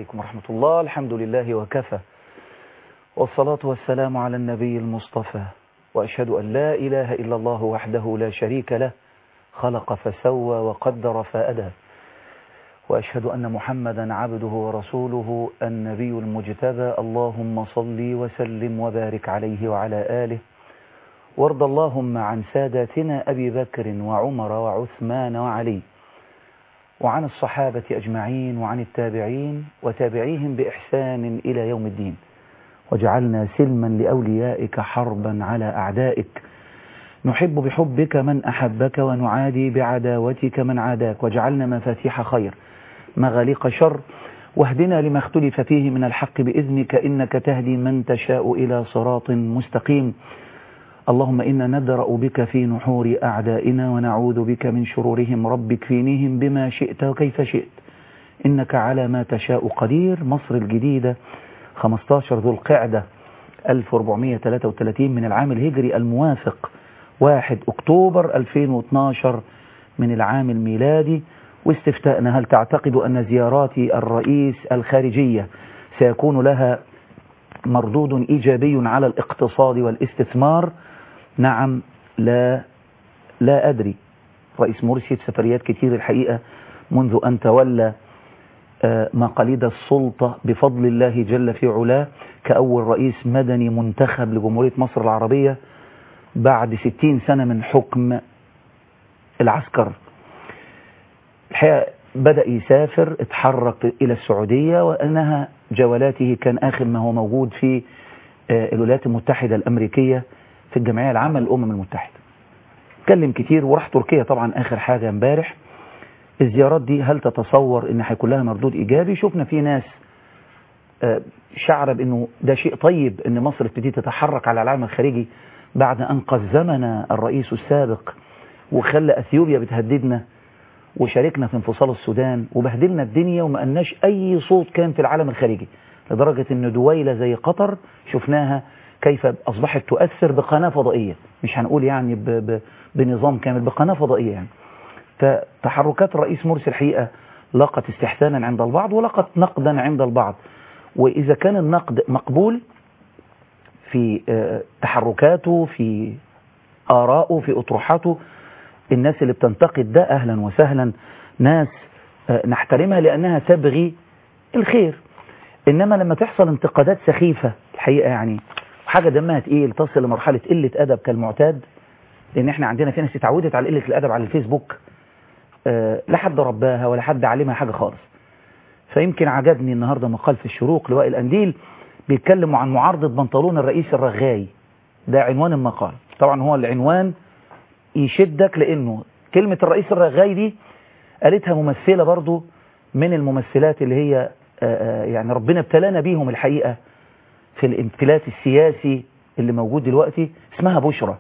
عليكم ورحمة الله الحمد لله وكفى والصلاة والسلام على النبي المصطفى وأشهد أن لا إله إلا الله وحده لا شريك له خلق فسوى وقدر فأدى وأشهد أن محمدا عبده ورسوله النبي المجتبى اللهم صل وسلم وبارك عليه وعلى آله وارض اللهم عن ساداتنا أبي بكر وعمر وعثمان وعلي وعن الصحابة أجمعين وعن التابعين وتابعيهم بإحسان إلى يوم الدين وجعلنا سلما لأوليائك حربا على أعدائك نحب بحبك من أحبك ونعادي بعداوتك من عاداك واجعلنا مفاتيح خير مغاليق شر واهدنا لما اختلف فيه من الحق بإذنك إنك تهدي من تشاء إلى صراط مستقيم اللهم إنا ندرأ بك في نحور أعدائنا ونعوذ بك من شرورهم رب اكفينيهم بما شئت وكيف شئت إنك على ما تشاء قدير مصر الجديدة 15 ذو القعدة 1433 من العام الهجري الموافق 1 أكتوبر 2012 من العام الميلادي واستفتاءنا هل تعتقد أن زيارات الرئيس الخارجية سيكون لها مردود إيجابي على الاقتصاد والاستثمار نعم لا لا أدري رئيس مرسي في سفريات كتير الحقيقة منذ أن تولى مقاليد السلطة بفضل الله جل في علاه كأول رئيس مدني منتخب لجمهورية مصر العربية بعد ستين سنة من حكم العسكر الحقيقة بدأ يسافر اتحرك إلى السعودية وأنها جولاته كان آخر ما هو موجود في الولايات المتحدة الأمريكية في الجمعية العامة للأمم المتحدة اتكلم كتير وراح تركيا طبعا آخر حاجة امبارح الزيارات دي هل تتصور ان هيكون لها مردود ايجابي شفنا في ناس شعر بانه ده شيء طيب ان مصر تبتدي تتحرك على العالم الخارجي بعد ان قزمنا الرئيس السابق وخلى اثيوبيا بتهددنا وشاركنا في انفصال السودان وبهدلنا الدنيا وما قلناش اي صوت كان في العالم الخارجي لدرجة ان دويلة زي قطر شفناها كيف اصبحت تؤثر بقناة فضائية مش هنقول يعني ب ب بنظام كامل بقناة فضائية يعني فتحركات الرئيس مرسي الحقيقة لقت استحسانا عند البعض ولقت نقدا عند البعض وإذا كان النقد مقبول في تحركاته في آراءه في أطروحاته الناس اللي بتنتقد ده أهلا وسهلا ناس نحترمها لأنها تبغي الخير إنما لما تحصل انتقادات سخيفة الحقيقة يعني حاجة دمها تقيل تصل لمرحلة قلة أدب كالمعتاد لأن احنا عندنا في ناس اتعودت على قلة الأدب على الفيسبوك أه لا حد رباها ولا حد علمها حاجة خالص فيمكن عجبني النهاردة مقال في الشروق لواء الأنديل بيتكلموا عن معارضة بنطلون الرئيس الرغاي ده عنوان المقال طبعا هو العنوان يشدك لأنه كلمة الرئيس الرغاي دي قالتها ممثلة برضو من الممثلات اللي هي أه يعني ربنا ابتلانا بيهم الحقيقة في الانفلات السياسي اللي موجود دلوقتي اسمها بشرى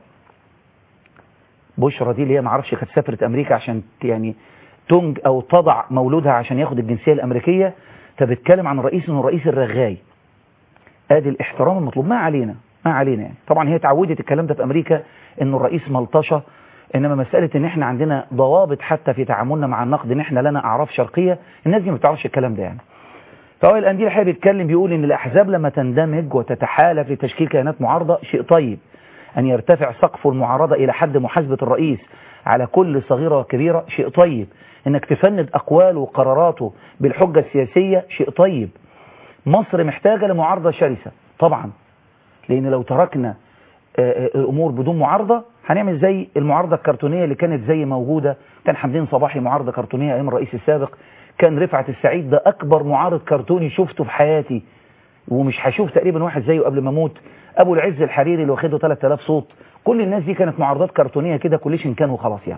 بشرى دي اللي هي معرفش كانت سافرت امريكا عشان يعني تنج او تضع مولودها عشان ياخد الجنسيه الامريكيه فبتكلم عن الرئيس انه الرئيس الرغاي ادي الاحترام المطلوب ما علينا ما علينا يعني طبعا هي اتعودت الكلام ده في امريكا انه الرئيس ملطشه انما مساله ان احنا عندنا ضوابط حتى في تعاملنا مع النقد ان احنا لنا اعراف شرقيه الناس دي ما بتعرفش الكلام ده يعني فهو الانديل حابب يتكلم بيقول ان الاحزاب لما تندمج وتتحالف لتشكيل كيانات معارضه شيء طيب أن يرتفع سقف المعارضة إلى حد محاسبة الرئيس على كل صغيرة وكبيرة شيء طيب إنك تفند أقواله وقراراته بالحجة السياسية شيء طيب مصر محتاجة لمعارضة شرسة طبعا لأن لو تركنا الأمور بدون معارضة هنعمل زي المعارضة الكرتونية اللي كانت زي موجودة كان حمدين صباحي معارضة كرتونية أيام الرئيس السابق كان رفعت السعيد ده أكبر معارض كرتوني شفته في حياتي ومش هشوف تقريبا واحد زيه قبل ما اموت ابو العز الحريري اللي واخده 3000 صوت كل الناس دي كانت معارضات كرتونيه كده كليشن كان وخلاص يعني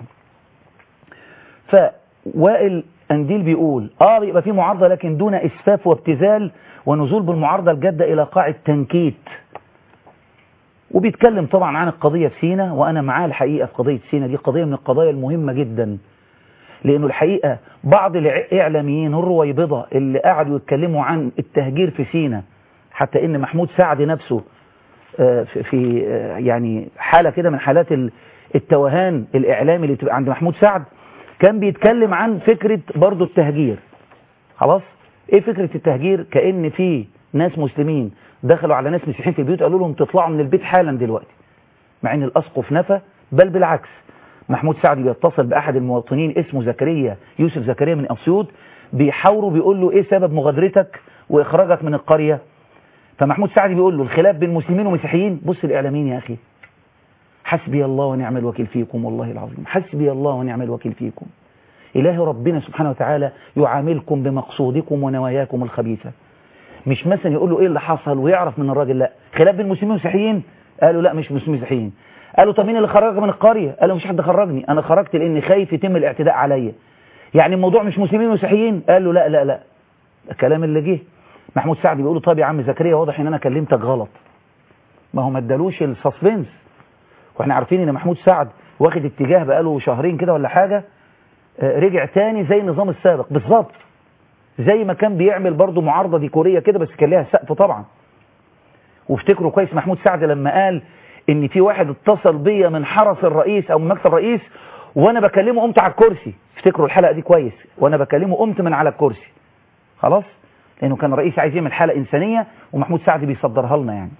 فوائل انديل بيقول اه يبقى في معارضه لكن دون اسفاف وابتذال ونزول بالمعارضه الجاده الى قاع التنكيت وبيتكلم طبعا عن القضيه في سينا وانا معاه الحقيقه في قضيه سينا دي قضيه من القضايا المهمه جدا لانه الحقيقه بعض الاعلاميين الرويبضه اللي قعدوا يتكلموا عن التهجير في سينا حتى ان محمود سعد نفسه في يعني حالة كده من حالات التوهان الإعلامي اللي بتبقى عند محمود سعد كان بيتكلم عن فكرة برضو التهجير خلاص ايه فكرة التهجير كأن في ناس مسلمين دخلوا على ناس مسيحيين في البيوت قالوا لهم تطلعوا من البيت حالا دلوقتي مع ان الاسقف نفى بل بالعكس محمود سعد بيتصل باحد المواطنين اسمه زكريا يوسف زكريا من اسيوط بيحاوروا بيقول له ايه سبب مغادرتك واخراجك من القرية فمحمود سعد بيقول له الخلاف بين مسلمين ومسيحيين بص الاعلاميين يا اخي حسبي الله ونعم الوكيل فيكم والله العظيم حسبي الله ونعم الوكيل فيكم إله ربنا سبحانه وتعالى يعاملكم بمقصودكم ونواياكم الخبيثة مش مثلا يقول له ايه اللي حصل ويعرف من الراجل لا خلاف بين المسلمين والمسيحيين قالوا لا مش مسلمين مسيحيين قالوا طب مين اللي خرجك من القرية قالوا مش حد خرجني انا خرجت لاني خايف يتم الاعتداء عليا يعني الموضوع مش مسلمين ومسيحيين قالوا لا لا لا الكلام اللي جه محمود سعد بيقول له طب يا عم زكريا واضح ان انا كلمتك غلط ما هو ما ادالوش السسبنس واحنا عارفين ان محمود سعد واخد اتجاه بقاله شهرين كده ولا حاجة رجع تاني زي النظام السابق بالظبط زي ما كان بيعمل برضه معارضة ديكورية كده بس كان ليها سقف طبعا وافتكروا كويس محمود سعد لما قال ان في واحد اتصل بيا من حرس الرئيس او من مكتب الرئيس وانا بكلمه قمت على الكرسي افتكروا الحلقة دي كويس وانا بكلمه قمت من على الكرسي خلاص لانه كان الرئيس عايز يعمل حلقة انسانية ومحمود سعد بيصدرها لنا يعني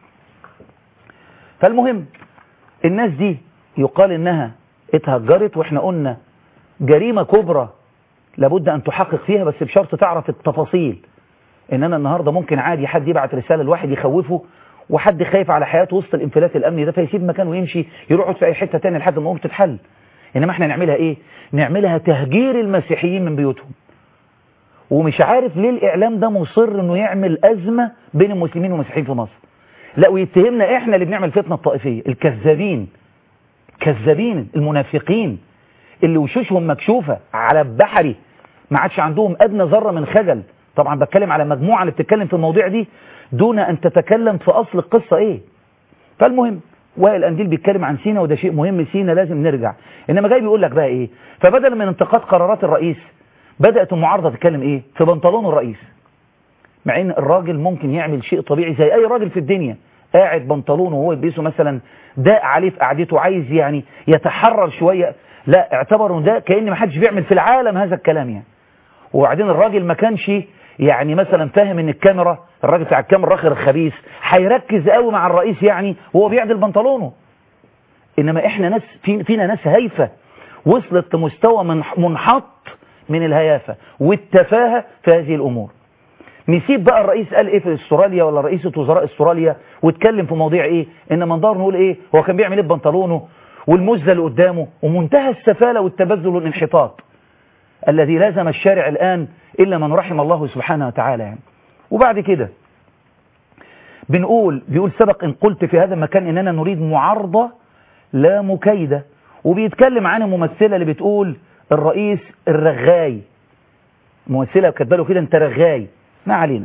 فالمهم الناس دي يقال انها اتهجرت واحنا قلنا جريمة كبرى لابد ان تحقق فيها بس بشرط تعرف التفاصيل ان انا النهاردة ممكن عادي حد يبعت رسالة لواحد يخوفه وحد خايف على حياته وسط الانفلات الامني ده فيسيب مكانه ويمشي يروح في اي حتة تاني لحد ما الامور تتحل انما احنا نعملها ايه نعملها تهجير المسيحيين من بيوتهم ومش عارف ليه الاعلام ده مصر انه يعمل ازمة بين المسلمين والمسيحيين في مصر لا ويتهمنا احنا اللي بنعمل فتنة الطائفية الكذابين كذابين المنافقين اللي وشوشهم مكشوفة على البحري ما عادش عندهم أدنى ذرة من خجل طبعا بتكلم على مجموعة اللي بتتكلم في المواضيع دي دون أن تتكلم في أصل القصة إيه فالمهم وائل أنديل بيتكلم عن سينا وده شيء مهم سينا لازم نرجع إنما جاي بيقول لك بقى إيه فبدل من انتقاد قرارات الرئيس بدأت المعارضة تتكلم إيه في بنطلون الرئيس مع إن الراجل ممكن يعمل شيء طبيعي زي أي راجل في الدنيا قاعد بنطلونه وهو يلبسه مثلا داء عليه في قعدته عايز يعني يتحرر شوية لا اعتبروا ده كأن ما حدش بيعمل في العالم هذا الكلام يعني وبعدين الراجل ما كانش يعني مثلا فاهم ان الكاميرا الراجل بتاع الكاميرا الراخر الخبيث هيركز قوي مع الرئيس يعني وهو بيعدل بنطلونه انما احنا ناس في فينا ناس هايفه وصلت لمستوى منحط من الهيافه والتفاهه في هذه الامور نسيب بقى الرئيس قال ايه في استراليا ولا رئيسة وزراء استراليا واتكلم في مواضيع ايه ان منظار نقول ايه هو كان بيعمل ايه ببنطلونه والمزة اللي قدامه ومنتهى السفالة والتبذل والانحطاط الذي لازم الشارع الآن إلا من رحم الله سبحانه وتعالى يعني. وبعد كده بنقول بيقول سبق إن قلت في هذا المكان إننا نريد معارضة لا مكيدة وبيتكلم عن الممثلة اللي بتقول الرئيس الرغاي ممثلة كاتبه له كده انت رغاي ما علينا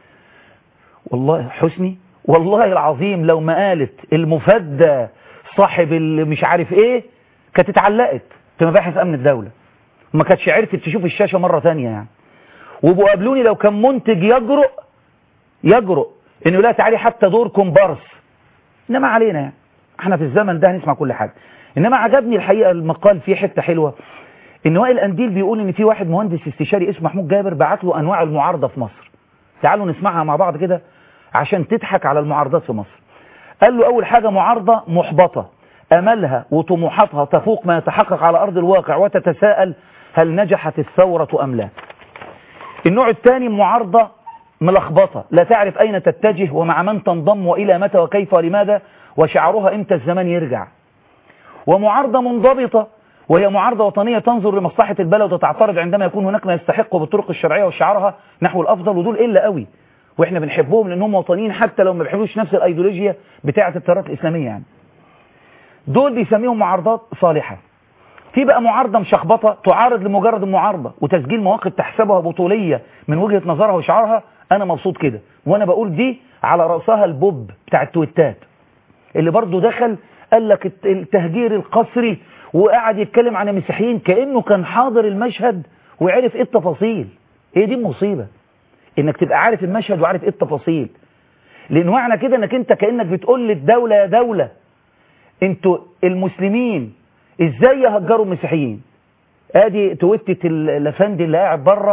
والله حسني والله العظيم لو ما قالت المفدى صاحب اللي مش عارف ايه كانت اتعلقت في مباحث امن الدولة وما كانتش عرفت تشوف الشاشة مرة تانية يعني وابقوا قابلوني لو كان منتج يجرؤ يجرؤ انه لا تعالي حتى دور كومبارس انما علينا يعني احنا في الزمن ده هنسمع كل حاجة انما عجبني الحقيقة المقال فيه حتة حلوة ان وائل انديل بيقول ان في واحد مهندس استشاري اسمه محمود جابر بعت له انواع المعارضة في مصر تعالوا نسمعها مع بعض كده عشان تضحك على المعارضات في مصر قال له أول حاجة معارضة محبطة أملها وطموحاتها تفوق ما يتحقق على أرض الواقع وتتساءل هل نجحت الثورة أم لا النوع الثاني معارضة ملخبطة لا تعرف أين تتجه ومع من تنضم وإلى متى وكيف ولماذا وشعارها إمتى الزمان يرجع ومعارضة منضبطة وهي معارضة وطنية تنظر لمصلحة البلد وتعترض عندما يكون هناك ما يستحق بالطرق الشرعية وشعارها نحو الأفضل ودول إلا قوي واحنا بنحبهم لانهم وطنيين حتى لو ما بيحبوش نفس الايديولوجيا بتاعه التيارات الاسلاميه يعني دول بيسميهم معارضات صالحه في بقى معارضه مشخبطه تعارض لمجرد المعارضه وتسجيل مواقف تحسبها بطوليه من وجهه نظرها وشعارها انا مبسوط كده وانا بقول دي على راسها البوب بتاع التويتات اللي برضه دخل قال لك التهجير القسري وقعد يتكلم عن المسيحيين كانه كان حاضر المشهد وعرف ايه التفاصيل هي دي المصيبه انك تبقى عارف المشهد وعارف ايه التفاصيل لان معنى كده انك انت كانك بتقول للدوله يا دوله انتوا المسلمين ازاي يهجروا المسيحيين ادي تويتة الافندي اللي قاعد بره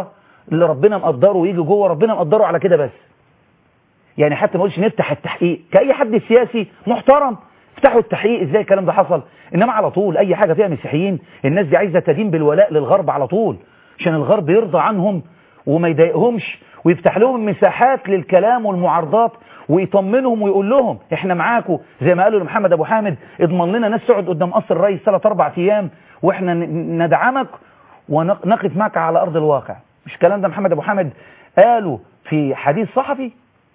اللي ربنا مقدره ويجي جوه ربنا مقدره على كده بس يعني حتى ما اقولش نفتح التحقيق كأي حد سياسي محترم افتحوا التحقيق ازاي الكلام ده حصل انما على طول اي حاجة فيها مسيحيين الناس دي عايزة تدين بالولاء للغرب على طول عشان الغرب يرضى عنهم وما يضايقهمش ويفتح لهم مساحات للكلام والمعارضات ويطمنهم ويقول لهم احنا معاكم زي ما قالوا لمحمد ابو حامد اضمن لنا ناس تقعد قدام قصر الرئيس ثلاث اربع ايام واحنا ندعمك ونقف معك على ارض الواقع مش الكلام ده محمد ابو حامد قاله في حديث صحفي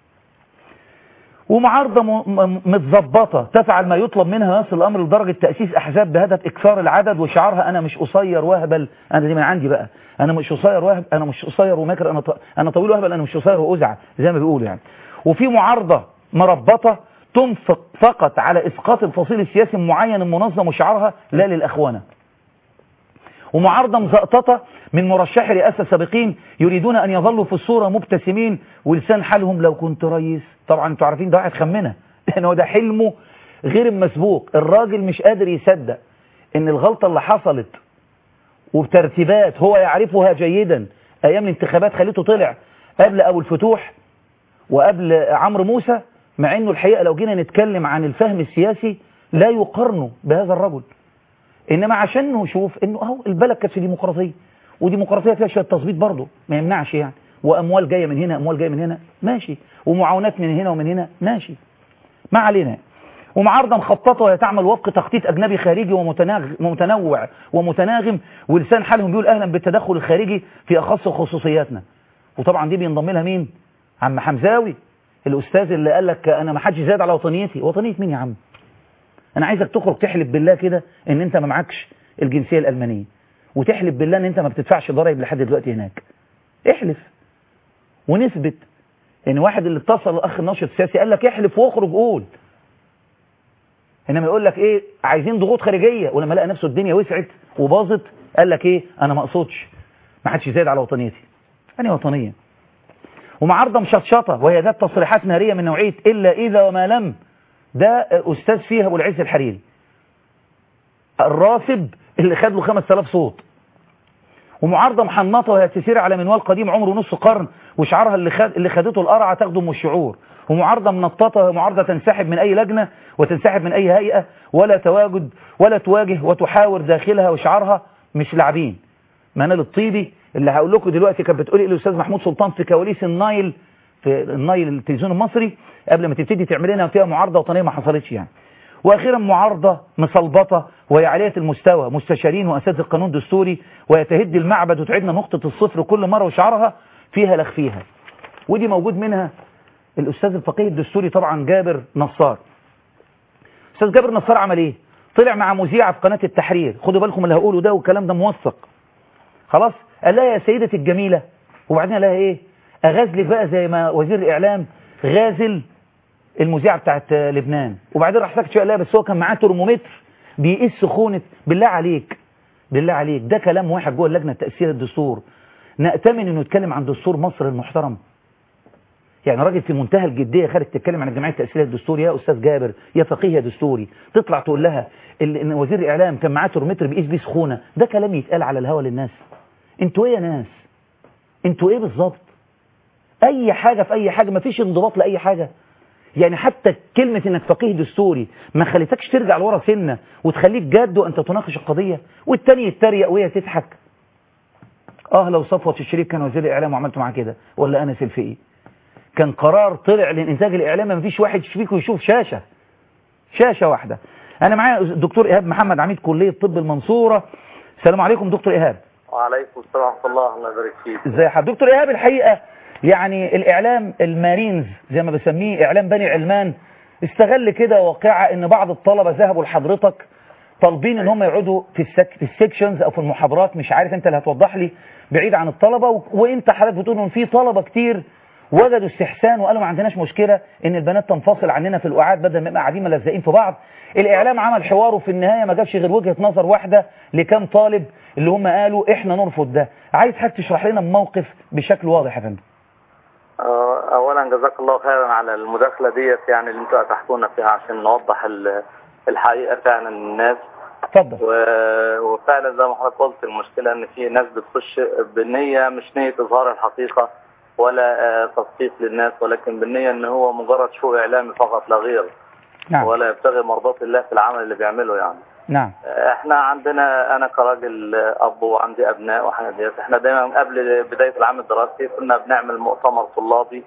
ومعارضة متظبطة تفعل ما يطلب منها يصل الأمر لدرجة تأسيس أحزاب بهدف إكثار العدد وشعارها أنا مش قصير وهبل أنا دي من عندي بقى أنا مش قصير وهب أنا مش قصير وماكر أنا ط... أنا طويل وهبل أنا مش قصير وأزعى زي ما بيقولوا يعني وفي معارضة مربطة تنفق فقط على إسقاط الفصيل السياسي المعين المنظم وشعارها لا للأخوانة ومعارضة مزقططة من مرشحي رئاسة سابقين يريدون أن يظلوا في الصورة مبتسمين ولسان حالهم لو كنت رئيس طبعا انتوا عارفين ده واحد خمنة لأن هو ده حلمه غير المسبوق الراجل مش قادر يصدق ان الغلطة اللي حصلت وبترتيبات هو يعرفها جيدا أيام الانتخابات خليته طلع قبل أبو الفتوح وقبل عمرو موسى مع انه الحقيقة لو جينا نتكلم عن الفهم السياسي لا يقارنه بهذا الرجل انما عشان نشوف انه اهو البلد كانت في ديمقراطيه وديمقراطيه فيها شويه تظبيط برضه ما يمنعش يعني واموال جايه من هنا اموال جايه من هنا ماشي ومعاونات من هنا ومن هنا ماشي ما علينا ومعارضه مخططه وهي تعمل وفق تخطيط اجنبي خارجي ومتنوع ومتناغم ولسان حالهم بيقول اهلا بالتدخل الخارجي في اخص خصوصياتنا وطبعا دي بينضم لها مين عم حمزاوي الاستاذ اللي قال لك انا ما حدش زاد على وطنيتي وطنيه مين يا عم انا عايزك تخرج تحلف بالله كده ان انت ما معكش الجنسيه الالمانيه وتحلف بالله ان انت ما بتدفعش ضرائب لحد دلوقتي هناك احلف ونثبت ان واحد اللي اتصل الاخ الناشط السياسي قال لك احلف واخرج قول انما يقول لك ايه عايزين ضغوط خارجيه ولما لقى نفسه الدنيا وسعت وباظت قال لك ايه انا ما اقصدش ما حدش زايد على وطنيتي انا وطنيه ومعارضه مشطشطه وهي ذات تصريحات ناريه من نوعيه الا اذا وما لم ده أستاذ فيها أبو العز الحريري الراسب اللي خد له 5000 صوت ومعارضة محنطة وهي تسير على منوال قديم عمره نص قرن وشعارها اللي, خد اللي خدته القرعة تخدم الشعور ومعارضة منططة وهي معارضة تنسحب من أي لجنة وتنسحب من أي هيئة ولا تواجد ولا تواجه وتحاور داخلها وشعارها مش لاعبين منال الطيبي اللي هقول لكم دلوقتي كانت بتقولي الأستاذ محمود سلطان في كواليس النايل في النايل التلفزيون المصري قبل ما تبتدي تعمل لنا فيها معارضة وطنية ما حصلتش يعني واخيرا معارضة مصلبطة وهي عالية المستوى مستشارين واساتذه القانون الدستوري وهي تهد المعبد وتعيدنا نقطة الصفر كل مرة وشعارها فيها لخ فيها ودي موجود منها الاستاذ الفقيه الدستوري طبعا جابر نصار استاذ جابر نصار عمل ايه طلع مع مذيعة في قناة التحرير خدوا بالكم اللي هقوله ده والكلام ده موثق خلاص قال لها يا سيدتي الجميلة وبعدين قال لها ايه اغازلك بقى زي ما وزير الاعلام غازل المذيعة بتاعت لبنان وبعدين راح ساكت شويه لا بس هو كان معاه ترمومتر بيقيس سخونة بالله عليك بالله عليك ده كلام واحد جوه اللجنة تأثير الدستور نأتمن انه يتكلم عن دستور مصر المحترم يعني راجل في منتهى الجدية خارج تتكلم عن الجمعية التأثيرية الدستوري يا أستاذ جابر يا فقيه يا دستوري تطلع تقول لها ان وزير الإعلام كان معاه ترمومتر بيقيس بيه سخونة ده كلام يتقال على الهوا للناس انتوا ايه يا ناس انتوا ايه بالظبط اي حاجة في اي حاجة مفيش انضباط لأي حاجة يعني حتى كلمة انك فقيه دستوري ما خليتكش ترجع لورا سنة وتخليك جاد وانت تناقش القضية والتاني يتريق وهي تضحك اه لو صفوة الشريف كان وزير الاعلام وعملت معاه كده ولا انا الفقي كان قرار طلع للانتاج الاعلامي ما فيش واحد فيكم يشوف شاشة شاشة واحدة انا معايا الدكتور ايهاب محمد عميد كلية طب المنصورة السلام عليكم دكتور ايهاب وعليكم السلام ورحمة الله الله يبارك فيك ازي حضرتك دكتور ايهاب الحقيقة يعني الإعلام المارينز زي ما بسميه إعلام بني علمان استغل كده واقعة إن بعض الطلبة ذهبوا لحضرتك طالبين إن هم يقعدوا في, السك... في السكشنز أو في المحاضرات مش عارف أنت اللي هتوضح لي بعيد عن الطلبة و... وأنت حضرتك بتقول إن في طلبة كتير وجدوا استحسان وقالوا ما عندناش مشكلة إن البنات تنفصل عننا في القعاد بدل ما نبقى قاعدين ملزقين في بعض الإعلام عمل حوار وفي النهاية ما جابش غير وجهة نظر واحدة لكام طالب اللي هم قالوا إحنا نرفض ده عايز حضرتك تشرح لنا الموقف بشكل واضح يا فندم اولا جزاك الله خيرا على المداخله ديت يعني اللي انتوا اتحتونا فيها عشان نوضح الحقيقه فعلا للناس اتفضل و- وفعلا زي ما حضرتك قلت المشكله ان في ناس بتخش بالنيه مش نيه اظهار الحقيقه ولا آه، تسقيط للناس ولكن بالنيه ان هو مجرد شو اعلامي فقط لا غير نعم ولا يبتغي مرضاه الله في العمل اللي بيعمله يعني نعم احنا عندنا انا كراجل اب وعندي ابناء وحاجات ديت احنا دايما قبل بدايه العام الدراسي كنا بنعمل مؤتمر طلابي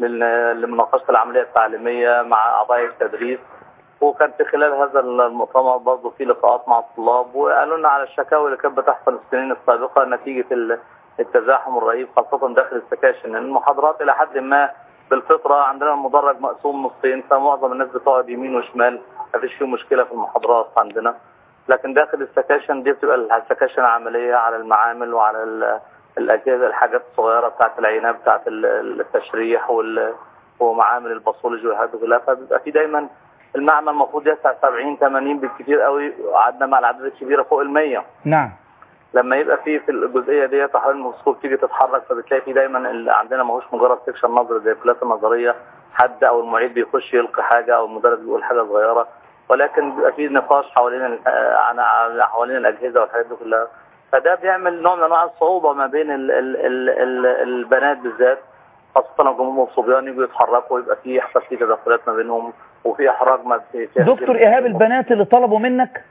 لل- لمناقشه العمليه التعليميه مع اعضاء التدريس وكان في خلال هذا المؤتمر برضه في لقاءات مع الطلاب وقالوا لنا على الشكاوى اللي كانت بتحصل السنين السابقه نتيجه ال- التزاحم الرهيب خاصه داخل السكاشن لان المحاضرات الى حد ما بالفطره عندنا المدرج مقسوم نصين فمعظم الناس بتقعد يمين وشمال مفيش فيه مشكله في المحاضرات عندنا لكن داخل السكاشن دي بتبقى السكاشن عملية على المعامل وعلى ال- الأجهزة الحاجات الصغيرة بتاعت العينات بتاعت ال- التشريح وال- ومعامل الباثولوجي والحاجات دي كلها فبيبقى في دايما المعمل المفروض يسع 70 80 بالكثير قوي قعدنا مع الأعداد الكبيرة فوق ال 100 نعم لما يبقى في في الجزئيه دي تحويل الميكروسكوب تيجي تتحرك فبتلاقي في دايما اللي عندنا ماهوش مجرد سكشن نظري زي الكليات النظريه حد او المعيد بيخش يلقي حاجه او المدرس بيقول حاجه صغيره ولكن بيبقى في نقاش حوالين ال- آه، عن عن- حوالين الاجهزه والحاجات دي كلها فده بيعمل نوع من انواع الصعوبه ما بين ال ال ال ال البنات بالذات خاصه الجمهور الصبيان يجوا يتحركوا ويبقى في يحصل في تدخلات ما بينهم وفي احراج ما في في دكتور إيهاب البنات اللي طلبوا منك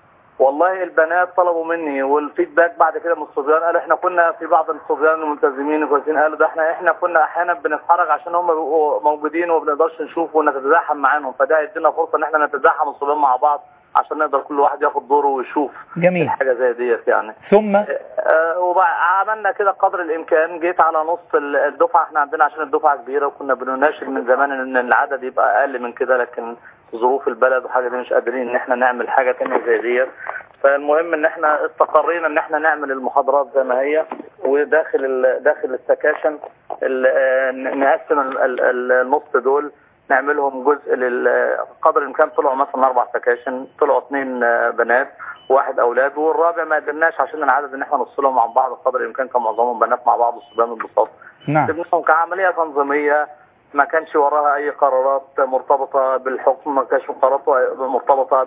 والله البنات طلبوا مني والفيدباك بعد كده من الصبيان قالوا احنا كنا في بعض الصبيان الملتزمين كويسين قالوا ده احنا احنا كنا احيانا بنتحرك عشان هم بيبقوا موجودين وما بنقدرش نشوف ونتزاحم معاهم فده يدينا فرصه ان احنا نتزاحم الصبيان مع بعض عشان نقدر كل واحد ياخد دوره ويشوف جميل حاجه زي ديت يعني ثم آه، وعملنا كده قدر الامكان جيت على نص ال- الدفعه احنا عندنا عشان الدفعه كبيره وكنا بنناشد من زمان ان العدد يبقى اقل من كده لكن ظروف البلد وحاجه دي مش قادرين ان احنا نعمل حاجه تانية زي ديت فالمهم ان احنا استقرينا ان احنا نعمل المحاضرات زي ما هي وداخل ال- داخل السكاشن ال- آه، ن- نقسم ال- ال- ال- النص دول نعملهم جزء لل قدر الامكان طلعوا مثلا اربع سكاشن طلعوا اثنين آه، بنات واحد اولاد والرابع ما قدرناش عشان العدد ان احنا نفصلهم عن بعض قدر الامكان كان معظمهم بنات مع بعض والصبيان انبساط نعم سيبناهم كعمليه تنظيميه ما كانش وراها اي قرارات مرتبطه بالحكم ما كانش قرارات مرتبطه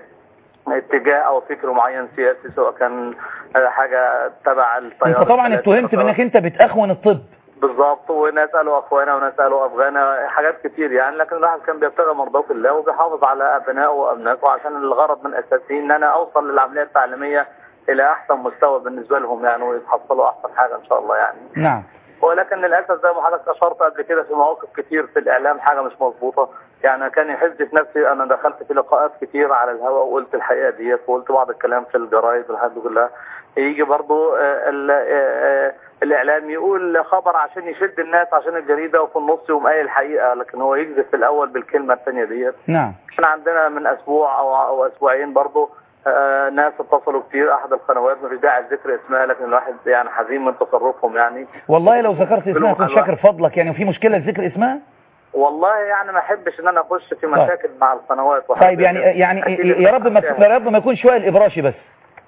باتجاه او فكر معين سياسي سواء كان آه، حاجه تبع التيار انت طبعا السياسي اتهمت مثلاً. بانك انت بتأخون الطب بالظبط وناس قالوا اخوانا وناس قالوا افغانا حاجات كتير يعني لكن الواحد كان بيبتغي مرضاه الله وبيحافظ على ابنائه وابنائه عشان الغرض من اساسي ان انا اوصل للعمليه التعليميه الى احسن مستوى بالنسبه لهم يعني ويتحصلوا احسن حاجه ان شاء الله يعني نعم ولكن للاسف زي ما حضرتك اشرت قبل كده في مواقف كتير في الاعلام حاجه مش مظبوطه يعني كان يحز في نفسي انا دخلت في لقاءات كتير على الهواء وقلت الحقيقه ديت وقلت بعض الكلام في الجرايد والحاجات دي كلها يجي برضو آه، ال- آه، آه، الاعلام يقول خبر عشان يشد الناس عشان الجريده وفي النص يقوم قايل الحقيقه لكن هو يكذب في الاول بالكلمه الثانيه ديت نعم احنا عندنا من اسبوع او او اسبوعين برضو آه، ناس اتصلوا كتير احد القنوات مفيش داعي لذكر اسمها لكن الواحد يعني حزين من تصرفهم يعني والله لو ذكرت اسمها كنت بالوحدة. شاكر فضلك يعني في مشكلة ذكر اسمها والله يعني ما احبش ان انا اخش في مشاكل مع القنوات طيب يعني يعني يا رب ما يا رب ما يكون شوية الإبراشي بس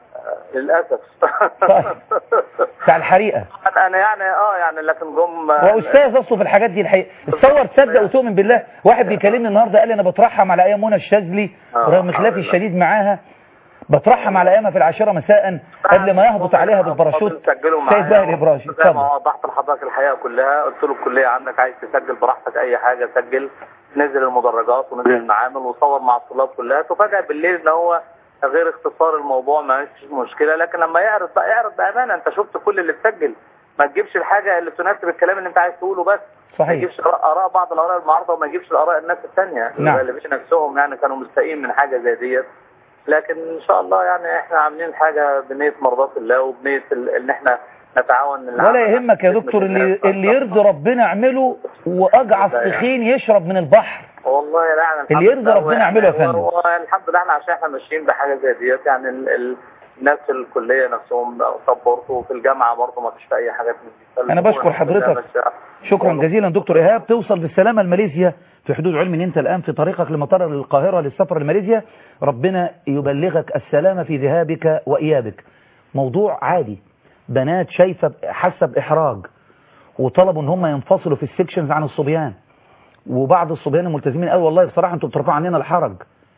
للاسف طيب. بتاع الحريقة انا يعني اه يعني لكن جم واستاذ اصله في الحاجات دي الحقيقه تصور تصدق وتؤمن بالله واحد بيكلمني النهارده قال لي انا بترحم على ايام منى الشاذلي آه، رغم خلافي الحمد لله. الشديد معاها بترحم على ايامها في العاشره مساء قبل ما يهبط عليها بالباراشوت سجلوا سيد معايا باهر الابراشي زي ما اتفضل وضحت لحضرتك الحقيقه كلها قلت له الكليه عندك عايز تسجل براحتك اي حاجه سجل نزل المدرجات ونزل المعامل وصور مع الطلاب كلها تفاجئ بالليل ان هو غير اختصار الموضوع ما فيش مشكله لكن لما يعرض بقى يعرض بامانه انت شفت كل اللي اتسجل ما تجيبش الحاجه اللي تناسب الكلام اللي انت عايز تقوله بس ما صحيح يجيبش آراء آراء بعض الآراء المعارضة وما يجيبش الآراء الناس الثانية نعم. اللي مش نفسهم يعني كانوا مستائين من حاجة زي ديت لكن إن شاء الله يعني إحنا عاملين حاجة بنية مرضاة الله وبنية ال- إن إحنا نتعاون ولا يهمك يا دكتور اللي اللي يرضي ربنا اعمله واجعص تخين يشرب من البحر والله لا يعني اللي يرضي ربنا يعمله يا فندم. الحمد لله احنا عشان احنا ماشيين بحاجة زي ديت يعني ال... ال... الناس في الكلية نفسهم سبورتوا وفي الجامعة برضه ما فيش أي حاجات من دي أنا بشكر حضرتك. شكرا جزيلا دكتور ايهاب توصل بالسلامه لماليزيا في حدود علم ان انت الان في طريقك لمطار القاهره للسفر لماليزيا ربنا يبلغك السلامه في ذهابك وايابك موضوع عادي بنات شايفه حاسه باحراج وطلبوا ان هم ينفصلوا في السكشنز عن الصبيان وبعض الصبيان الملتزمين قالوا والله بصراحه انتوا بترفعوا عننا الحرج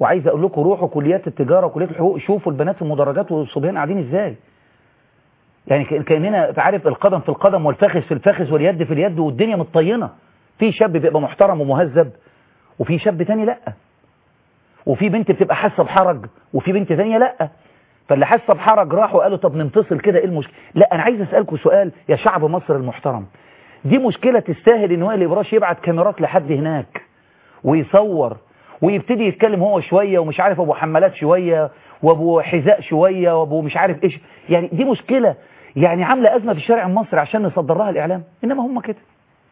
وعايز اقول لكم روحوا كليات التجاره وكليات الحقوق شوفوا البنات في المدرجات والصبيان قاعدين ازاي يعني كأن- كاننا عارف القدم في القدم والفخذ في الفخذ واليد في اليد والدنيا متطينه في شاب بيبقى محترم ومهذب وفي شاب تاني لا وفي بنت بتبقى حاسه بحرج وفي بنت ثانيه لا فاللي حاسه بحرج راحوا قالوا طب ننفصل كده ايه المشكله لا انا عايز اسالكم سؤال يا شعب مصر المحترم دي مشكله تستاهل ان وائل ابراش يبعت كاميرات لحد هناك ويصور ويبتدي يتكلم هو شويه ومش عارف ابو حمالات شويه وابو حذاء شويه وابو مش عارف ايش يعني دي مشكله يعني عامله ازمه في الشارع المصري عشان نصدر لها الاعلام انما هم كده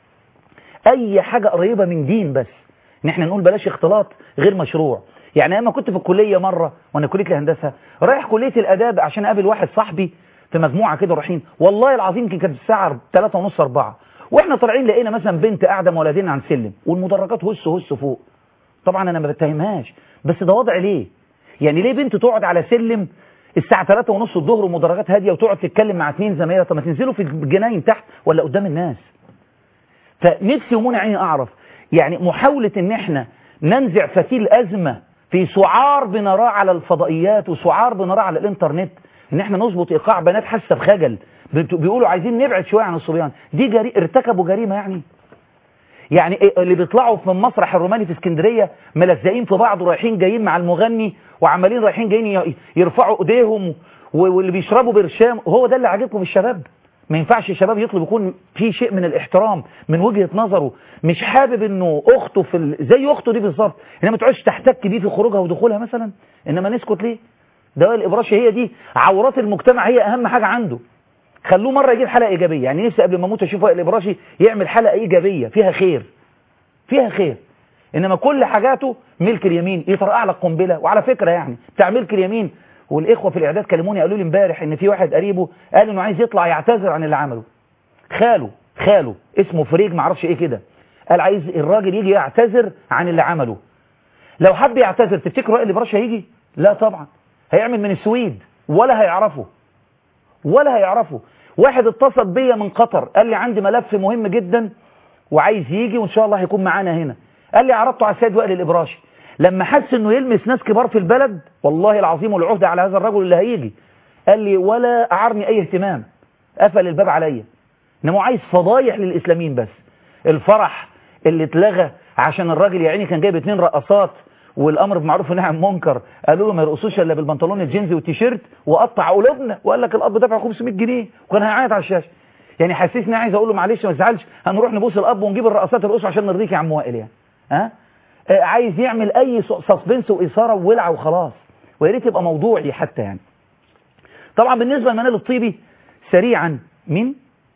اي حاجه قريبه من دين بس ان احنا نقول بلاش اختلاط غير مشروع يعني انا كنت في الكليه مره وانا كليه الهندسه رايح كليه الاداب عشان اقابل واحد صاحبي في مجموعه كده رايحين والله العظيم يمكن كانت الساعه 3 ونص 4 واحنا طالعين لقينا مثلا بنت قاعده مولدين عن سلم والمدرجات هس هس فوق طبعا انا ما بتهمهاش بس ده وضع ليه يعني ليه بنت تقعد على سلم الساعه 3 ونص الظهر ومدرجات هاديه وتقعد تتكلم مع اثنين زمايلها طب ما تنزلوا في الجناين تحت ولا قدام الناس فنفسي ومنى عيني اعرف يعني محاولة ان احنا ننزع فتيل ازمة في سعار بنراه على الفضائيات وسعار بنراه على الانترنت ان احنا نظبط ايقاع بنات حاسه بخجل بت- بيقولوا عايزين نبعد شويه عن الصبيان دي جري... ارتكبوا جريمه يعني يعني إيه اللي بيطلعوا في المسرح الروماني في اسكندريه ملزقين في بعض ورايحين جايين مع المغني وعمالين رايحين جايين ي- يرفعوا ايديهم و- واللي بيشربوا برشام هو ده اللي عاجبكم الشباب ما ينفعش الشباب يطلب يكون في شيء من الاحترام من وجهة نظره مش حابب انه اخته في ال... زي اخته دي بالظبط انما ما تقعدش تحتك بيه في خروجها ودخولها مثلا انما نسكت ليه ده الابراشي هي دي عورات المجتمع هي اهم حاجة عنده خلوه مرة يجيب حلقة ايجابية يعني نفسي قبل ما اموت اشوف وائل الابراشي يعمل حلقة ايجابية فيها خير فيها خير انما كل حاجاته ملك اليمين يطرقع لك قنبله وعلى فكره يعني بتاع ملك اليمين والاخوه في الاعداد كلموني قالوا لي امبارح ان في واحد قريبه قال انه عايز يطلع يعتذر عن اللي عمله خاله خاله اسمه فريج معرفش ايه كده قال عايز الراجل يجي يعتذر عن اللي عمله لو حب يعتذر تفتكروا وائل الابراش هيجي لا طبعا هيعمل من السويد ولا هيعرفه ولا هيعرفه واحد اتصل بيا من قطر قال لي عندي ملف مهم جدا وعايز يجي وان شاء الله هيكون معانا هنا قال لي عرضته على السيد وائل الابراشي لما حس انه يلمس ناس كبار في البلد والله العظيم والعهده على هذا الرجل اللي هيجي قال لي ولا اعرني اي اهتمام قفل الباب عليا انما هو عايز فضايح للاسلاميين بس الفرح اللي اتلغى عشان الراجل يا عيني كان جايب اتنين رقصات والامر بالمعروف والنهي عن المنكر قالوا له ما يرقصوش الا بالبنطلون الجينزي والتيشيرت وقطع قلوبنا وقال لك الاب دفع 500 جنيه وكان هيعيط على الشاشه يعني حسسني عايز اقول له معلش ما تزعلش هنروح نبوس الاب ونجيب الرقصات الرقص عشان نرضيك يا عم وائل يعني ها آه عايز يعمل اي سسبنس واثاره وولعه وخلاص ويا ريت يبقى موضوعي حتى يعني طبعا بالنسبه لمنال الطيبي سريعا مين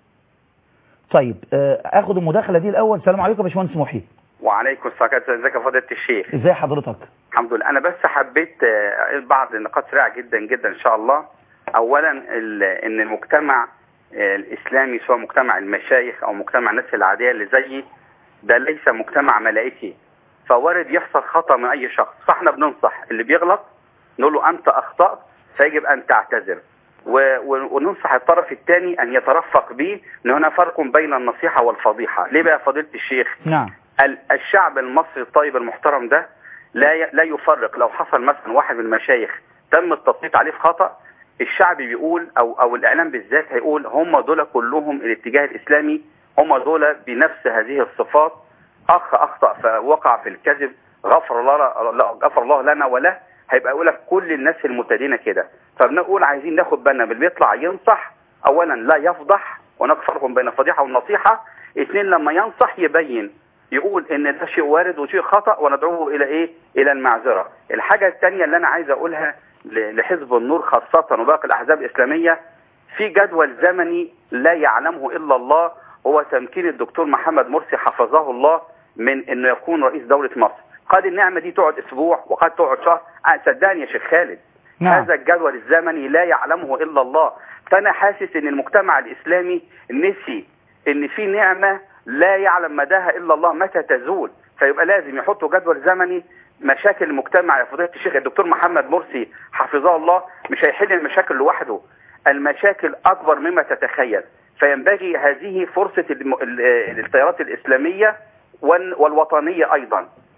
طيب آه اخد المداخله دي الاول السلام عليكم يا باشمهندس محي وعليكم السلام ازيك يا فضيله الشيخ ازي حضرتك الحمد لله انا بس حبيت آه، بعض النقاط سريعه جدا جدا ان شاء الله اولا ال- ان المجتمع آه، الاسلامي سواء مجتمع المشايخ او مجتمع الناس العاديه اللي زيي ده ليس مجتمع ملائكي فوارد يحصل خطا من اي شخص فاحنا بننصح اللي بيغلط نقول له انت اخطات فيجب ان تعتذر و- و- وننصح الطرف الثاني ان يترفق به ان هنا فرق بين النصيحه والفضيحه ليه بقى يا فضيله الشيخ نعم ال- الشعب المصري الطيب المحترم ده لا ي- لا يفرق لو حصل مثلا واحد من المشايخ تم التسليط عليه في خطأ الشعب بيقول او او الاعلام بالذات هيقول هم دول كلهم الاتجاه الاسلامي هم دول بنفس هذه الصفات اخ اخطا فوقع في الكذب غفر الله لا- غفر الله لنا وله هيبقى يقول لك كل الناس المتدينه كده فبنقول عايزين ناخد بالنا باللي بيطلع ينصح اولا لا يفضح هناك فرق بين الفضيحه والنصيحه اثنين لما ينصح يبين يقول ان ده شيء وارد وشيء خطا وندعوه الى ايه الى المعذره الحاجه الثانيه اللي انا عايز اقولها ل- لحزب النور خاصه وباقي الاحزاب الاسلاميه في جدول زمني لا يعلمه الا الله هو تمكين الدكتور محمد مرسي حفظه الله من انه يكون رئيس دوله مصر قد النعمه دي تقعد اسبوع وقد تقعد شهر آه، صدقني يا شيخ خالد نعم. هذا الجدول الزمني لا يعلمه الا الله فانا حاسس ان المجتمع الاسلامي نسي ان في نعمه لا يعلم مداها الا الله متى تزول فيبقى لازم يحطوا جدول زمني مشاكل المجتمع يا فضيله الشيخ الدكتور محمد مرسي حفظه الله مش هيحل المشاكل لوحده المشاكل اكبر مما تتخيل فينبغي هذه فرصه الم- ال- التيارات الاسلاميه وال- والوطنيه ايضا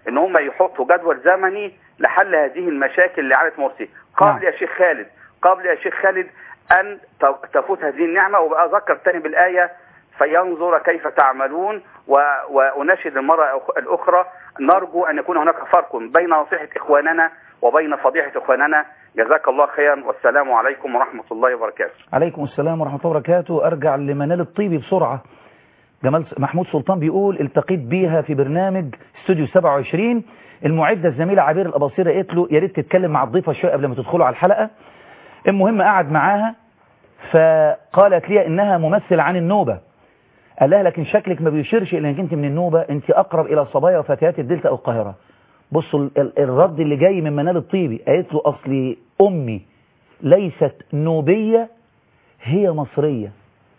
ان هم يحطوا جدول زمني لحل هذه المشاكل لإعادة مرسي قبل نعم. يا شيخ خالد قبل يا شيخ خالد ان ت- تفوت هذه النعمة وبأذكر تاني بالآية فينظر كيف تعملون و- وأناشد المرة الأخرى نرجو أن يكون هناك فرق بين نصيحة إخواننا وبين فضيحة إخواننا جزاك الله خيرا والسلام عليكم ورحمة الله وبركاته عليكم السلام ورحمة الله وبركاته أرجع لمنال الطيبي بسرعة جمال محمود سلطان بيقول التقيت بيها في برنامج استوديو 27 المعدة الزميلة عبير الأباصيرة قالت له يا ريت تتكلم مع الضيفة شوية قبل ما تدخلوا على الحلقة المهم قعد معاها فقالت لي إنها ممثلة عن النوبة قال لها لكن شكلك ما بيشيرش إلى إنك أنت من النوبة أنت أقرب إلى صبايا وفتيات الدلتا أو القاهرة بصوا ال- ال- الرد اللي جاي من منال الطيبي قالت له أصلي أمي ليست نوبية هي مصرية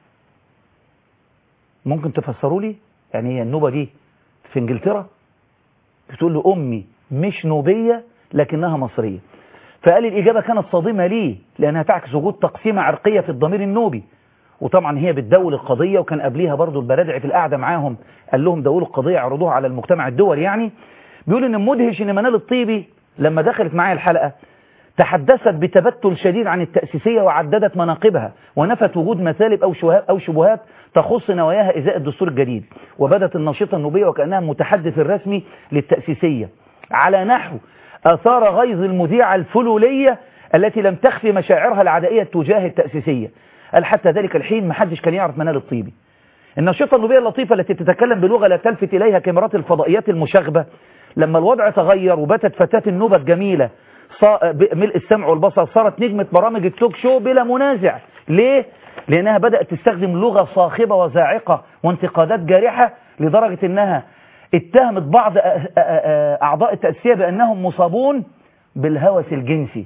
ممكن تفسروا لي يعني هي النوبة دي في انجلترا بتقول له امي مش نوبية لكنها مصرية فقال لي الاجابة كانت صادمة ليه لانها تعكس وجود تقسيمة عرقية في الضمير النوبي وطبعا هي بتدول القضية وكان قبليها برضو البرادعي في القعدة معاهم قال لهم دولوا القضية عرضوها على المجتمع الدولي يعني بيقول ان مدهش ان منال الطيبي لما دخلت معايا الحلقة تحدثت بتبتل شديد عن التأسيسية وعددت مناقبها ونفت وجود مثالب أو شبهات, أو شبهات تخص نواياها إزاء الدستور الجديد وبدت الناشطة النوبية وكأنها المتحدث الرسمي للتأسيسية على نحو أثار غيظ المذيعة الفلولية التي لم تخفي مشاعرها العدائية تجاه التأسيسية قال حتى ذلك الحين محدش كان يعرف منال الطيبي الناشطة النوبية اللطيفة التي تتكلم بلغة لا تلفت إليها كاميرات الفضائيات المشاغبة لما الوضع تغير وباتت فتاة النوبة الجميلة صا- ب- ملء السمع والبصر صارت نجمة برامج التوك شو بلا منازع ليه؟ لأنها بدأت تستخدم لغة صاخبة وزاعقة وانتقادات جارحة لدرجة أنها اتهمت بعض أ- أ- أ- أعضاء التأسيسية بأنهم مصابون بالهوس الجنسي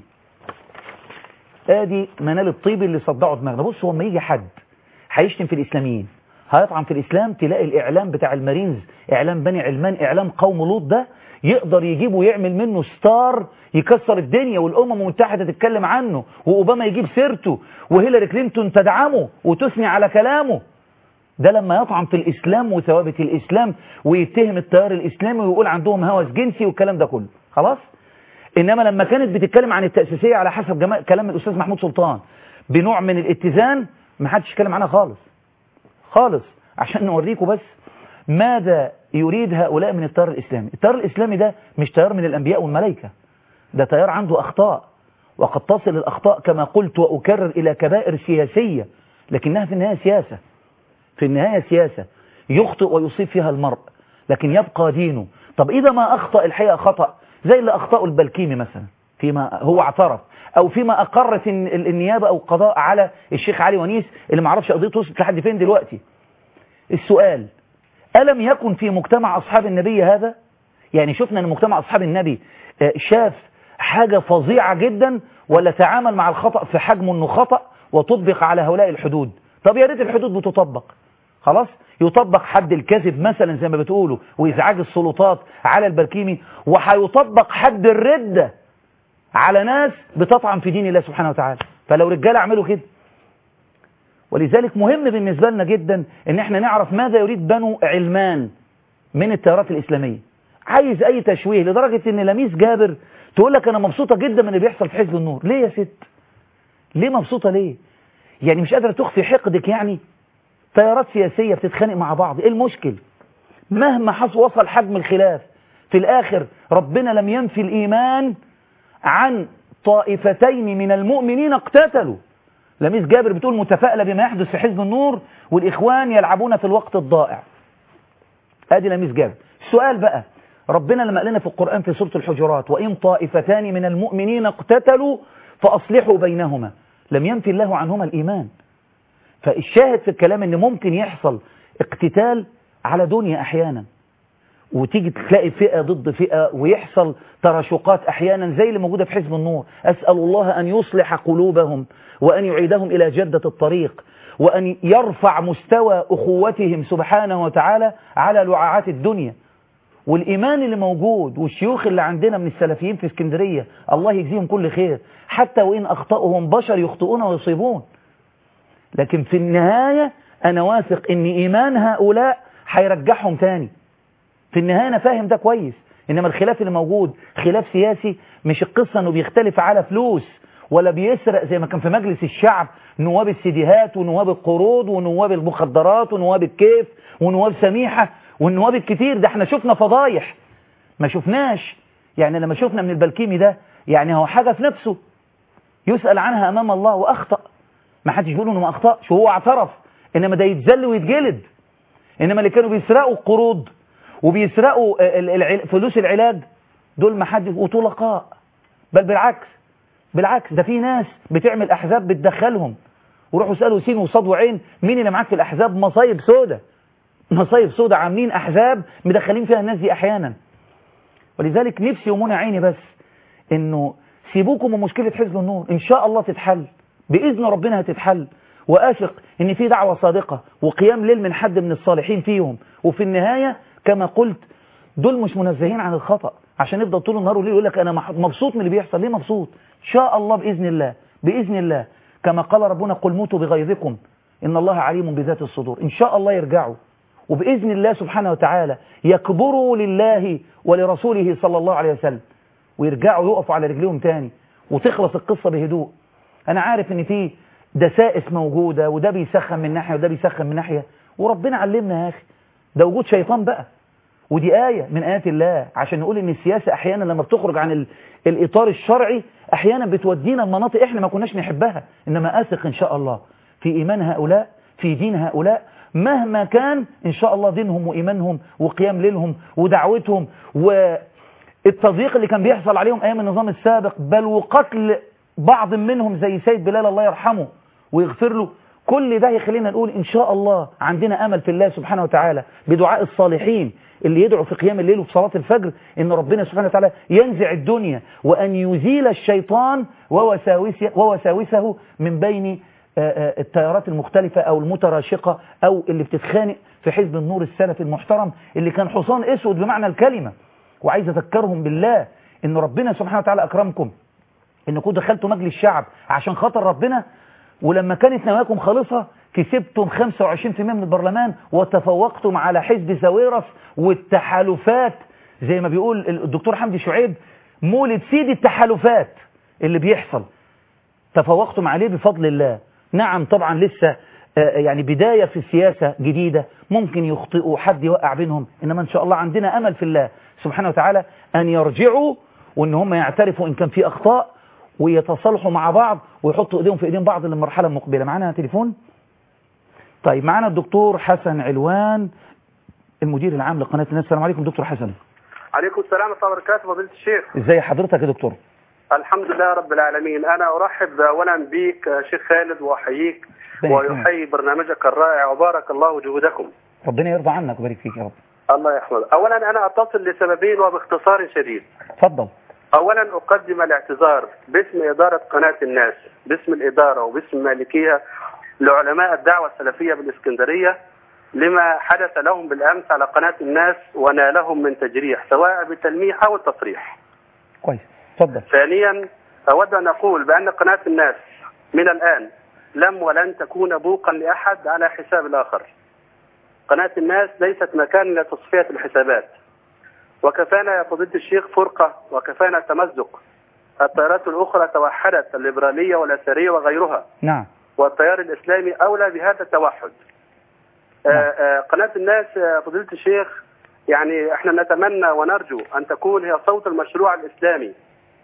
ادي منال الطيبي اللي صدعوا دماغنا بص هو لما يجي حد هيشتم في الاسلاميين هيطعن في الاسلام تلاقي الاعلام بتاع المارينز اعلام بني علمان اعلام قوم لوط ده يقدر يجيبه ويعمل منه ستار يكسر الدنيا والامم المتحده تتكلم عنه واوباما يجيب سيرته وهيلاري كلينتون تدعمه وتثني على كلامه ده لما يطعن في الاسلام وثوابت الاسلام ويتهم التيار الاسلامي ويقول عندهم هوس جنسي والكلام ده كله خلاص انما لما كانت بتتكلم عن التأسيسية على حسب جمال كلام الاستاذ محمود سلطان بنوع من الاتزان ما حدش يتكلم عنها خالص خالص عشان نوريكم بس ماذا يريد هؤلاء من التيار الاسلامي التيار الاسلامي ده مش تيار من الانبياء والملائكة ده تيار عنده اخطاء وقد تصل الاخطاء كما قلت واكرر الى كبائر سياسية لكنها في النهاية سياسة في النهاية سياسة يخطئ ويصيب فيها المرء لكن يبقى دينه طب إذا ما أخطأ الحقيقة خطأ زي اللي أخطأه البلكيمي مثلا فيما هو اعترف أو فيما أقرت الن- ال- النيابة أو القضاء على الشيخ علي ونيس اللي معرفش قضيته وصلت لحد فين دلوقتي السؤال ألم يكن في مجتمع أصحاب النبي هذا يعني شفنا أن مجتمع أصحاب النبي آه، شاف حاجة فظيعة جدا ولا تعامل مع الخطأ في حجمه أنه خطأ وتطبق على هؤلاء الحدود طب يا ريت الحدود بتطبق خلاص يطبق حد الكذب مثلا زي ما بتقولوا وإزعاج السلطات على البركيمي وهيطبق حد الردة على ناس بتطعن في دين الله سبحانه وتعالى فلو رجال اعملوا كده ولذلك مهم بالنسبة لنا جدا ان احنا نعرف ماذا يريد بنو علمان من التيارات الإسلامية عايز اي تشويه لدرجة ان لميس جابر تقول لك انا مبسوطة جدا من اللي بيحصل في حزب النور ليه يا ست ليه مبسوطة ليه يعني مش قادرة تخفي حقدك يعني تيارات سياسية بتتخانق مع بعض ايه المشكل مهما حصل وصل حجم الخلاف في الاخر ربنا لم ينفي الايمان عن طائفتين من المؤمنين اقتتلوا لميس جابر بتقول متفائلة بما يحدث في حزب النور والإخوان يلعبون في الوقت الضائع ادي لميس جابر السؤال بقى ربنا لما قال لنا في القرآن في سورة الحجرات وإن طائفتان من المؤمنين اقتتلوا فأصلحوا بينهما لم ينفي الله عنهما الإيمان فالشاهد في الكلام ان ممكن يحصل اقتتال على دنيا احيانا وتيجي تلاقي فئة ضد فئة ويحصل تراشقات احيانا زي اللي موجودة في حزب النور اسأل الله ان يصلح قلوبهم وان يعيدهم الى جدة الطريق وان يرفع مستوى اخوتهم سبحانه وتعالى على لعاعات الدنيا والإيمان اللي موجود والشيوخ اللي عندنا من السلفيين في اسكندرية الله يجزيهم كل خير حتى وإن أخطأهم بشر يخطئون ويصيبون لكن في النهاية أنا واثق إن إيمان هؤلاء هيرجعهم تاني في النهاية أنا فاهم ده كويس إنما الخلاف اللي موجود خلاف سياسي مش القصة أنه بيختلف على فلوس ولا بيسرق زي ما كان في مجلس الشعب نواب السيديهات ونواب القروض ونواب المخدرات ونواب الكيف ونواب سميحة والنواب الكتير ده احنا شفنا فضايح ما شفناش يعني لما شفنا من البلكيمي ده يعني هو حاجة في نفسه يسأل عنها أمام الله وأخطأ ما حدش بيقول انه ما أخطأش وهو اعترف إنما ده يتذل ويتجلد إنما اللي كانوا بيسرقوا القروض وبيسرقوا ال- الع- فلوس العلاج دول ما حد وطلقاء بل بالعكس بالعكس ده في ناس بتعمل أحزاب بتدخلهم وروحوا اسألوا سين وصاد وعين مين اللي معاك في الأحزاب مصايب سودة مصايب سودة عاملين أحزاب مدخلين فيها الناس دي أحيانا ولذلك نفسي ومنى عيني بس انه سيبوكم من مشكلة حزب النور ان شاء الله تتحل بإذن ربنا هتتحل وآثق ان في دعوة صادقة وقيام ليل من حد من الصالحين فيهم وفي النهاية كما قلت دول مش منزهين عن الخطأ عشان يفضل طول النهار وليل يقول لك انا مح- مبسوط من اللي بيحصل ليه مبسوط ان شاء الله بإذن الله بإذن الله كما قال ربنا قل موتوا بغيظكم إن الله عليم بذات الصدور إن شاء الله يرجعوا وبإذن الله سبحانه وتعالى يكبروا لله ولرسوله صلى الله عليه وسلم ويرجعوا يقفوا على رجليهم تاني وتخلص القصة بهدوء أنا عارف إن في دسائس موجودة وده بيسخن من ناحية وده بيسخن من ناحية وربنا علمنا يا أخي ده وجود شيطان بقى ودي آية من آيات الله عشان نقول إن السياسة أحيانا لما بتخرج عن ال... الإطار الشرعي أحيانا بتودينا المناطق إحنا ما كناش نحبها إنما أثق إن شاء الله في إيمان هؤلاء في دين هؤلاء مهما كان إن شاء الله دينهم وإيمانهم وقيام ليلهم ودعوتهم والتضييق اللي كان بيحصل عليهم أيام النظام السابق بل وقتل بعض منهم زي سيد بلال الله يرحمه ويغفر له كل ده يخلينا نقول إن شاء الله عندنا أمل في الله سبحانه وتعالى بدعاء الصالحين اللي يدعو في قيام الليل وفي صلاة الفجر إن ربنا سبحانه وتعالى ينزع الدنيا وأن يزيل الشيطان ووساوسه, ووساوسه من بين آه، آه، التيارات المختلفة أو المتراشقة أو اللي بتتخانق في حزب النور السلفي المحترم اللي كان حصان أسود بمعنى الكلمة وعايز أذكرهم بالله إن ربنا سبحانه وتعالى أكرمكم إنكم دخلتوا مجلس الشعب عشان خاطر ربنا ولما كانت نواياكم خالصة كسبتم 25% من البرلمان وتفوقتم على حزب ساويرس والتحالفات زي ما بيقول الدكتور حمدي شعيب مولد سيد التحالفات اللي بيحصل تفوقتم عليه بفضل الله نعم طبعا لسه آه، يعني بداية في السياسة جديدة ممكن يخطئوا حد يوقع بينهم إنما إن شاء الله عندنا أمل في الله سبحانه وتعالى أن يرجعوا وإن هم يعترفوا إن كان في أخطاء ويتصالحوا مع بعض ويحطوا إيديهم في إيدين بعض للمرحلة المقبلة معانا تليفون طيب معانا الدكتور حسن علوان المدير العام لقناة الناس السلام عليكم دكتور حسن عليكم السلام ورحمة الله وبركاته فضيلة الشيخ ازاي حضرتك يا دكتور الحمد لله رب العالمين أنا أرحب أولا بك آه، شيخ خالد وأحييك ويحيي برنامجك الرائع وبارك الله جهودكم ربنا يرضى عنك ويبارك فيك يا رب الله يحفظك أولا أنا أتصل لسببين وباختصار شديد اتفضل أولا أقدم الاعتذار باسم إدارة قناة الناس باسم الإدارة وباسم المالكية لعلماء الدعوة السلفية بالإسكندرية لما حدث لهم بالأمس على قناة الناس ونالهم من تجريح سواء بالتلميح أو التصريح كويس اتفضل ثانيا أود أن أقول بأن قناة الناس من الآن لم ولن تكون بوقا لأحد على حساب الآخر قناة الناس ليست مكان لتصفية الحسابات وكفانا يا فضيلة الشيخ فرقة وكفانا تمزق التيارات الأخرى توحدت الليبرالية والأثرية وغيرها نعم والتيار الإسلامي أولى بهذا التوحد آه، آه، قناة الناس آه، فضيلة الشيخ يعني احنا نتمنى ونرجو أن تكون هي صوت المشروع الإسلامي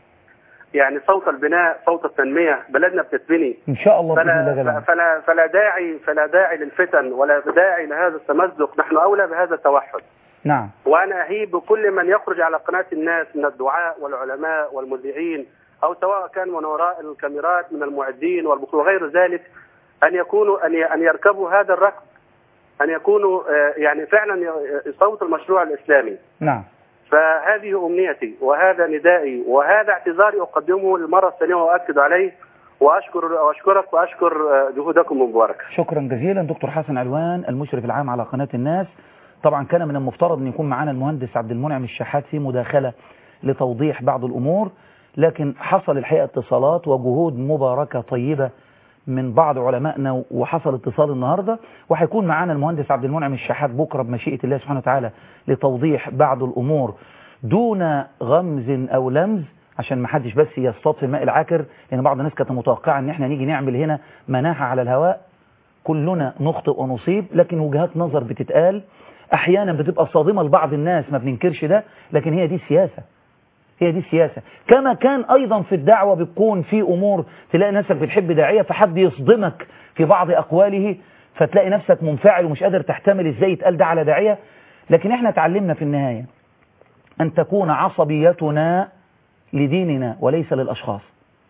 يعني صوت البناء صوت التنمية بلدنا بتتبني ان شاء الله باذن الله فلا, جل فلا, فلا داعي فلا داعي للفتن ولا داعي لهذا التمزق نحن أولى بهذا التوحد نعم وأنا أهيب بكل من يخرج على قناة الناس من الدعاء والعلماء والمذيعين أو سواء كان من وراء الكاميرات من المعدين والبخ- وغير ذلك أن يكونوا أن ي- أن يركبوا هذا الركب أن يكونوا آه، يعني فعلا ي- صوت المشروع الإسلامي نعم فهذه أمنيتي وهذا ندائي وهذا اعتذاري أقدمه للمرة الثانية وأؤكد عليه وأشكر وأشكرك وأشكر آه، جهودكم المباركة شكرا جزيلا دكتور حسن علوان المشرف العام على قناة الناس طبعا كان من المفترض أن يكون معنا المهندس عبد المنعم الشحات في مداخلة لتوضيح بعض الأمور لكن حصل الحقيقة اتصالات وجهود مباركة طيبة من بعض علمائنا وحصل اتصال النهاردة وهيكون معنا المهندس عبد المنعم الشحات بكرة بمشيئة الله سبحانه وتعالى لتوضيح بعض الأمور دون غمز أو لمز عشان ما حدش بس يصطاد في الماء العاكر لأن بعض الناس كانت متوقعة إن احنا نيجي نعمل هنا مناحة على الهواء كلنا نخطئ ونصيب لكن وجهات نظر بتتقال أحيانا بتبقى صادمة لبعض الناس ما بننكرش ده لكن هي دي السياسة هي دي السياسة كما كان أيضا في الدعوة بتكون في أمور تلاقي نفسك بتحب داعية فحد يصدمك في بعض أقواله فتلاقي نفسك منفعل ومش قادر تحتمل إزاي يتقال ده على داعية لكن احنا تعلمنا في النهاية أن تكون عصبيتنا لديننا وليس للأشخاص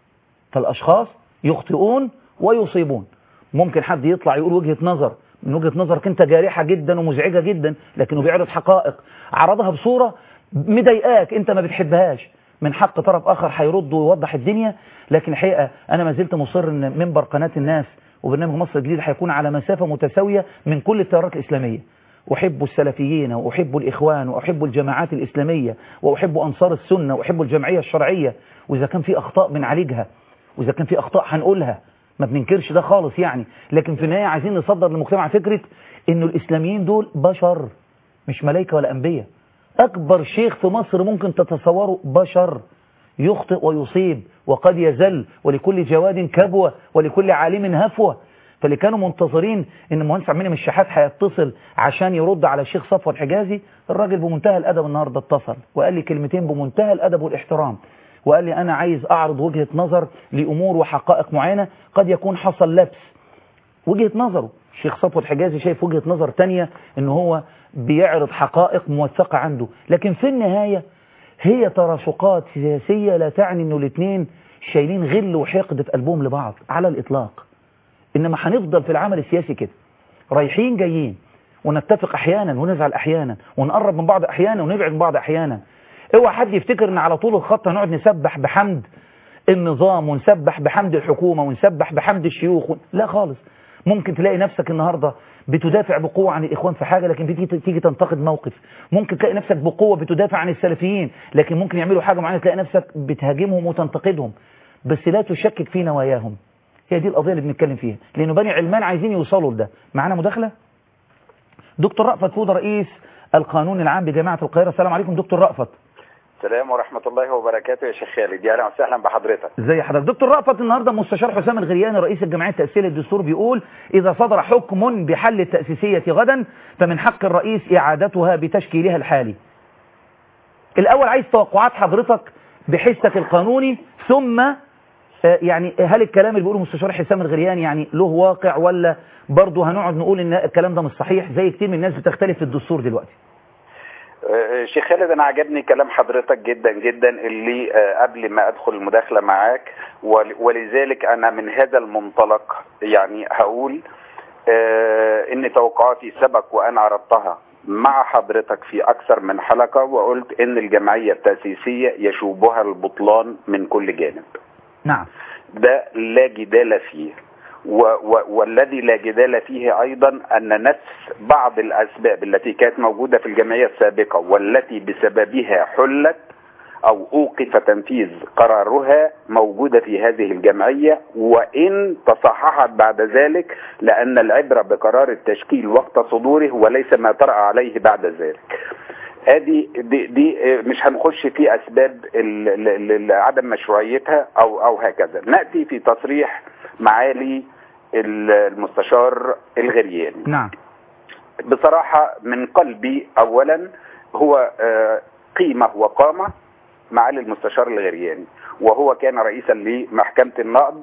فالأشخاص يخطئون ويصيبون ممكن حد يطلع يقول وجهة نظر من وجهة نظرك انت جارحة جدا ومزعجة جدا لكنه بيعرض حقائق عرضها بصورة مضايقاك انت ما بتحبهاش من حق طرف اخر هيرد ويوضح الدنيا لكن الحقيقة انا ما زلت مصر ان منبر قناة الناس وبرنامج مصر الجديد هيكون على مسافة متساوية من كل التيارات الاسلامية أحب السلفيين وأحب الإخوان وأحب الجماعات الإسلامية وأحب أنصار السنة وأحب الجمعية الشرعية وإذا كان في أخطاء بنعالجها وإذا كان في أخطاء هنقولها ما بننكرش ده خالص يعني لكن في النهاية عايزين نصدر للمجتمع فكرة إنه الإسلاميين دول بشر مش ملائكة ولا أنبياء أكبر شيخ في مصر ممكن تتصوره بشر يخطئ ويصيب وقد يزل ولكل جواد كبوة ولكل عالم هفوة فاللي كانوا منتظرين ان المهندس عميني من الشحات هيتصل عشان يرد على الشيخ صفوة الحجازي الراجل بمنتهى الادب النهارده اتصل وقال لي كلمتين بمنتهى الادب والاحترام وقال لي انا عايز اعرض وجهة نظر لامور وحقائق معينة قد يكون حصل لبس وجهة نظره الشيخ صفوة الحجازي شايف وجهة نظر تانية ان هو بيعرض حقائق موثقة عنده لكن في النهاية هي تراشقات سياسية لا تعني انه الاثنين شايلين غل وحقد في قلبهم لبعض على الاطلاق انما هنفضل في العمل السياسي كده رايحين جايين ونتفق احيانا ونزعل احيانا ونقرب من بعض احيانا ونبعد من بعض احيانا اوعى حد يفتكر ان على طول الخط هنقعد نسبح بحمد النظام ونسبح بحمد الحكومة ونسبح بحمد الشيوخ ون... لا خالص ممكن تلاقي نفسك النهاردة بتدافع بقوة عن الإخوان في حاجة لكن بتيجي تيجي تنتقد موقف ممكن تلاقي نفسك بقوة بتدافع عن السلفيين لكن ممكن يعملوا حاجة معينة تلاقي نفسك بتهاجمهم وتنتقدهم بس لا تشكك في نواياهم هي دي القضية اللي بنتكلم فيها لأنه بني علمان عايزين يوصلوا لده معانا مداخلة دكتور رأفت فوضى رئيس القانون العام بجامعة القاهرة السلام عليكم دكتور رأفت السلام ورحمة الله وبركاته يا شيخ خالد يا اهلا وسهلا بحضرتك ازي حضرتك دكتور رأفت النهارده مستشار حسام الغرياني رئيس الجمعيه التاسيسيه للدستور بيقول اذا صدر حكم بحل التاسيسيه غدا فمن حق الرئيس اعادتها بتشكيلها الحالي الاول عايز توقعات حضرتك بحسك القانوني ثم آه، يعني هل الكلام اللي بيقوله مستشار حسام الغرياني يعني له واقع ولا برضه هنقعد نقول ان الكلام ده مش صحيح زي كتير من الناس بتختلف في الدستور دلوقتي آه، شيخ خالد انا عجبني كلام حضرتك جدا جدا اللي آه، قبل ما ادخل المداخلة معاك ول- ولذلك انا من هذا المنطلق يعني هقول آه، ان توقعاتي سبق وانا عرضتها مع حضرتك في اكثر من حلقة وقلت ان الجمعية التأسيسية يشوبها البطلان من كل جانب نعم ده لا جدال فيه و و والذي لا جدال فيه ايضا ان نفس بعض الاسباب التي كانت موجودة في الجمعية السابقة والتي بسببها حلت او اوقف تنفيذ قرارها موجودة في هذه الجمعية وان تصححت بعد ذلك لان العبرة بقرار التشكيل وقت صدوره وليس ما طرأ عليه بعد ذلك ادي دي, دي مش هنخش في اسباب ال- ال- ال- عدم مشروعيتها او او هكذا ناتي في تصريح معالي ال- المستشار الغرياني نعم بصراحة من قلبي أولا هو آه، قيمة وقامة معالي المستشار الغرياني وهو كان رئيسا لمحكمة النقد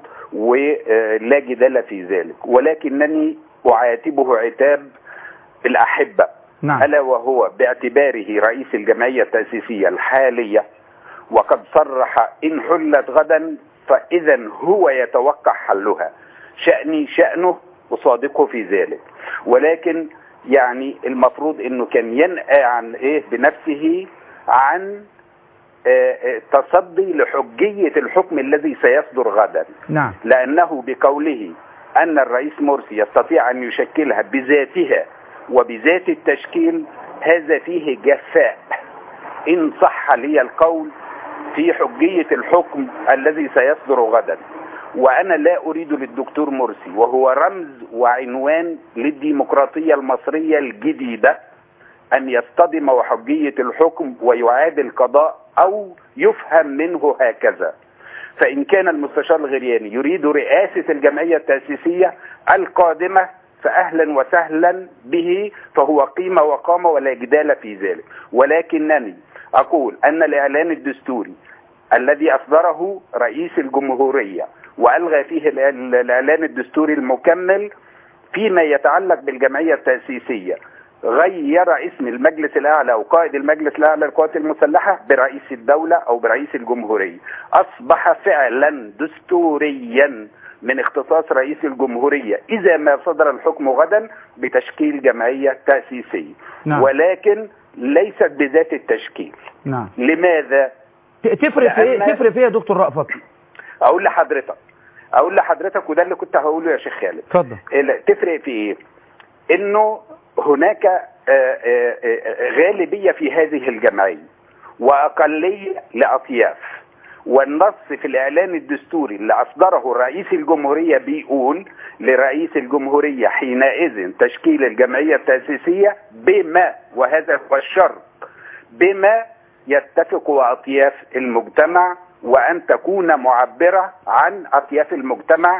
ولا جدال في ذلك ولكنني أعاتبه عتاب الأحبة نعم ألا وهو باعتباره رئيس الجمعية التأسيسية الحالية وقد صرح إن حلت غدا فإذا هو يتوقع حلها شأني شأنه وصادقه في ذلك ولكن يعني المفروض انه كان ينأى عن ايه بنفسه عن آه، آه، تصدي لحجية الحكم الذي سيصدر غدا نعم لأنه بقوله أن الرئيس مرسي يستطيع أن يشكلها بذاتها وبذات التشكيل هذا فيه جفاء إن صح لي القول في حجية الحكم الذي سيصدر غدا وأنا لا أريد للدكتور مرسي وهو رمز وعنوان للديمقراطية المصرية الجديدة أن يصطدم وحجية الحكم ويعاد القضاء أو يفهم منه هكذا فإن كان المستشار الغرياني يريد رئاسة الجمعية التأسيسية القادمة فأهلا وسهلا به فهو قيمة وقامة ولا جدال في ذلك ولكنني أقول أن الإعلان الدستوري الذي أصدره رئيس الجمهورية وألغى فيه الإعلان الإعلان الدستوري المكمل فيما يتعلق بالجمعية التأسيسية غير اسم المجلس الأعلى أو قائد المجلس الأعلى للقوات المسلحة برئيس الدولة أو برئيس الجمهورية أصبح فعلا دستوريا من اختصاص رئيس الجمهورية إذا ما صدر الحكم غدا بتشكيل جمعية تأسيسية نعم. ولكن ليست بذات التشكيل نعم لماذا؟ ت- تفرق في ايه لأن- تفرق في ايه يا دكتور رأفت أقول لحضرتك أقول لحضرتك وده اللي كنت هقوله يا شيخ خالد اتفضل ال- تفرق في ايه انه هناك آه، آه، آه، غالبية في هذه الجمعية واقلية لاطياف والنص في الاعلان الدستوري اللي اصدره رئيس الجمهورية بيقول لرئيس الجمهورية حينئذ تشكيل الجمعية التأسيسية بما وهذا هو الشرط بما يتفق اطياف المجتمع وان تكون معبرة عن اطياف المجتمع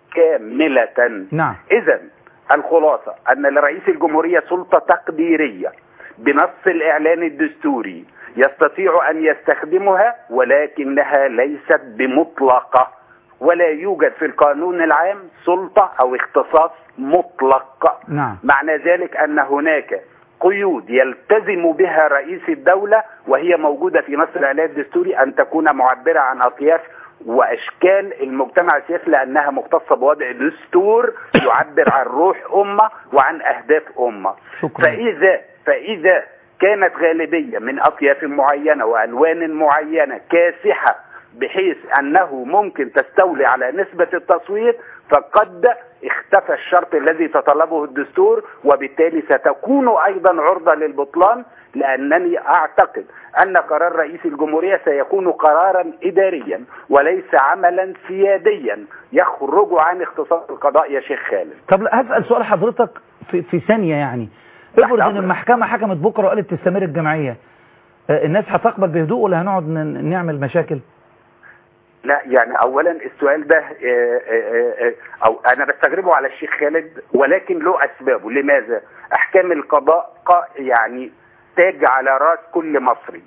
كاملة نعم اذا الخلاصة ان لرئيس الجمهورية سلطة تقديرية بنص الاعلان الدستوري يستطيع ان يستخدمها ولكنها ليست بمطلقة ولا يوجد في القانون العام سلطة او اختصاص مطلق نعم معنى ذلك ان هناك قيود يلتزم بها رئيس الدولة وهي موجودة في نص الاعلان الدستوري ان تكون معبرة عن اطياف واشكال المجتمع السياسي لانها مختصة بوضع دستور يعبر عن روح امة وعن اهداف امة شكرا فاذا فاذا كانت غالبية من اطياف معينة والوان معينة كاسحة بحيث انه ممكن تستولي على نسبة التصويت فقد اختفى الشرط الذي تطلبه الدستور وبالتالي ستكون ايضا عرضة للبطلان لانني اعتقد ان قرار رئيس الجمهورية سيكون قرارا اداريا وليس عملا سياديا يخرج عن اختصاص القضاء يا شيخ خالد طب هسأل سؤال حضرتك في, في ثانية يعني تحت افرض ان أمرك. المحكمة حكمت بكرة وقالت تستمر الجمعية آه، الناس هتقبل بهدوء ولا هنقعد ن- نعمل مشاكل لا يعني اولا السؤال ده آه، آه، آه، او انا بستغربه على الشيخ خالد ولكن له اسبابه لماذا احكام القضاء قا- يعني تاج على راس كل مصري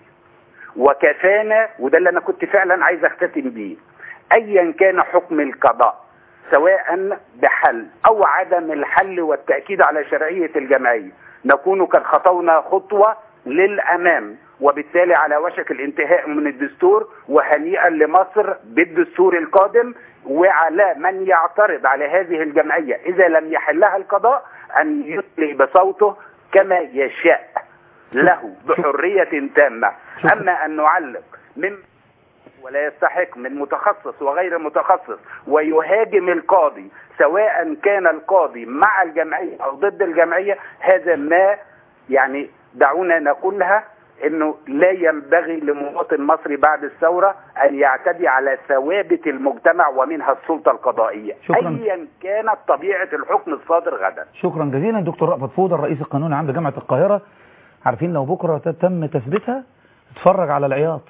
وكفانا وده اللي انا كنت فعلا عايز اختتم بيه ايا كان حكم القضاء سواء بحل او عدم الحل والتاكيد على شرعيه الجمعيه نكون قد خطونا خطوه للامام وبالتالي على وشك الانتهاء من الدستور وهنيئا لمصر بالدستور القادم وعلى من يعترض على هذه الجمعيه اذا لم يحلها القضاء ان يطلي بصوته كما يشاء له بحريه تامه شكرا. اما ان نعلق من ولا يستحق من متخصص وغير متخصص ويهاجم القاضي سواء كان القاضي مع الجمعية أو ضد الجمعية هذا ما يعني دعونا نقولها انه لا ينبغي لمواطن مصري بعد الثورة ان يعتدي على ثوابت المجتمع ومنها السلطة القضائية شكراً. ايا كانت طبيعة الحكم الصادر غدا شكرا جزيلا دكتور رأفت فودة الرئيس القانوني العام لجامعة القاهرة عارفين لو بكرة ت- تم تثبيتها اتفرج على العياط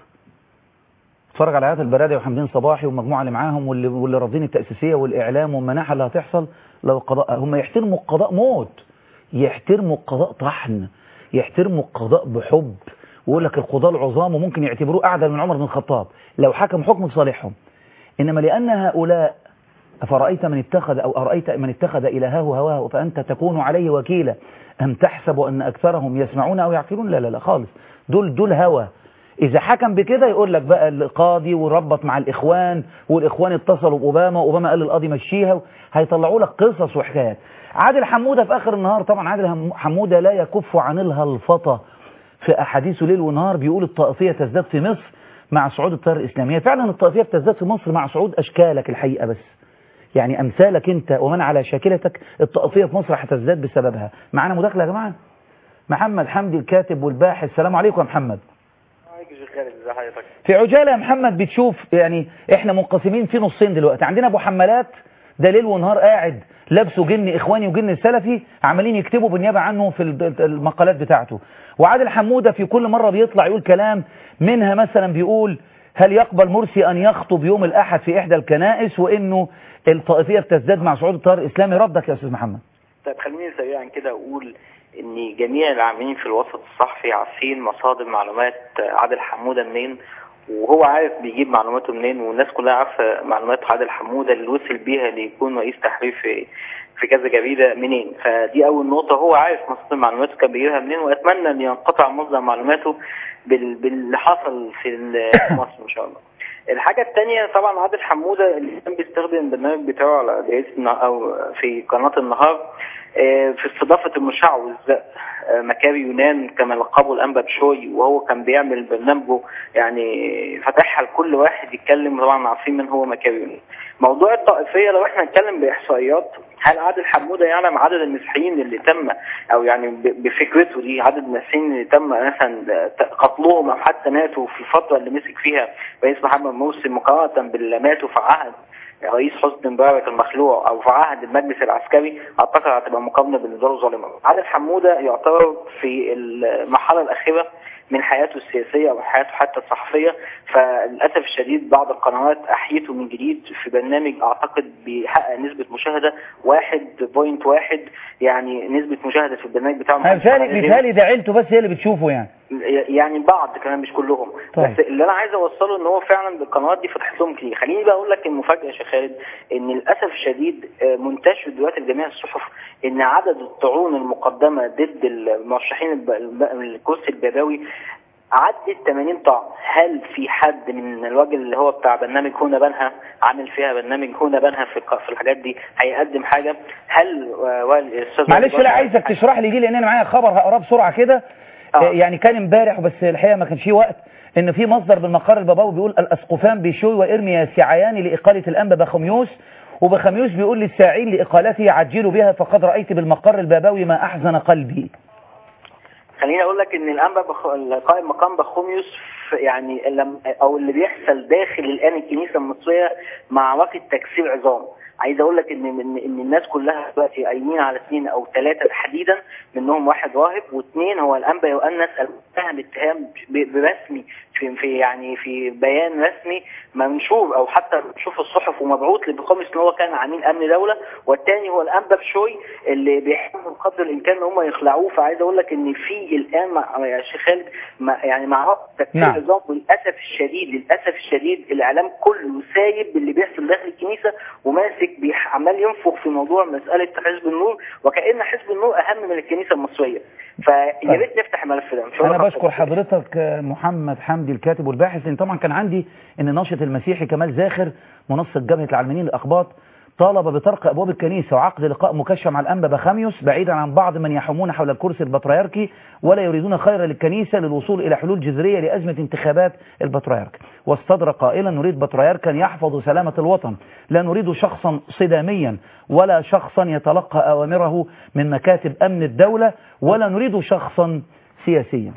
اتفرج على عياط البرادة وحمدين صباحي والمجموعة اللي معاهم واللي, واللي رافضين التأسيسية والإعلام والمناحة اللي هتحصل لو القضاء هم يحترموا القضاء موت يحترموا القضاء طحن يحترموا القضاء بحب ويقول لك القضاة العظام وممكن يعتبروه أعدل من عمر بن الخطاب لو حكم حكم في صالحهم إنما لأن هؤلاء أفرأيت من اتخذ أو أرأيت من اتخذ إلهه هواه فأنت تكون عليه وكيلا أم تحسب أن أكثرهم يسمعون أو يعقلون لا لا لا خالص دول دول هوى إذا حكم بكده يقول لك بقى القاضي وربط مع الإخوان والإخوان اتصلوا بأوباما وأوباما قال للقاضي مشيها هيطلعوا لك قصص وحكايات عادل حمودة في آخر النهار طبعا عادل هم- حمودة لا يكف عن الهلفطة في أحاديثه ليل ونهار بيقول الطائفية تزداد في مصر مع صعود التيار الإسلامي فعلا الطائفية بتزداد في مصر مع صعود أشكالك الحقيقة بس يعني أمثالك أنت ومن على شاكلتك الطائفية في مصر هتزداد بسببها معانا مداخلة يا جماعة محمد حمدي الكاتب والباحث السلام عليكم يا محمد عليك يا شيخ خالد ازي حضرتك في عجالة يا محمد بتشوف يعني احنا منقسمين في نصين دلوقتي عندنا ابو حمالات ده ليل ونهار قاعد لابسه جن اخواني وجن السلفي عمالين يكتبوا بالنيابه عنه في ال- المقالات بتاعته وعادل حموده في كل مره بيطلع يقول كلام منها مثلا بيقول هل يقبل مرسي ان يخطب يوم الاحد في احدى الكنائس وانه الطائفيه بتزداد مع صعود التيار الاسلامي ردك يا استاذ محمد طيب خليني سريعا كده اقول ان جميع العاملين في الوسط الصحفي عارفين مصادر معلومات عادل حموده منين وهو عارف بيجيب معلوماته منين والناس كلها عارفه معلومات عادل حموده اللي وصل بيها ليكون رئيس تحرير في في كذا جريده منين فدي اول نقطه هو عارف مصادر معلوماته كان بيجيبها منين واتمنى ان ينقطع مصدر معلوماته بال- باللي حصل في ال- في مصر ان شاء الله الحاجة التانية طبعا عادل حمودة اللي كان بيستخدم البرنامج بتاعه على جريدة النهار أو في قناة النهار آه، في استضافة المشعوذ آه، مكاري يونان كما لقبه الأنبا بشوي وهو كان بيعمل برنامجه يعني فتحها لكل واحد يتكلم طبعا عارفين من هو مكاري يونان موضوع الطائفية لو احنا نتكلم بإحصائيات هل عادل حمودة يعلم عدد المسيحيين اللي تم او يعني ب- بفكرته دي عدد المسيحيين اللي تم مثلا قتلهم او حتى ماتوا في الفترة اللي مسك فيها رئيس محمد مرسي مقارنة باللي ماتوا في عهد رئيس حسني مبارك المخلوع او في عهد المجلس العسكري اعتقد هتبقى مقارنه بالنسبه له ظالمه. عادل حموده يعتبر في المرحله الاخيره من حياته السياسيه او حياته حتى الصحفيه فللاسف الشديد بعض القنوات احيته من جديد في برنامج اعتقد بيحقق نسبه مشاهده 1.1 يعني نسبه مشاهده في البرنامج بتاعه انا بيتهيألي بيتهيألي ده عيلته بس هي اللي بتشوفه يعني يعني بعض كمان مش كلهم طيب. بس اللي انا عايز اوصله ان هو فعلا القنوات دي فتحت لهم كتير خليني بقى اقول لك المفاجاه يا شيخ خالد ان للاسف الشديد آه، منتشر دلوقتي في جميع الصحف ان عدد الطعون المقدمه ضد المرشحين الب- الب- الكرسي البابوي عدت 80 طعن هل في حد من الراجل اللي هو بتاع برنامج هنا بنها عامل فيها برنامج هنا بنها في الق- في الحاجات دي هيقدم حاجه هل آه، والد- الاستاذ معلش والد لا عايزك تشرح لي دي لان انا معايا خبر هقراه بسرعه كده آه. يعني كان امبارح بس الحقيقه ما كانش فيه وقت ان في مصدر بالمقر البابوي بيقول الاسقفان بشوي وارميا سعيان لاقاله الانبا بخميوس وبخميوس بيقول للساعين لاقالته عجلوا بها فقد رايت بالمقر البابوي ما احزن قلبي خليني اقول لك ان الانبا بخ... القائم مقام بخوميوس ف- يعني لم... او اللي بيحصل داخل الان الكنيسه المصريه معركه تكسير عظام عايز اقول لك ان ان, إن الناس كلها دلوقتي قايمين على اثنين او ثلاثه تحديدا منهم واحد راهب واثنين هو الانبا يؤنس المتهم اتهام ب- برسمي في, في يعني في بيان رسمي منشور او حتى نشوف الصحف ومبعوث لبخامس ان هو كان عميل امن دوله والثاني هو الانبا بشوي اللي بيحاولوا بقدر الامكان ان هم يخلعوه فعايز اقول لك ان في الان مع يا شيخ خالد مع- يعني معركه تكسير نعم. النظام وللاسف الشديد للاسف الشديد الاعلام كله سايب اللي بيحصل داخل الكنيسه وماسك بيح- عمال ينفخ في موضوع مساله حزب النور وكان حزب النور اهم من الكنيسه المصريه فيا طيب. ريت نفتح الملف ده مش هقول انا لك بشكر أكتر. حضرتك آه، محمد حمدي الكاتب والباحث لان طبعا كان عندي ان ناشط المسيحي كمال زاخر منسق جبهه العلمانيين للاخباط طالب بطرق ابواب الكنيسه وعقد لقاء مكشف مع الانبا بخاميوس بعيدا عن بعض من يحومون حول الكرسي البطريركي ولا يريدون خيرا للكنيسه للوصول الى حلول جذريه لازمه انتخابات البطريرك واستدرى قائلا نريد بطريركا يحفظ سلامه الوطن لا نريد شخصا صداميا ولا شخصا يتلقى اوامره من مكاتب امن الدوله ولا نريد شخصا سياسيا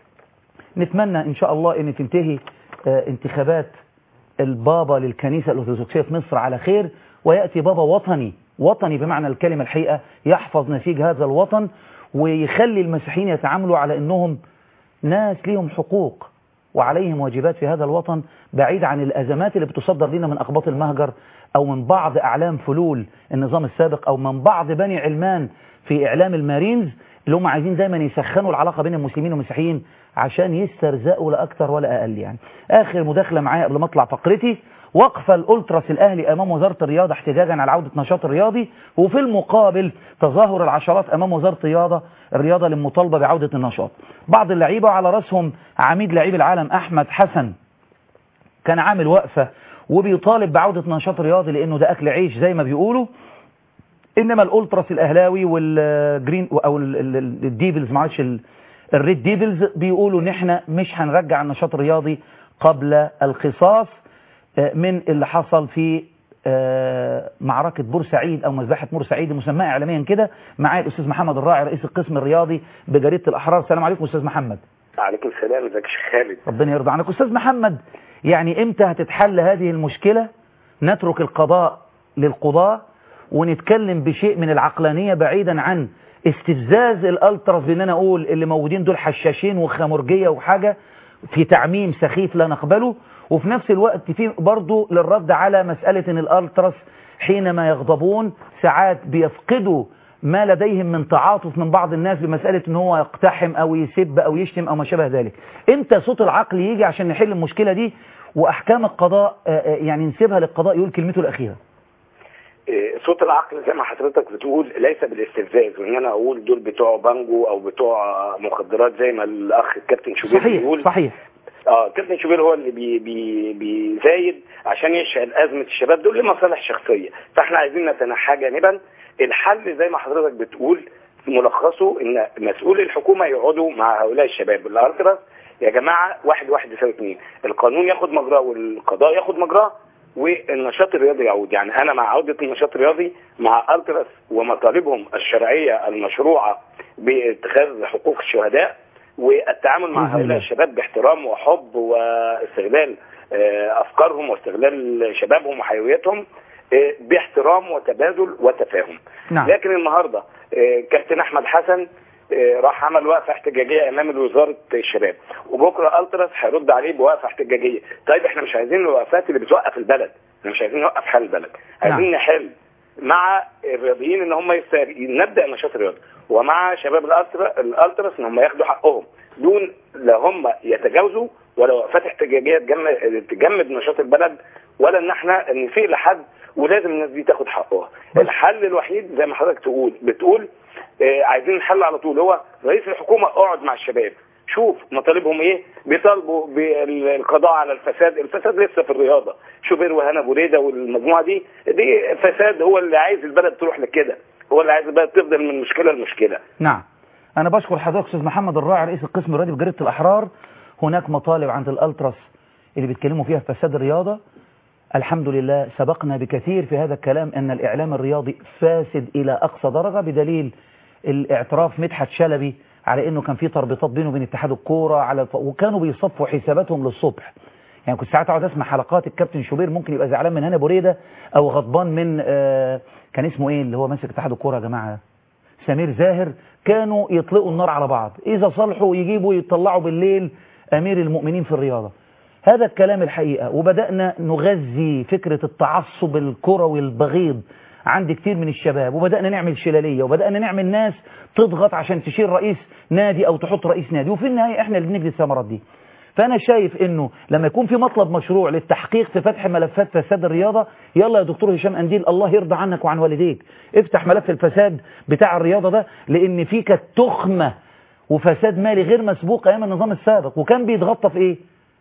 نتمنى ان شاء الله ان تنتهي آه، انتخابات البابا للكنيسة الأرثوذكسية في مصر على خير ويأتي بابا وطني وطني بمعنى الكلمة الحقيقة يحفظ نسيج هذا الوطن ويخلي المسيحيين يتعاملوا على أنهم ناس ليهم حقوق وعليهم واجبات في هذا الوطن بعيد عن الأزمات اللي بتصدر لنا من أقباط المهجر أو من بعض أعلام فلول النظام السابق أو من بعض بني علمان في إعلام المارينز اللي هم عايزين دايما يسخنوا العلاقة بين المسلمين والمسيحيين عشان يسترزقوا لا أكتر ولا أقل يعني آخر مداخلة معايا قبل ما أطلع فقرتي وقف الألتراس الأهلي أمام وزارة الرياضة احتجاجا على عودة نشاط الرياضي وفي المقابل تظاهر العشرات أمام وزارة الرياضة الرياضة للمطالبة بعودة النشاط بعض اللعيبة على رأسهم عميد لعيب العالم أحمد حسن كان عامل وقفة وبيطالب بعودة نشاط رياضي لأنه ده أكل عيش زي ما بيقولوا إنما الألتراس الأهلاوي والجرين أو ال- ال- ال- الديفلز معلش ال- الريد ديفلز بيقولوا إن إحنا مش هنرجع النشاط الرياضي قبل القصاص آه، من اللي حصل في آه، معركة بورسعيد أو مذبحة بورسعيد مسماها إعلاميا كده معايا الأستاذ محمد الراعي رئيس القسم الرياضي بجريدة الأحرار السلام عليكم أستاذ محمد عليكم السلام ازيك يا شيخ خالد ربنا يرضى عنك أستاذ محمد يعني إمتى هتتحل هذه المشكلة نترك القضاء للقضاء ونتكلم بشيء من العقلانية بعيدا عن استفزاز الالتراس بان انا اقول اللي موجودين دول حشاشين وخمرجية وحاجة في تعميم سخيف لا نقبله وفي نفس الوقت في برضه للرد على مسألة ان الالتراس حينما يغضبون ساعات بيفقدوا ما لديهم من تعاطف من بعض الناس بمسألة ان هو يقتحم او يسب او يشتم او ما شابه ذلك امتى صوت العقل يجي عشان نحل المشكلة دي واحكام القضاء آه، آه، يعني نسيبها للقضاء يقول كلمته الاخيرة إيه، صوت العقل زي ما حضرتك بتقول ليس بالاستفزاز وان انا اقول دول بتوع بانجو او بتوع مخدرات زي ما الاخ الكابتن شوبير صحيح بيقول صحيح اه كابتن شوبير هو اللي بي بي بيزايد عشان يشعل ازمه الشباب دول لمصالح شخصيه فاحنا عايزين نتنحى جانبا الحل زي ما حضرتك بتقول ملخصه ان مسؤول الحكومه يقعدوا مع هؤلاء الشباب الارتراس يا جماعه واحد واحد يساوي اثنين القانون ياخد مجراه والقضاء ياخد مجراه والنشاط الرياضي يعود يعني انا مع عوده النشاط الرياضي مع التراس ومطالبهم الشرعيه المشروعه باتخاذ حقوق الشهداء والتعامل مع بإذن هؤلاء الله. الشباب باحترام وحب واستغلال آه، افكارهم واستغلال شبابهم وحيويتهم آه، باحترام وتبادل وتفاهم نعم لكن النهارده آه، كابتن احمد حسن آه، راح عمل وقفه احتجاجيه امام وزاره الشباب وبكره التراس هيرد عليه بوقفه احتجاجيه طيب احنا مش عايزين الوقفات اللي بتوقف البلد احنا مش عايزين نوقف حال البلد عايزين نعم. نحل مع الرياضيين ان هم يستر... نبدا النشاط الرياضي ومع شباب الألترا- الالتراس ان هم ياخدوا حقهم دون لا هم يتجاوزوا ولا وقفات احتجاجيه تجمد, تجمد نشاط البلد ولا ان احنا نسيء لحد ولازم الناس دي تاخد حقها بس. الحل الوحيد زي ما حضرتك تقول بتقول آه، عايزين نحل على طول هو رئيس الحكومه اقعد مع الشباب شوف مطالبهم ايه بيطالبوا بالقضاء على الفساد الفساد لسه في الرياضه شوبير وهنا بريده والمجموعه دي دي فساد هو اللي عايز البلد تروح لكده هو اللي عايز البلد تفضل من مشكله لمشكله نعم أنا بشكر حضرتك أستاذ محمد الراعي رئيس القسم الرياضي بجريدة الأحرار هناك مطالب عند الألتراس اللي بيتكلموا فيها في فساد الرياضة الحمد لله سبقنا بكثير في هذا الكلام أن الإعلام الرياضي فاسد إلى أقصى درجة بدليل الاعتراف مدحت شلبي على أنه كان في تربيطات بينه وبين اتحاد الكورة على الف... وكانوا بيصفوا حساباتهم للصبح يعني كنت ساعات اقعد اسمع حلقات الكابتن شوبير ممكن يبقى زعلان من هنا بريده او غضبان من آه كان اسمه ايه اللي هو ماسك اتحاد الكوره يا جماعه سمير زاهر كانوا يطلقوا النار على بعض إذا صلحوا يجيبوا يطلعوا بالليل أمير المؤمنين في الرياضة هذا الكلام الحقيقة وبدأنا نغذي فكرة التعصب الكروي البغيض عند كتير من الشباب وبدأنا نعمل شلالية وبدأنا نعمل ناس تضغط عشان تشيل رئيس نادي أو تحط رئيس نادي وفي النهاية احنا اللي بنجري الثمرات دي فأنا شايف إنه لما يكون في مطلب مشروع للتحقيق في فتح ملفات فساد الرياضة يلا يا دكتور هشام أنديل الله يرضى عنك وعن والديك افتح ملف الفساد بتاع الرياضة ده لأن فيه كانت تخمة وفساد مالي غير مسبوق أيام النظام السابق وكان بيتغطى في إيه؟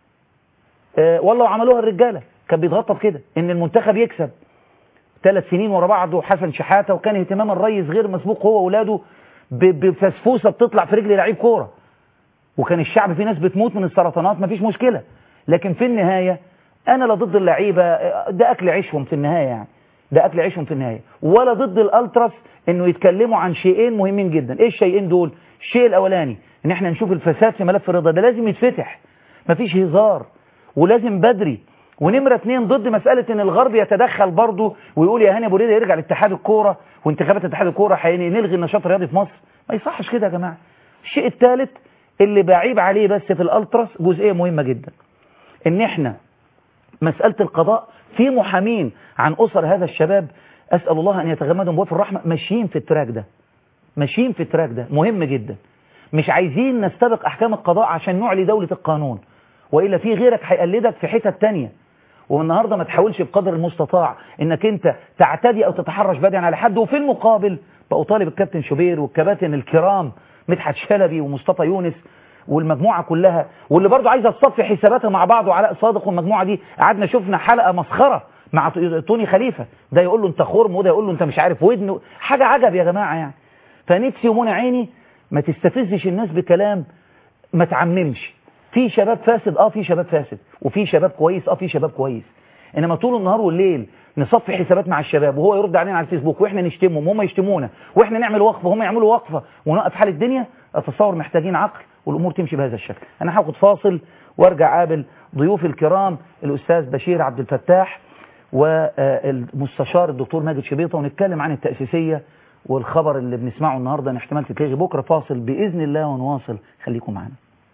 آه والله وعملوها الرجالة كان بيتغطى في كده إن المنتخب يكسب ثلاث سنين ورا بعض وحسن شحاتة وكان اهتمام الريس غير مسبوق هو وأولاده بفسفوسة بتطلع في رجل لعيب كورة وكان الشعب في ناس بتموت من السرطانات مفيش مشكلة لكن في النهاية أنا لا ضد اللعيبة ده أكل عيشهم في النهاية يعني ده أكل عيشهم في النهاية ولا ضد الألتراس إنه يتكلموا عن شيئين مهمين جدا إيه الشيئين دول الشيء الأولاني إن إحنا نشوف الفساد في ملف الرضا ده لازم يتفتح مفيش هزار ولازم بدري ونمرة اتنين ضد مسألة ان الغرب يتدخل برضه ويقول يا هاني ابو ريده يرجع لاتحاد الكورة وانتخابات اتحاد الكورة نلغي النشاط الرياضي في مصر ما يصحش كده يا جماعة الشيء الثالث اللي بعيب عليه بس في الالتراس جزئية مهمة جدا ان احنا مسألة القضاء في محامين عن اسر هذا الشباب اسأل الله ان يتغمدهم بوفر الرحمة ماشيين في التراك ده ماشيين في التراك ده مهم جدا مش عايزين نستبق احكام القضاء عشان نعلي دولة القانون وإلا في غيرك هيقلدك في حتت تانية والنهاردة ما تحاولش بقدر المستطاع انك انت تعتدي او تتحرش بدنيا على حد وفي المقابل بأطالب الكابتن شوبير والكباتن الكرام مدحت شلبي ومصطفى يونس والمجموعة كلها واللي برضه عايزة تصفي حساباتها مع بعض وعلاء صادق والمجموعة دي قعدنا شفنا حلقة مسخرة مع توني خليفة ده يقول له انت خرم وده يقول له انت مش عارف ودن حاجة عجب يا جماعة يعني فنفسي ومنى عيني ما تستفزش الناس بكلام ما تعممش في شباب فاسد اه في شباب فاسد وفي شباب كويس اه في شباب كويس انما طول النهار والليل نصفي حسابات مع الشباب وهو يرد علينا على الفيسبوك واحنا نشتمهم وهم يشتمونا واحنا نعمل وقفه وهم يعملوا وقفه ونوقف حال الدنيا اتصور محتاجين عقل والامور تمشي بهذا الشكل انا هاخد فاصل وارجع قابل ضيوفي الكرام الاستاذ بشير عبد الفتاح والمستشار الدكتور ماجد شبيطة ونتكلم عن التأسيسية والخبر اللي بنسمعه النهاردة ان احتمال تتلغي بكرة فاصل بإذن الله ونواصل خليكم معنا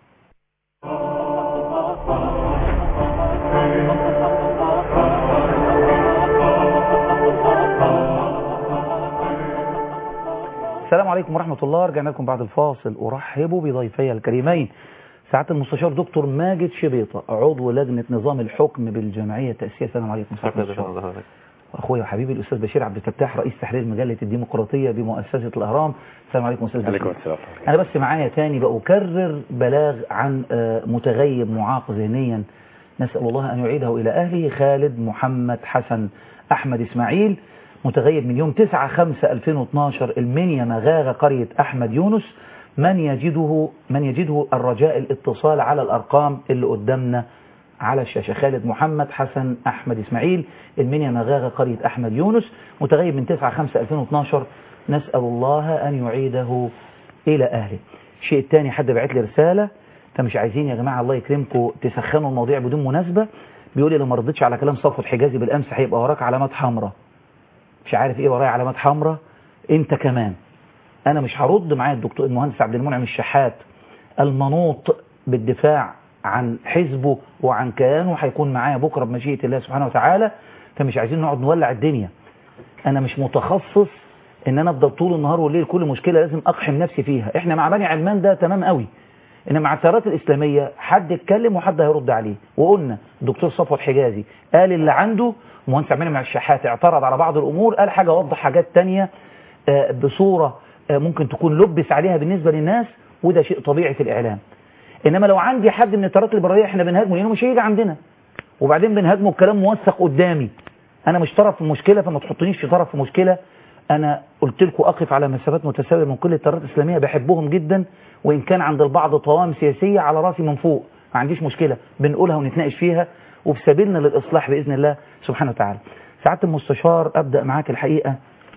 السلام عليكم ورحمة الله رجعنا لكم بعد الفاصل أرحب بضيفي الكريمين سعادة المستشار دكتور ماجد شبيطة عضو لجنة نظام الحكم بالجمعية التأسيسية السلام عليكم سعادة المستشار أخويا وحبيبي الأستاذ بشير عبد الفتاح رئيس تحرير مجلة الديمقراطية بمؤسسة الأهرام السلام عليكم أستاذ بشير عليكم السلام أنا بس معايا تاني بأكرر بلاغ عن آه، متغيب معاق ذهنيا نسأل الله أن يعيده إلى أهله خالد محمد حسن أحمد إسماعيل متغيب من يوم 9 5 2012 المنيا مغاغة قرية أحمد يونس من يجده من يجده الرجاء الاتصال على الأرقام اللي قدامنا على الشاشة خالد محمد حسن أحمد إسماعيل المنيا مغاغة قرية أحمد يونس متغيب من 9 5 2012 نسأل الله أن يعيده إلى أهله الشيء الثاني حد بعت لي رسالة فمش عايزين يا جماعة الله يكرمكم تسخنوا المواضيع بدون مناسبة بيقول لي لو ما ردتش على كلام صفوت حجازي بالأمس هيبقى وراك علامات حمراء مش عارف ايه ورايا علامات حمراء انت كمان انا مش هرد معايا الدكتور المهندس عبد المنعم الشحات المنوط بالدفاع عن حزبه وعن كيانه هيكون معايا بكره بمشيئه الله سبحانه وتعالى فمش عايزين نقعد نولع الدنيا انا مش متخصص ان انا افضل طول النهار والليل كل مشكله لازم اقحم نفسي فيها احنا مع بني علمان ده تمام قوي ان مع التيارات الاسلاميه حد اتكلم وحد هيرد عليه وقلنا الدكتور صفوت حجازي قال اللي عنده مهندس عمنا مع الشحات اعترض على بعض الامور قال حاجه وضح حاجات تانية آه، بصوره آه، ممكن تكون لبس عليها بالنسبه للناس وده شيء طبيعي في الاعلام انما لو عندي حد من التيارات الليبراليه احنا بنهاجمه لانه مش هيجي عندنا وبعدين بنهاجمه بكلام موثق قدامي انا مش طرف في مشكله فما تحطنيش في طرف في مشكله انا قلت لكم اقف على مسافات متساويه من كل التيارات الاسلاميه بحبهم جدا وان كان عند البعض طوام سياسيه على راسي من فوق ما عنديش مشكله بنقولها ونتناقش فيها وفي سبيلنا للاصلاح باذن الله سبحانه وتعالى سعاده المستشار ابدا معاك الحقيقه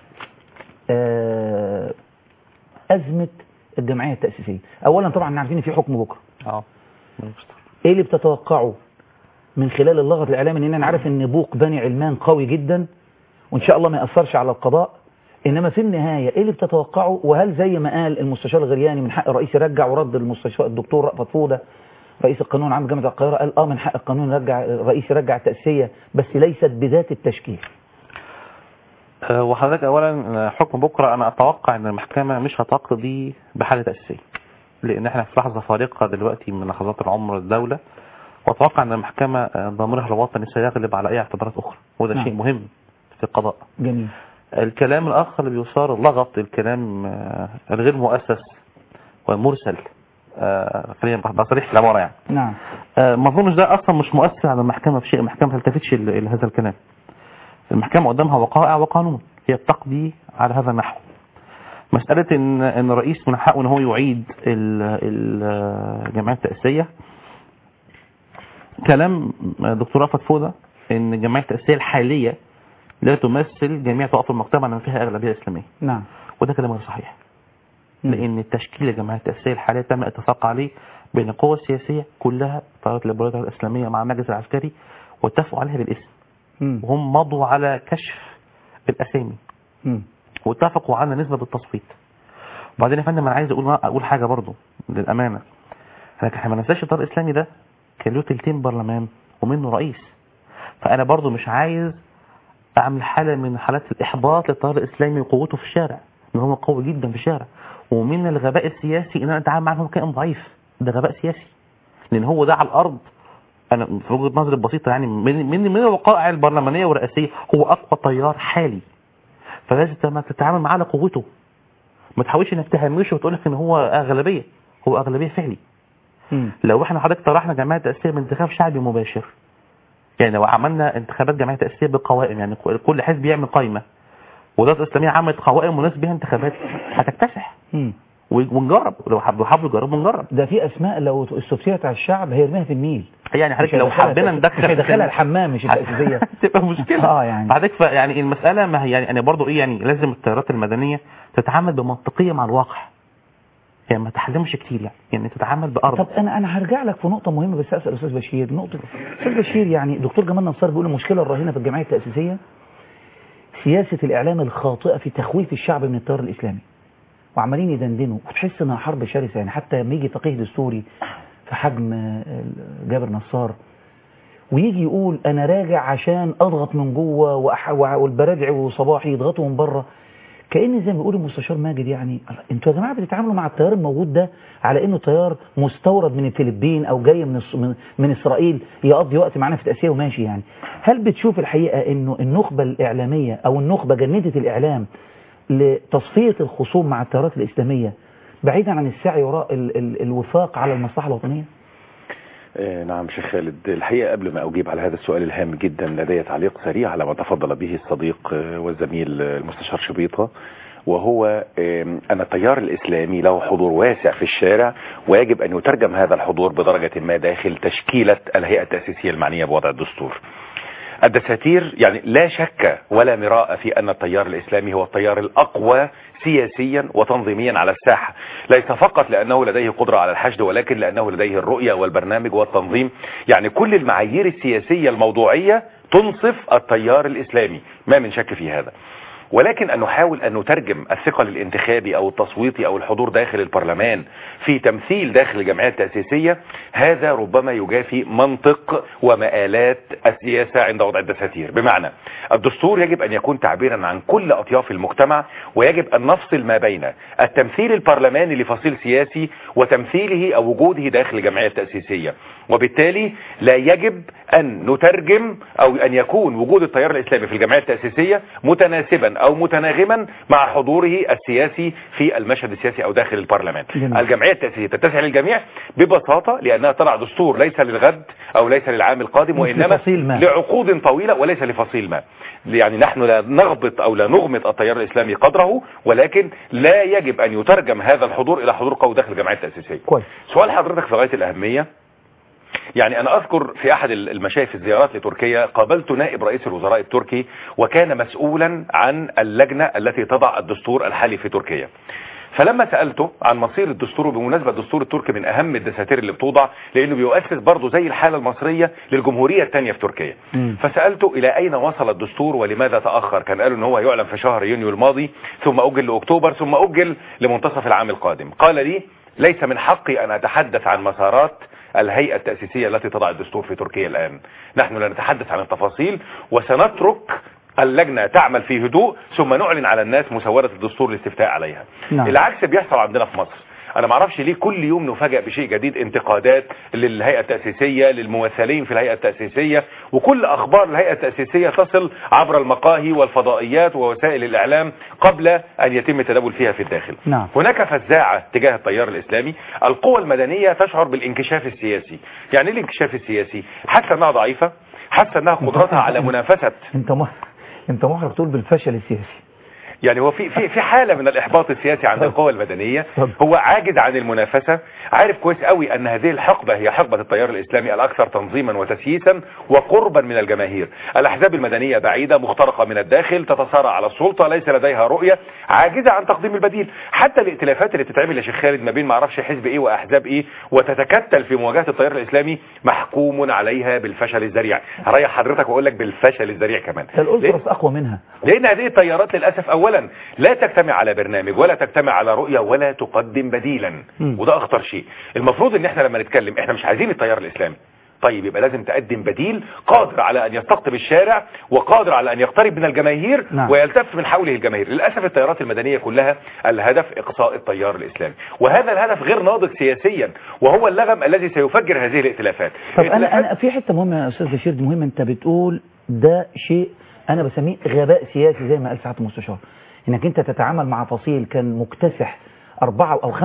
آه، ازمه الجمعيه التاسيسيه اولا طبعا احنا عارفين ان في حكم بكره اه ايه اللي بتتوقعه من خلال اللغط الاعلامي ان انا عارف ان بوق بني علمان قوي جدا وان شاء الله ما ياثرش على القضاء انما في النهايه ايه اللي بتتوقعه وهل زي ما قال المستشار الغرياني من حق الرئيس يرجع ورد المستشار الدكتور رأفت فوده رئيس القانون العام جامعه القاهره قال اه من حق القانون يرجع الرئيس يرجع التاسيسيه بس ليست بذات التشكيل آه، وحضرتك اولا آه، حكم بكره انا اتوقع ان المحكمه مش هتقضي بحاله تاسيسيه لان احنا في لحظه فارقه دلوقتي من لحظات العمر الدوله واتوقع ان المحكمه آه، ضميرها الوطني سيغلب على اي اعتبارات اخرى وده نعم. شيء مهم في القضاء جميل الكلام الاخر اللي بيثار لغط الكلام آه، الغير مؤسس والمرسل آه، خلينا نبقى صريح في العباره يعني نعم آه، ما اظنش ده اصلا مش مؤثر على المحكمه في شيء المحكمه ما تلتفتش ل- الى هذا الكلام المحكمه قدامها وقائع وقانون هي بتقضي على هذا النحو مساله ان ان الرئيس من حقه ان هو يعيد ال- ال- الجمعيه التاسيسيه كلام دكتور رأفت فوده ان الجمعيه التاسيسيه الحاليه لا تمثل جميع طوائف المجتمع لان فيها اغلبيه اسلاميه نعم وده كلام غير صحيح مم. لان التشكيل الجمعيه التاسيسيه الحاليه تم الاتفاق عليه بين القوى السياسيه كلها التيارات الليبراليه الاسلاميه مع المجلس العسكري واتفقوا عليها بالاسم مم. وهم مضوا على كشف الاسامي مم. واتفقوا على نسبه بالتصويت وبعدين يا فندم انا عايز اقول اقول حاجه برضو للامانه لكن احنا ما ننساش الطريق الاسلامي ده كان له تلتين برلمان ومنه رئيس فانا برضو مش عايز اعمل حاله من حالات الاحباط للتيار الاسلامي وقوته في الشارع ان هو قوي جدا في الشارع ومن الغباء السياسي ان انا اتعامل معاه إن هو كائن ضعيف ده غباء سياسي لان هو ده على الارض انا في وجهه نظري البسيطه يعني من من من الوقائع البرلمانيه والرئاسيه هو اقوى تيار حالي فلازم لما تتعامل معاه على قوته ما تحاولش انك تهمشه وتقول لك ان هو اغلبيه هو اغلبيه فعلي مم. لو احنا حضرتك طرحنا جمعيه تاسيسيه بانتخاب شعبي مباشر يعني لو عملنا انتخابات جمعيه تاسيسيه بقوائم يعني كل حزب يعمل قائمه والدوله الاسلاميه عملت قوائم مناسب بها انتخابات هتكتسح مم. ونجرب لو حبوا حبوا يجربوا نجرب ده في اسماء لو استفتيت على الشعب هيرميها في النيل يعني حضرتك مش لو هيدخلها حبينا التأسيس- ندخل مش هيدخلها الحمام مش التأسيسية تبقى مشكله اه يعني حضرتك ف- يعني المساله ما هي يعني يعني برضه ايه يعني لازم التيارات المدنيه تتعامل بمنطقيه مع الواقع هي ما تحزمش كتير يعني يعني تتعامل بارض طب انا انا هرجع لك في نقطه مهمه بس اسال استاذ بشير نقطه استاذ بشير يعني دكتور جمال نصار بيقول المشكله الراهنه في الجمعيه التاسيسيه سياسه الاعلام الخاطئه في تخويف الشعب من التيار الاسلامي وعمالين يدندنوا وتحس انها حرب شرسه يعني حتى لما يجي فقيه دستوري في حجم آه، جابر نصار ويجي يقول انا راجع عشان اضغط من جوه وأح- وع- والبرادعي وصباحي يضغطوا من بره كأن زي ما بيقول المستشار ماجد يعني انتوا يا جماعه بتتعاملوا مع التيار الموجود ده على انه تيار مستورد من الفلبين او جاي من الص- من, من اسرائيل يقضي وقت معانا في تاسيا وماشي يعني هل بتشوف الحقيقه انه النخبه الاعلاميه او النخبه جندت الاعلام لتصفيه الخصوم مع التيارات الاسلاميه بعيدا عن السعي وراء ال ال الوفاق على المصلحه الوطنيه؟ آه، نعم شيخ خالد الحقيقة قبل ما أجيب على هذا السؤال الهام جدا لدي تعليق سريع على ما تفضل به الصديق آه، والزميل آه، المستشار شبيطة وهو آم، أن التيار الإسلامي له حضور واسع في الشارع ويجب أن يترجم هذا الحضور بدرجة ما داخل تشكيلة الهيئة التأسيسية المعنية بوضع الدستور الدساتير يعني لا شك ولا مراء في أن التيار الإسلامي هو التيار الأقوى سياسيا وتنظيميا على الساحة ليس فقط لأنه لديه قدرة على الحشد ولكن لأنه لديه الرؤية والبرنامج والتنظيم يعني كل المعايير السياسية الموضوعية تنصف التيار الإسلامي ما من شك في هذا ولكن أن نحاول أن نترجم الثقل الانتخابي أو التصويتي أو الحضور داخل البرلمان في تمثيل داخل الجمعية التأسيسية هذا ربما يجافي منطق ومآلات السياسة عند وضع الدساتير بمعنى الدستور يجب أن يكون تعبيرا عن كل أطياف المجتمع ويجب أن نفصل ما بين التمثيل البرلماني لفصيل سياسي وتمثيله أو وجوده داخل الجمعية التأسيسية وبالتالي لا يجب أن نترجم أو أن يكون وجود التيار الإسلامي في الجمعية التأسيسية متناسبا أو متناغما مع حضوره السياسي في المشهد السياسي أو داخل البرلمان جميل. الجمعية التأسيسية تتسع للجميع ببساطة لأنها تضع دستور ليس للغد أو ليس للعام القادم مش وإنما لفصيل ما. لعقود طويلة وليس لفصيل ما يعني نحن لا نغبط أو لا نغمط التيار الإسلامي قدره ولكن لا يجب أن يترجم هذا الحضور إلى حضور قوي داخل الجمعية التأسيسية كويس سؤال حضرتك في غاية الأهمية يعني أنا أذكر في أحد المشايف الزيارات لتركيا قابلت نائب رئيس الوزراء التركي وكان مسؤولا عن اللجنة التي تضع الدستور الحالي في تركيا فلما سألته عن مصير الدستور وبمناسبة الدستور التركي من أهم الدساتير اللي بتوضع لأنه بيؤسس برضه زي الحالة المصرية للجمهورية الثانية في تركيا مم. فسألته إلى أين وصل الدستور ولماذا تأخر كان قالوا إن هو يعلن في شهر يونيو الماضي ثم أجل لأكتوبر ثم أجل لمنتصف العام القادم قال لي ليس من حقي أن أتحدث عن مسارات الهيئة التأسيسية التي تضع الدستور في تركيا الآن نحن لا نتحدث عن التفاصيل وسنترك اللجنة تعمل في هدوء ثم نعلن على الناس مسودة الدستور للاستفتاء عليها نعم. العكس بيحصل عندنا في مصر انا ما اعرفش ليه كل يوم نفاجئ بشيء جديد انتقادات للهيئه التاسيسيه للممثلين في الهيئه التاسيسيه وكل اخبار الهيئه التاسيسيه تصل عبر المقاهي والفضائيات ووسائل الاعلام قبل ان يتم التداول فيها في الداخل نعم. هناك فزاعه تجاه التيار الاسلامي القوى المدنيه تشعر بالانكشاف السياسي يعني ايه الانكشاف السياسي حاسه انها ضعيفه حاسه انها قدرتها على منافسه انت م... انت محرج تقول بالفشل السياسي يعني هو في في في حاله من الاحباط السياسي عند القوى المدنيه اتفضل. هو عاجز عن المنافسه عارف كويس قوي ان هذه الحقبه هي حقبه التيار الاسلامي الاكثر تنظيما وتسييسا وقربا من الجماهير الاحزاب المدنيه بعيده مخترقه من الداخل تتصارع على السلطه ليس لديها رؤيه عاجزه عن تقديم البديل حتى الائتلافات اللي بتتعمل يا شيخ خالد ما بين ما اعرفش حزب ايه واحزاب ايه وتتكتل في مواجهه التيار الاسلامي محكوم عليها بالفشل الذريع هريح حضرتك واقول لك بالفشل الذريع كمان ده ليه؟ الألتراس أقوى منها لان هذه التيارات للاسف اولا لا تجتمع على برنامج ولا تجتمع على رؤيه ولا تقدم بديلا مم. وده اخطر شيء المفروض ان احنا لما نتكلم احنا مش عايزين التيار الاسلامي طيب يبقى لازم تقدم بديل قادر على ان يستقطب الشارع وقادر على ان يقترب من الجماهير نعم. ويلتف من حوله الجماهير للاسف التيارات المدنيه كلها الهدف اقصاء التيار الاسلامي وهذا الهدف غير ناضج سياسيا وهو اللغم الذي سيفجر هذه الائتلافات طب أنا, الائتلافات- أنا في حتة مهمة يا أستاذ بشير دي مهمة أنت بتقول ده شيء أنا بسميه غباء سياسي زي ما قال سعادة المستشار إنك أنت تتعامل مع فصيل كان مكتسح 4 أو 75%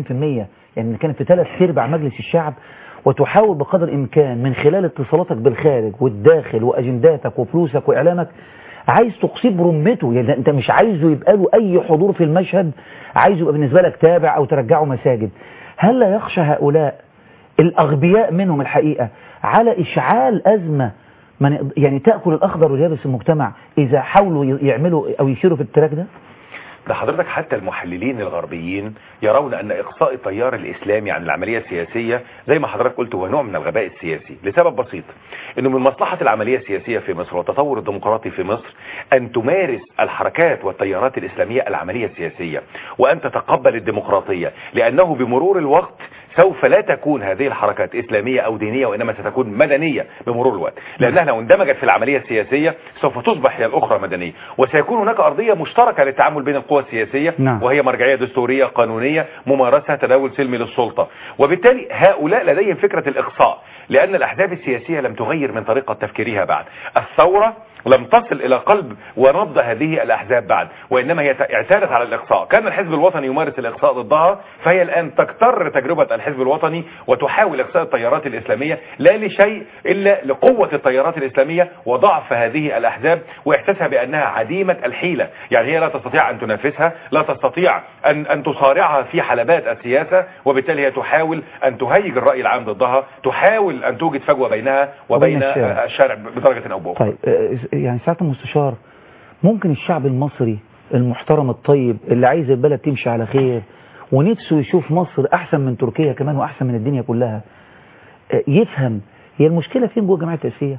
يعني كان في ثلاث أرباع مجلس الشعب وتحاول بقدر الإمكان من خلال اتصالاتك بالخارج والداخل وأجنداتك وفلوسك وإعلامك عايز تقصيه برمته يعني انت مش عايزه يبقى له اي حضور في المشهد عايزه يبقى بالنسبه لك تابع او ترجعه مساجد هل لا يخشى هؤلاء الأغبياء منهم الحقيقة على إشعال أزمة من يعني تأكل الأخضر واليابس المجتمع إذا حاولوا ي- يعملوا أو يسيروا في التراك ده ده حضرتك حتى المحللين الغربيين يرون ان اقصاء التيار الاسلامي عن العمليه السياسيه زي ما حضرتك قلت هو نوع من الغباء السياسي لسبب بسيط انه من مصلحه العمليه السياسيه في مصر والتطور الديمقراطي في مصر ان تمارس الحركات والتيارات الاسلاميه العمليه السياسيه وان تتقبل الديمقراطيه لانه بمرور الوقت سوف لا تكون هذه الحركات إسلامية أو دينية وإنما ستكون مدنية بمرور الوقت لأنها لو اندمجت في العملية السياسية سوف تصبح هي الأخرى مدنية وسيكون هناك أرضية مشتركة للتعامل بين القوى السياسية نعم. وهي مرجعية دستورية قانونية ممارسة تداول سلمي للسلطة وبالتالي هؤلاء لديهم فكرة الإقصاء لأن الأحزاب السياسية لم تغير من طريقة تفكيرها بعد الثورة لم تصل إلى قلب ونبض هذه الأحزاب بعد وإنما هي اعتادت على الإقصاء كان الحزب الوطني يمارس الإقصاء ضدها فهي الآن تكتر تجربة الحزب الوطني وتحاول إقصاء التيارات الإسلامية لا لشيء إلا لقوة التيارات الإسلامية وضعف هذه الأحزاب وإحساسها بأنها عديمة الحيلة يعني هي لا تستطيع أن تنافسها لا تستطيع أن, أن تصارعها في حلبات السياسة وبالتالي هي تحاول أن تهيج الرأي العام ضدها تحاول أن توجد فجوة بينها وبين وبين الشارع. الشارع بدرجة أو بأخرى طيب آه، يعني ساعة المستشار ممكن الشعب المصري المحترم الطيب اللي عايز البلد تمشي على خير ونفسه يشوف مصر أحسن من تركيا كمان وأحسن من الدنيا كلها آه، يفهم هي المشكلة فين جوه جماعة التأسيسية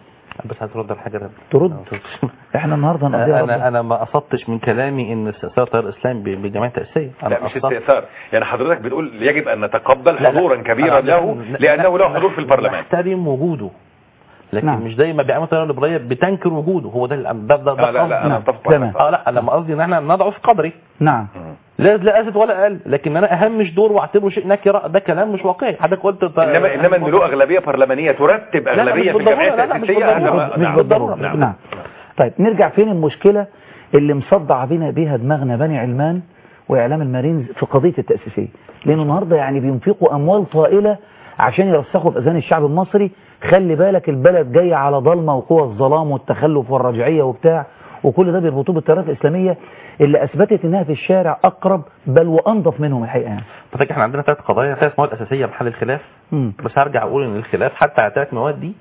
بس عايز ارد على حاجه ترد احنا النهارده هنقضيها رد. انا انا ما قصدتش من كلامي ان استئثار التيار الاسلامي ب- بجماعه تاسيسيه انا لا مش قصدت- استئثار يعني حضرتك بتقول يجب أن نتقبل لا، لا. حضورا كبيرا أنا- له لا- لأنه لا- له حضور في البرلمان نحترم وجوده لكن نعم. مش زي ما بيعملوا التيار الليبراليه بتنكر وجوده هو ده ال- ده ده, ده آه، لا لا قصدي. أنا نعم. أتفق تمام. معك. اه لا لما قصدي ان احنا نضعف قدري نعم لا لا ازيد ولا اقل لكن انا اهمش دور واعتبره شيء نكره ده كلام مش واقعي حضرتك قلت ط- إنما إنما إن له أغلبية برلمانية ترتب لا، أغلبية مش في الجمعية بالضرورة، لا، لا، مش التأسيسية أنا بالضرورة. ما- مش نعم. بالضرورة نعم. نعم طيب نرجع فين المشكلة اللي مصدع بينا بيها دماغنا بني علمان وإعلام المارينز في قضية التأسيسية لأنه النهاردة يعني بينفقوا أموال طائلة عشان يرسخوا في أذهان الشعب المصري خلي بالك البلد جاية على ضلمة وقوى الظلام والتخلف والرجعية وبتاع وكل ده بيربطوه بالتيارات الإسلامية اللي أثبتت إنها في الشارع أقرب بل وأنظف منهم الحقيقة يعني فاكر احنا عندنا ثلاث قضايا ثلاث مواد اساسيه محل الخلاف مم. بس هرجع اقول ان الخلاف حتى على الثلاث مواد دي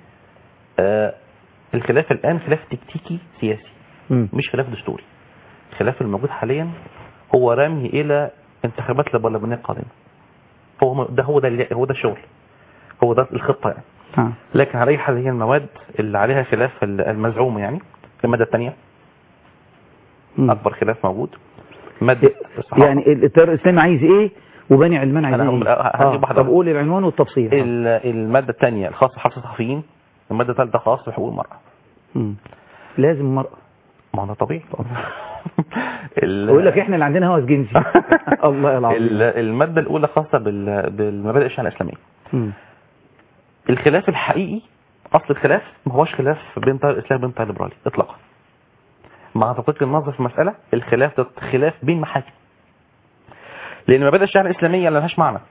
آه الخلاف الان خلاف تكتيكي سياسي مم. مش خلاف دستوري الخلاف الموجود حاليا هو رمي الى انتخابات البرلمانيه القادمه هو ده هو ده اللي- هو ده الشغل هو ده الخطه يعني آه. لكن على اي حال هي المواد اللي عليها خلاف ال- المزعومه يعني الماده الثانيه مم. اكبر خلاف موجود ماده الصحافة. يعني التيار الإسلامي عايز إيه وبني علمان عايز أنا إيه هقول- هجيب آه. واحدة. طب قول العنوان والتفصيل ال- الماده الثانيه الخاصه بحبس الصحفيين الماده الثالثه خاصه بحقوق المراه مم. لازم مرأة ما ده طبيعي ال- يقول لك احنا اللي عندنا هوس جنسي الله العظيم ال- الماده الاولى خاصه بال- بالمبادئ الشريعه الاسلاميه مم. الخلاف الحقيقي اصل الخلاف ما هوش خلاف بين تيار الاسلام وبين تيار الليبرالي اطلاقا مع تطبيق النظر في المساله الخلاف ده خلاف بين محاكم لان مبادئ الشريعه الاسلاميه ما لهاش معنى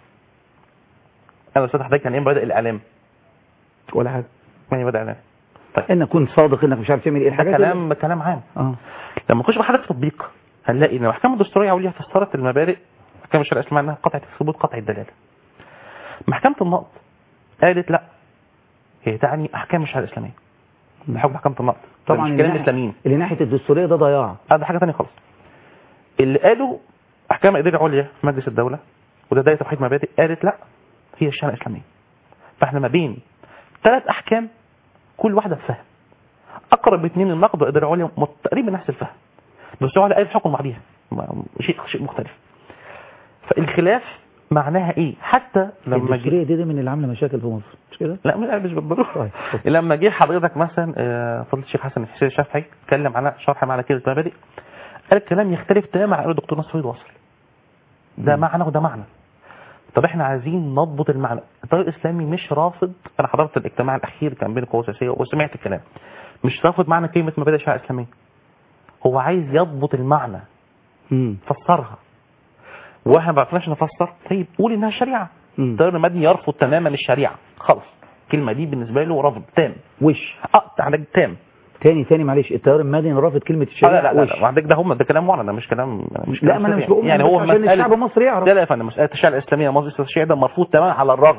انا استاذ حضرتك يعني ايه مبادئ الاعلام ولا حاجة يعني مبادئ الاعلام انك كنت صادق انك مش عارف تعمل ايه ده الحاجات كلام كلام عام اه لما نخش بحاجه في تطبيق هنلاقي ان المحكمه الدستوريه عليا فسرت المبادئ محكمه الشرع الاسلاميه انها قطعه الثبوت قطع الدلاله محكمه النقض قالت لا هي تعني احكام الشرع الاسلاميه بحكم محكمه النقض طبعا مش كلام اللي الاسلاميين ناحية- اللي ناحية الدستورية ده ضياع هذا حاجه ثانيه خالص اللي قالوا احكام اداريه عليا في مجلس الدوله وده دايره توحيد مبادئ قالت لا هي الشرع الاسلاميه فاحنا ما بين ثلاث احكام كل واحده بفهم اقرب اثنين النقد والاداره العليا مت- تقريبا نفس الفهم بس هو على اي حكم بعديها ما- شيء شيء مختلف فالخلاف معناها ايه حتى لما جه الدستورية دي, دي من اللي عاملة مشاكل في مصر مش كده؟ لا مش مش بالضروره طيب. لما جه حضرتك مثلا آه، فضيله الشيخ حسن الحسين الشافعي اتكلم على شرح معنى كلمه مبادئ قال الكلام يختلف تماما عن قول الدكتور نصر فريد واصل ده معنى وده معنى طب احنا عايزين نضبط المعنى التيار الاسلامي مش رافض انا حضرت الاجتماع الاخير كان بين القوى السياسيه وسمعت الكلام مش رافض معنى كلمه مبادئ الشريعه الاسلاميه هو عايز يضبط المعنى مم. فسرها واحنا ما عرفناش نفسر طيب قول انها شريعه مم. التيار المدني يرفض تماما الشريعه خلاص الكلمه دي بالنسبه له رفض تام وش اه على تام تاني تاني معلش التيار المدني رافض كلمة آه الشريعة لا لا وش لا وعندك ده هم ده كلام معلن ده مش كلام مش لا كلام ما انا مش سريع. بقول يعني بس هو عشان مسألة الشعب المصري يعرف لا لا يا فندم مسألة الشريعة الإسلامية مصر الشيعي ده مرفوض تماما على الرغم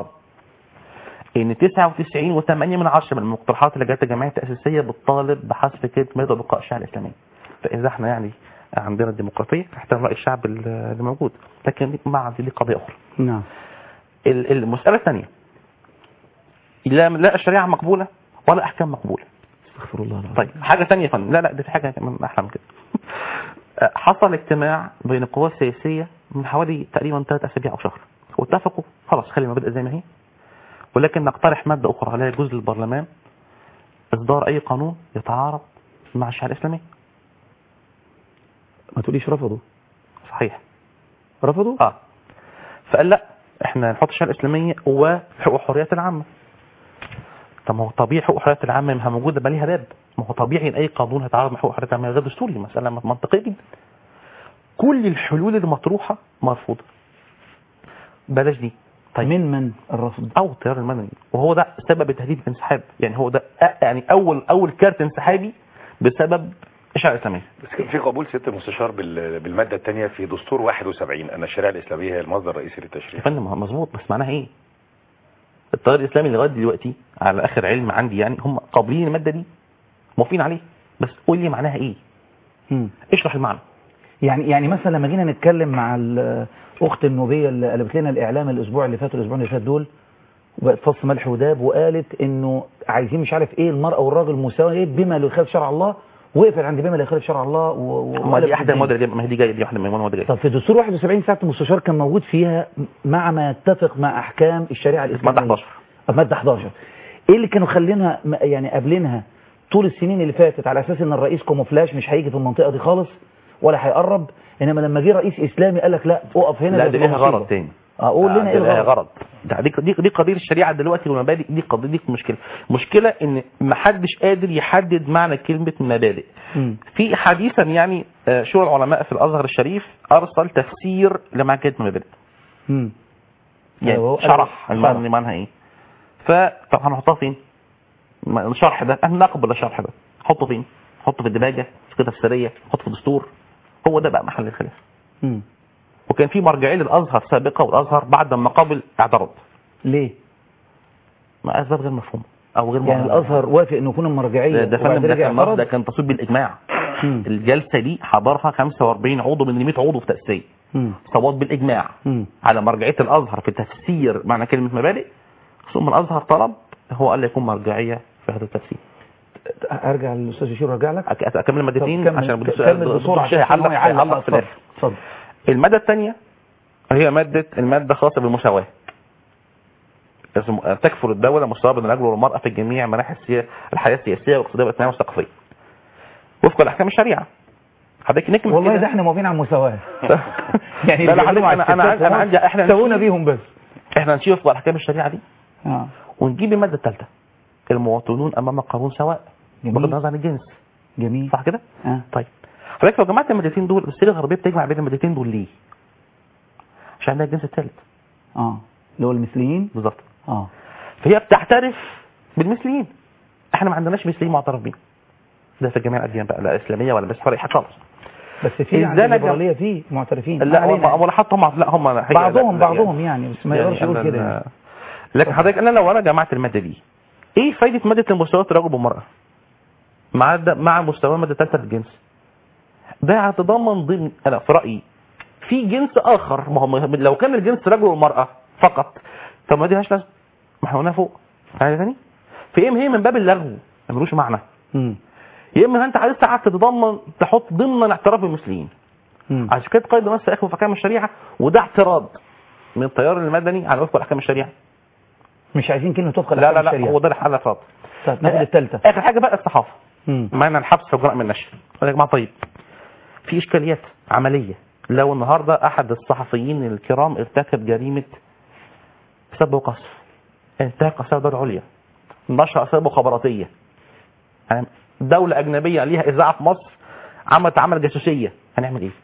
ان 99 و8 من عشرة من المقترحات اللي جت الجمعيه التاسيسيه بتطالب بحذف كلمه مبدا بقاء الشريعه الاسلاميه فاذا احنا يعني عندنا الديمقراطيه احترم راي الشعب اللي موجود لكن دي- ما عندي دي قضيه اخرى نعم ال- المساله الثانيه لا لا الشريعه مقبوله ولا احكام مقبوله استغفر الله العظيم طيب حاجه ثانيه يا فندم لا لا دي في حاجه كمان احلى من كده آه، حصل اجتماع بين القوى السياسيه من حوالي تقريبا ثلاث اسابيع او شهر واتفقوا خلاص خلي المبادئ زي ما هي ولكن نقترح ماده اخرى لا يجوز للبرلمان اصدار اي قانون يتعارض مع الشريعه الاسلاميه ما تقوليش رفضوا صحيح رفضوا اه فقال لا احنا نحط الشريعه الاسلاميه وحقوق الحريات العامه طب ما هو طبيعي حقوق الحريات العامه ما هي موجوده بقى ليها باب ما هو طبيعي ان اي قانون هيتعارض مع حقوق الحريات العامه غير دستوري مساله منطقيه جدا كل الحلول المطروحه مرفوضه بلاش دي طيب من من الرفض او التيار المدني وهو ده سبب تهديد الانسحاب يعني هو ده أ- يعني اول اول كارت انسحابي بسبب الشريعه الاسلاميه بس كان في قبول ست المستشار بال- بالماده الثانيه في دستور 71 ان الشريعه الاسلاميه هي المصدر الرئيسي يا للتشريع فندم مظبوط بس معناها ايه؟ التيار الاسلامي لغايه دلوقتي على اخر علم عندي يعني هم قابلين الماده دي موافقين عليه بس قول لي معناها ايه؟ مم. اشرح المعنى يعني يعني مثلا لما جينا نتكلم مع الاخت النوبيه اللي قلبت لنا الاعلام الاسبوع اللي فات والاسبوع اللي فات دول وبقت فص ملح وداب وقالت انه عايزين مش عارف ايه المراه والراجل مساويه بما لا يخالف شرع الله وقفت عند بما لا يخالف شرع الله و... و... هم دي احدى المواد اللي جايه- ما هي دي جايه دي واحده من المواد اللي طب جايه في دستور 71 ساعه المستشار كان موجود فيها مع ما يتفق مع احكام الشريعه الاسلاميه ماده 11 ماده 11 ايه اللي كانوا خلينها م- يعني قابلينها طول السنين اللي فاتت على اساس ان الرئيس كوموفلاش مش هيجي في المنطقه دي خالص ولا هيقرب انما لما جه رئيس اسلامي قال لك لا اقف هنا لا ده دي تبقى ليها مصيبة. غرض تاني اقول لنا آه، ايه دي ليها الغرض غرض ده دي دي, دي قضيه الشريعه دلوقتي والمبادئ دي قضيه دي مشكله مشكله ان ما حدش قادر يحدد معنى كلمه مبادئ مم. في حديثا يعني آه، شورى العلماء في الازهر الشريف ارسل تفسير لمعنى كلمه مبادئ مم. يعني أيوة، شرح شرح. المعنى معناها ايه فطب هنحطها فين ما- الشرح ده احنا نقبل الشرح ده حطه فين حطه في الدباجه في كده تفسيريه حطه في الدستور هو ده بقى محل الخلاف مم. وكان في مرجعيه للازهر سابقه والازهر بعد ما قبل اعترض ليه ما اسباب غير مفهومه او غير يعني معلومة. الازهر وافق انه يكون المرجعيه ده ده وبعد فندم ده رجع كان نص- اعترض ده كان تصويت بالاجماع مم. الجلسه دي حضرها 45 عضو من 100 عضو في تاسيسيه مم. صوت بالاجماع مم. على مرجعيه الازهر في تفسير معنى كلمه مبادئ ثم الازهر طلب هو قال يكون مرجعيه في هذا التفسير ارجع للاستاذ بشير وارجع لك أك- اكمل المادتين طب كمل- عشان بدي كمل بسرعه عشان هيعلق هو يعلق. هيعلق في اتفضل. الاخر اتفضل الماده الثانيه هي ماده الماده خاصه بالمساواه اسم- تكفل الدوله مساواه بين الرجل والمراه في جميع مناحي السيا- الحياه السياسيه والاقتصاديه والاجتماعيه والثقافيه وفقا لاحكام الشريعه حضرتك نكمل والله كده. ده احنا موافقين على المساواه يعني لا لا حضرتك انا انا عندي انا عندي احنا سوونا نشيل- بيهم بس احنا نشيل وفق احكام الشريعه دي اه ونجيب الماده الثالثه المواطنون امام القانون سواء بغض جميل النظر عن الجنس جميل صح كده؟ اه طيب حضرتك لو جمعت المادتين دول السيره الغربيه بتجمع بين المادتين دول ليه؟ عشان عندها الجنس الثالث اه اللي هو المثليين بالظبط اه فهي بتعترف بالمثليين احنا ما عندناش مثليين معترف بيهم ده في جميع الاديان بقى لا اسلاميه ولا بس فرق خالص بس في عند إزاي نجم- الليبراليه في معترفين لا ما علينا. هم ولا حتى هم لا هم الحقيقة بعضهم لا- لا بعضهم يعني بس ما يعني يقدرش يقول أنا- كده يعني. لكن حضرتك انا لو انا جمعت الماده دي ايه فايده ماده المساواه الرجل والمراه مع ده مع مستوى ماده ثالثه للجنس ده هتضمن ضمن انا في رايي في جنس اخر ما هو لو كان الجنس رجل ومراه فقط طب ما دي مالهاش لازمه ما احنا قلنا فوق حاجه ثاني في ام هي من باب اللغو ملوش معنى مم. يا اما انت عايز ساعات تتضمن تحط ضمن اعتراف المسلمين مم. عشان كده قيد نص اخوه في احكام الشريعه وده اعتراض من التيار المدني على وفق احكام الشريعه مش عايزين كلمه تدخل لا لا لا هو ده الحل اعتراض طيب ناخد الثالثه اخر حاجه بقى الصحافه مم. معنى الحبس وجراء من النشر يا جماعه طيب في اشكاليات عمليه لو النهارده احد الصحفيين الكرام ارتكب جريمه سب وقذف انتهك اسباب الدوله العليا نشر اسباب مخابراتيه يعني دوله اجنبيه ليها اذاعه في مصر عملت عمل جاسوسيه هنعمل ايه؟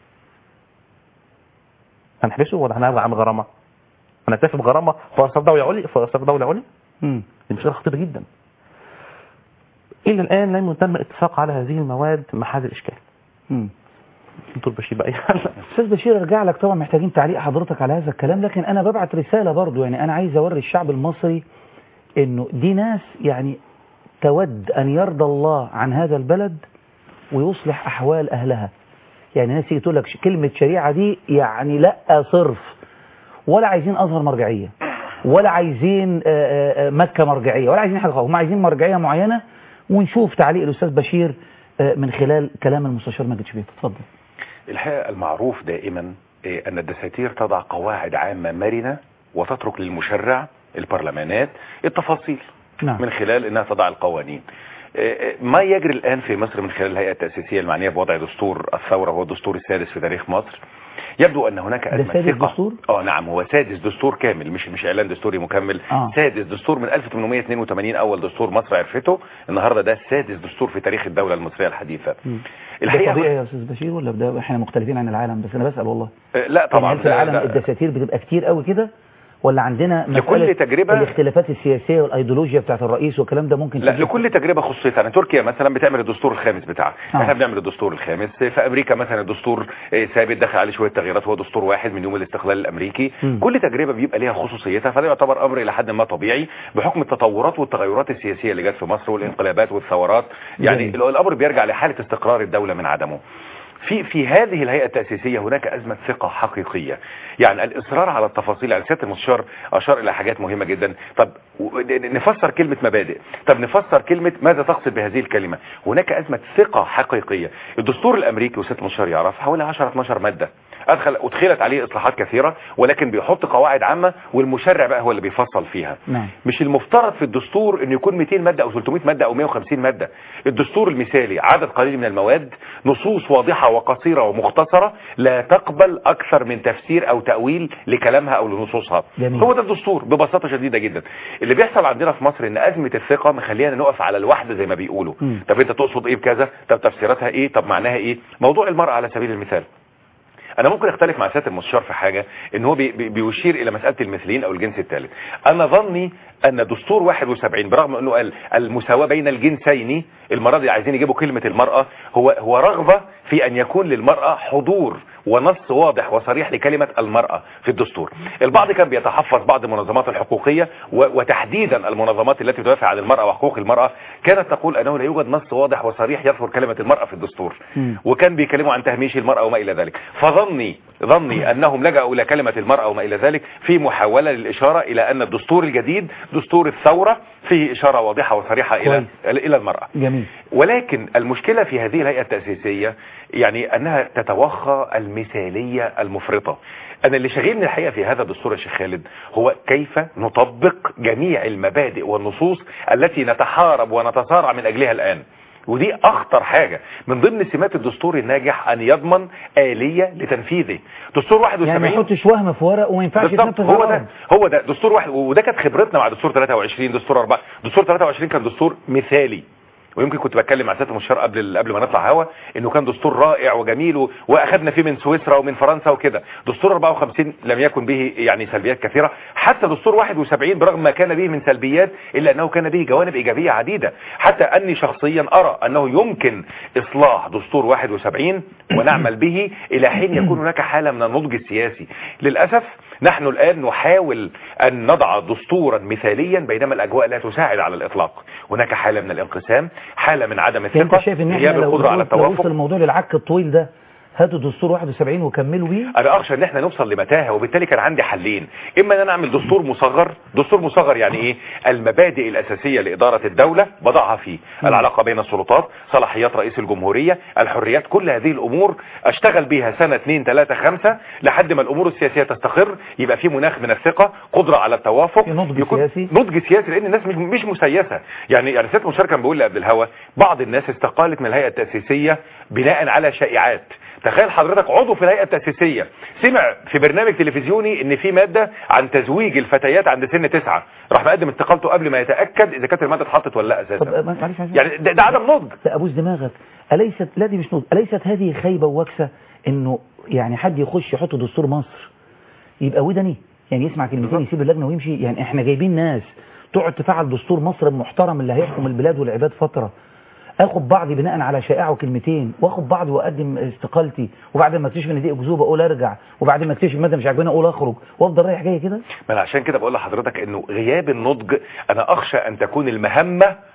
هنحبسه ولا هنعمل غرامه؟ هنكتفي بغرامه في اسباب دوله عليا في اسباب دوله عليا؟ مم. دي مشكله خطيره جدا الى الان لم يتم الاتفاق على هذه المواد محل الاشكال مم. دكتور بشير بقى استاذ بشير ارجع لك طبعا محتاجين تعليق حضرتك على هذا الكلام لكن انا ببعت رساله برضو يعني انا عايز اوري الشعب المصري انه دي ناس يعني تود ان يرضى الله عن هذا البلد ويصلح احوال اهلها يعني ناس تيجي تقول لك ش- كلمة شريعة دي يعني لا صرف ولا عايزين أزهر مرجعية ولا عايزين آه، آه، آه، مكة مرجعية ولا عايزين حاجة خالص هم عايزين مرجعية معينة ونشوف تعليق الأستاذ بشير آه، من خلال كلام المستشار ماجد شبيط اتفضل الحقيقة المعروف دائما إيه، أن الدساتير تضع قواعد عامة مرنة وتترك للمشرع البرلمانات التفاصيل نعم. من خلال أنها تضع القوانين إيه، إيه، ما يجري الآن في مصر من خلال الهيئة التأسيسية المعنية بوضع دستور الثورة هو الدستور السادس في تاريخ مصر يبدو أن هناك ده أزمة سادس ثقة دستور؟ اه نعم هو سادس دستور كامل مش مش اعلان دستوري مكمل آه. سادس دستور من 1882 اول دستور مصر عرفته النهارده ده سادس دستور في تاريخ الدوله المصريه الحديثه ده الحقيقه طبيعي يا أستاذ بشير ولا ده احنا مختلفين عن العالم بس أنا بسأل والله آه، لا يعني طبعا هل في ده- العالم ده- الدساتير بتبقى كتير قوي كده ولا عندنا لكل مسألة تجربة- الاختلافات السياسية والايديولوجيا بتاعت الرئيس والكلام ده ممكن لا تجيب- لكل تجربة خصوصية يعني تركيا مثلا بتعمل الدستور الخامس بتاعها آه. احنا بنعمل الدستور الخامس في امريكا مثلا الدستور آه، ثابت دخل عليه شوية تغييرات هو دستور واحد من يوم الاستقلال الامريكي مم. كل تجربة بيبقى ليها خصوصيتها فده يعتبر امر الى حد ما طبيعي بحكم التطورات والتغيرات السياسية اللي جت في مصر والانقلابات والثورات يعني جميل. الامر بيرجع لحالة استقرار الدولة من عدمه في في هذه الهيئة التأسيسية هناك أزمة ثقة حقيقية يعني الإصرار على التفاصيل يعني سيادة المستشار أشار إلى حاجات مهمة جدا طب و- نفسر كلمة مبادئ طب نفسر كلمة ماذا تقصد بهذه الكلمة هناك أزمة ثقة حقيقية الدستور الأمريكي وسيادة المستشار يعرف حوالي 10 12 مادة أدخل أدخلت عليه إصلاحات كثيرة ولكن بيحط قواعد عامة والمشرع بقى هو اللي بيفصل فيها نعم مش المفترض في الدستور انه يكون 200 مادة او 300 مادة او 150 مادة الدستور المثالي عدد قليل من المواد نصوص واضحة وقصيرة ومختصرة لا تقبل اكثر من تفسير او تأويل لكلامها او لنصوصها جميل. هو ده الدستور ببساطة شديدة جدا اللي بيحصل عندنا في مصر ان ازمة الثقة مخلينا نقف على الوحدة زي ما بيقولوا مم. طب انت تقصد ايه بكذا طب تفسيراتها ايه طب معناها ايه موضوع المرأة على سبيل المثال انا ممكن اختلف مع سياده المستشار في حاجه ان هو بي بي بيشير الى مساله المثليين او الجنس الثالث انا ظني ان دستور 71 برغم انه قال المساواه بين الجنسين المره دي عايزين يجيبوا كلمه المراه هو هو رغبه في ان يكون للمراه حضور ونص واضح وصريح لكلمه المراه في الدستور البعض كان بيتحفظ بعض المنظمات الحقوقيه و- وتحديدا المنظمات التي تدافع عن المراه وحقوق المراه كانت تقول انه لا يوجد نص واضح وصريح يذكر كلمه المراه في الدستور مم. وكان بيكلموا عن تهميش المرأة وما إلى ذلك فظني ظني أنهم لجأوا إلى كلمة المرأة وما إلى ذلك في محاولة للإشارة إلى أن الدستور الجديد دستور الثورة فيه إشارة واضحة وصريحة إلى إلى المرأة جميل ولكن المشكلة في هذه الهيئة التأسيسية يعني أنها تتوخى المثالية المفرطة أنا اللي شاغلني الحقيقة في هذا الدستور يا شيخ خالد هو كيف نطبق جميع المبادئ والنصوص التي نتحارب ونتصارع من أجلها الآن ودي اخطر حاجة من ضمن سمات الدستور الناجح ان يضمن آلية لتنفيذه دستور 71 يعني ما يحطش وهم في ورق وما ينفعش بالظبط يتنفذ هو على ده الأرض. هو ده دستور واحد وده كانت خبرتنا مع دستور 23 دستور 4 دستور 23 كان دستور مثالي ويمكن كنت بتكلم مع سياده المستشار قبل قبل ما نطلع هوا انه كان دستور رائع وجميل و- واخدنا فيه من سويسرا ومن فرنسا وكده دستور 54 لم يكن به يعني سلبيات كثيره حتى دستور 71 برغم ما كان به من سلبيات الا انه كان به جوانب ايجابيه عديده حتى اني شخصيا ارى انه يمكن اصلاح دستور 71 ونعمل به الى حين يكون هناك حاله من النضج السياسي للاسف نحن الآن نحاول أن نضع دستورا مثاليا بينما الأجواء لا تساعد على الإطلاق هناك حالة من الانقسام حالة من عدم يعني الثقة انت شايف ان احنا غياب لو, القدرة على لو وصل التوافق الموضوع للعك الطويل ده هاتوا دستور 71 وكملوا بيه انا اخشى ان احنا نوصل لمتاهه وبالتالي كان عندي حلين اما ان انا اعمل دستور مصغر دستور مصغر يعني ايه المبادئ الاساسيه لاداره الدوله بضعها فيه العلاقه بين السلطات صلاحيات رئيس الجمهوريه الحريات كل هذه الامور اشتغل بيها سنه 2 3 5 لحد ما الامور السياسيه تستقر يبقى في مناخ من الثقه قدره على التوافق في نضج يكون سياسي. نضج سياسي لان الناس مش مش مسيسه يعني يعني سياده المشاركه كان بيقول لي قبل الهوا بعض الناس استقالت من الهيئه التاسيسيه بناء على شائعات تخيل حضرتك عضو في الهيئه التاسيسيه سمع في برنامج تلفزيوني ان في ماده عن تزويج الفتيات عند سن تسعة راح مقدم استقالته قبل ما يتاكد اذا كانت الماده اتحطت ولا لا طب اساسا معلش معلش يعني ده, ده عدم نضج لا ابوس دماغك اليست لا دي مش نضج اليست هذه خيبه ووكسه انه يعني حد يخش يحط دستور مصر يبقى ودني يعني يسمع كلمتين يسيب اللجنه ويمشي يعني احنا جايبين ناس تقعد تفعل دستور مصر المحترم اللي هيحكم البلاد والعباد فتره اخد بعضي بناء على شائعه وكلمتين واخد بعضي واقدم استقالتي وبعد ما اكتشف ان دي اكذوبه اقول ارجع وبعد ما اكتشف ماده مش عاجباني اقول اخرج وافضل رايح جاي كده ما انا عشان كده بقول لحضرتك انه غياب النضج انا اخشى ان تكون المهمه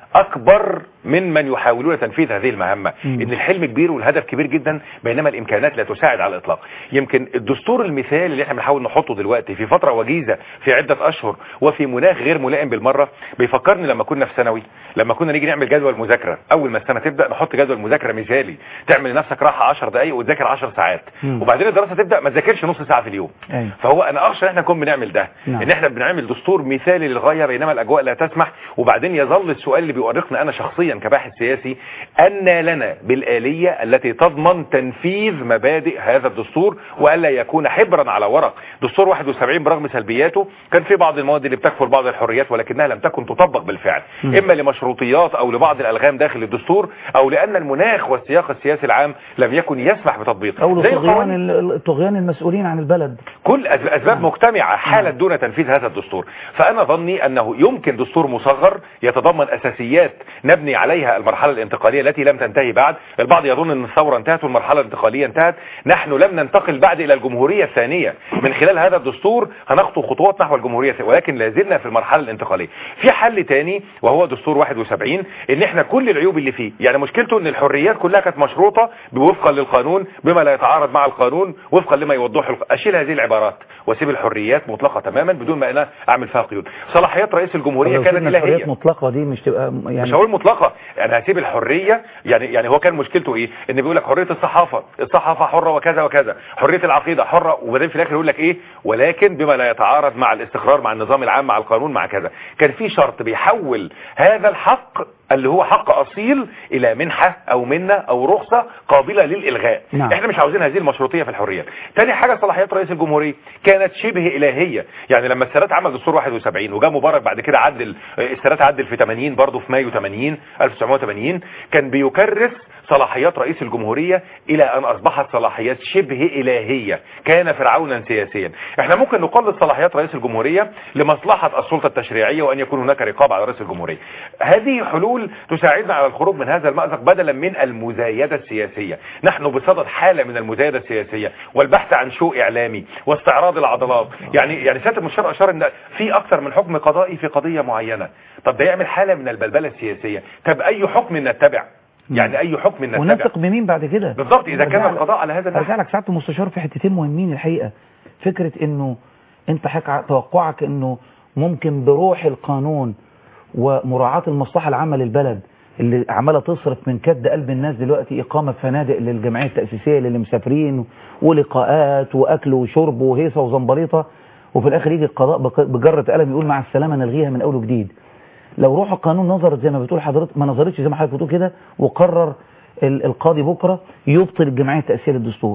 اكبر من من يحاولون تنفيذ هذه المهمه مم. ان الحلم كبير والهدف كبير جدا بينما الامكانات لا تساعد على الاطلاق يمكن الدستور المثالي اللي احنا بنحاول نحطه دلوقتي في فتره وجيزه في عده اشهر وفي مناخ غير ملائم بالمره بيفكرني لما كنا في ثانوي لما كنا نيجي نعمل جدول مذاكره اول ما السنه تبدا نحط جدول مذاكره مثالي تعمل لنفسك راحه 10 دقائق وتذاكر 10 ساعات مم. وبعدين الدراسه تبدا ما تذاكرش نص ساعه في اليوم أيوة. فهو انا اخشى ان احنا نكون بنعمل ده نعم. ان احنا بنعمل دستور مثالي للغايه بينما الاجواء لا تسمح وبعدين يظل السؤال اللي بيؤرقني انا شخصيا كباحث سياسي ان لنا بالاليه التي تضمن تنفيذ مبادئ هذا الدستور والا يكون حبرا على ورق دستور 71 برغم سلبياته كان في بعض المواد اللي بتكفر بعض الحريات ولكنها لم تكن تطبق بالفعل مم. اما لمشروطيات او لبعض الالغام داخل الدستور او لان المناخ والسياق السياسي العام لم يكن يسمح بتطبيقه او زي لطغيان القوانين. ال- طغيان المسؤولين عن البلد كل أس- اسباب مجتمعه حالت دون تنفيذ هذا الدستور فانا ظني انه يمكن دستور مصغر يتضمن اساسيات نبني عليها المرحله الانتقاليه التي لم تنتهي بعد البعض يظن ان الثوره انتهت والمرحله الانتقاليه انتهت نحن لم ننتقل بعد الى الجمهوريه الثانيه من خلال هذا الدستور هنخطو خطوات نحو الجمهوريه الثانية ولكن لا زلنا في المرحله الانتقاليه في حل تاني وهو دستور 71 ان احنا كل العيوب اللي فيه يعني مشكلته ان الحريات كلها كانت مشروطه وفقا للقانون بما لا يتعارض مع القانون وفقا لما يوضحه الق- اشيل هذه العبارات واسيب الحريات مطلقه تماما بدون ما انا اعمل فيها قيود صلاحيات رئيس الجمهوريه لو كانت سيبنا الحريات الهيه مطلقة دي مش تبقى يعني مش هقول مطلقه انا هسيب الحريه يعني يعني هو كان مشكلته ايه ان بيقول لك حريه الصحافه الصحافه حره وكذا وكذا حريه العقيده حره وبعدين في الاخر يقول لك ايه ولكن بما لا يتعارض مع الاستقرار مع النظام العام مع القانون مع كذا كان في شرط بيحول هذا الحق اللي هو حق اصيل الى منحه او منه او رخصه قابله للالغاء نعم. احنا مش عاوزين هذه المشروطيه في الحريات تاني حاجه صلاحيات رئيس الجمهوريه كانت شبه الهيه يعني لما السادات عمل دستور 71 وجاء مبارك بعد كده عدل السادات عدل في 80 برضه في مايو 80 1980 كان بيكرس صلاحيات رئيس الجمهوريه الى ان اصبحت صلاحيات شبه الهيه كان فرعونا سياسيا احنا ممكن نقلد صلاحيات رئيس الجمهوريه لمصلحه السلطه التشريعيه وان يكون هناك رقابه على رئيس الجمهوريه هذه حلول تساعدنا على الخروج من هذا المأزق بدلا من المزايده السياسيه نحن بصدد حاله من المزايده السياسيه والبحث عن شو اعلامي واستعراض العضلات يعني يعني سياده المشير اشار ان في اكثر من حكم قضائي في قضيه معينه طب ده يعمل حاله من البلبله السياسيه طب اي حكم نتبع يعني اي حكم نتبع ونثق بمين بعد كده بالضبط اذا كان أرجع لك- القضاء على هذا ارجع النحو لك ساعه المستشار في حتتين مهمين الحقيقه فكره انه انت حك... توقعك انه ممكن بروح القانون ومراعاه المصلحه العامه للبلد اللي عماله تصرف من كد قلب الناس دلوقتي اقامه في فنادق للجمعيه التاسيسيه للي مسافرين ولقاءات واكل وشرب وهيصه وزنبليطه وفي الاخر يجي القضاء بق- بجره قلم يقول مع السلامه نلغيها من اول وجديد لو روح القانون نظرت زي ما بتقول حضرتك ما نظرتش زي ما حضرتك بتقول كده وقرر ال- القاضي بكره يبطل الجمعيه التاسيسيه للدستور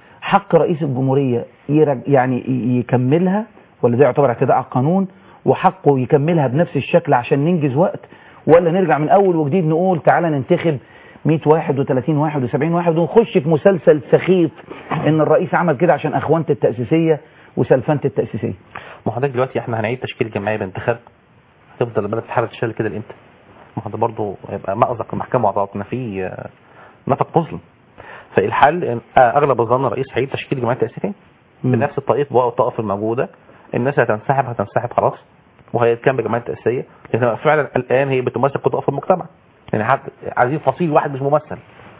حق رئيس الجمهوريه يرج يعني ي- يكملها ولا ده يعتبر اعتداء على القانون وحقه يكملها بنفس الشكل عشان ننجز وقت ولا نرجع من اول وجديد نقول تعالى ننتخب 100 واحد و30 واحد و70 واحد ونخش في مسلسل سخيف ان الرئيس عمل كده عشان اخوانة التأسيسية وسلفنة التأسيسية ما حضرتك دلوقتي احنا هنعيد تشكيل الجمعيه بانتخاب هتفضل البلد في حاله تشتغل كده لامتى؟ ما هو ده برضه هيبقى مأزق المحكمه وعضلاتنا فيه آه، نفق مظلم فالحل إن آه، اغلب الظن الرئيس هيعيد تشكيل الجمعيه التاسيسيه بنفس الطائف بقى والطائف الموجوده الناس هتنسحب هتنسحب خلاص وهيتكمل بالجمعيه التاسيسيه لان فعلا الان هي بتمثل قطاع في المجتمع يعني حد عايزين فصيل واحد مش ممثل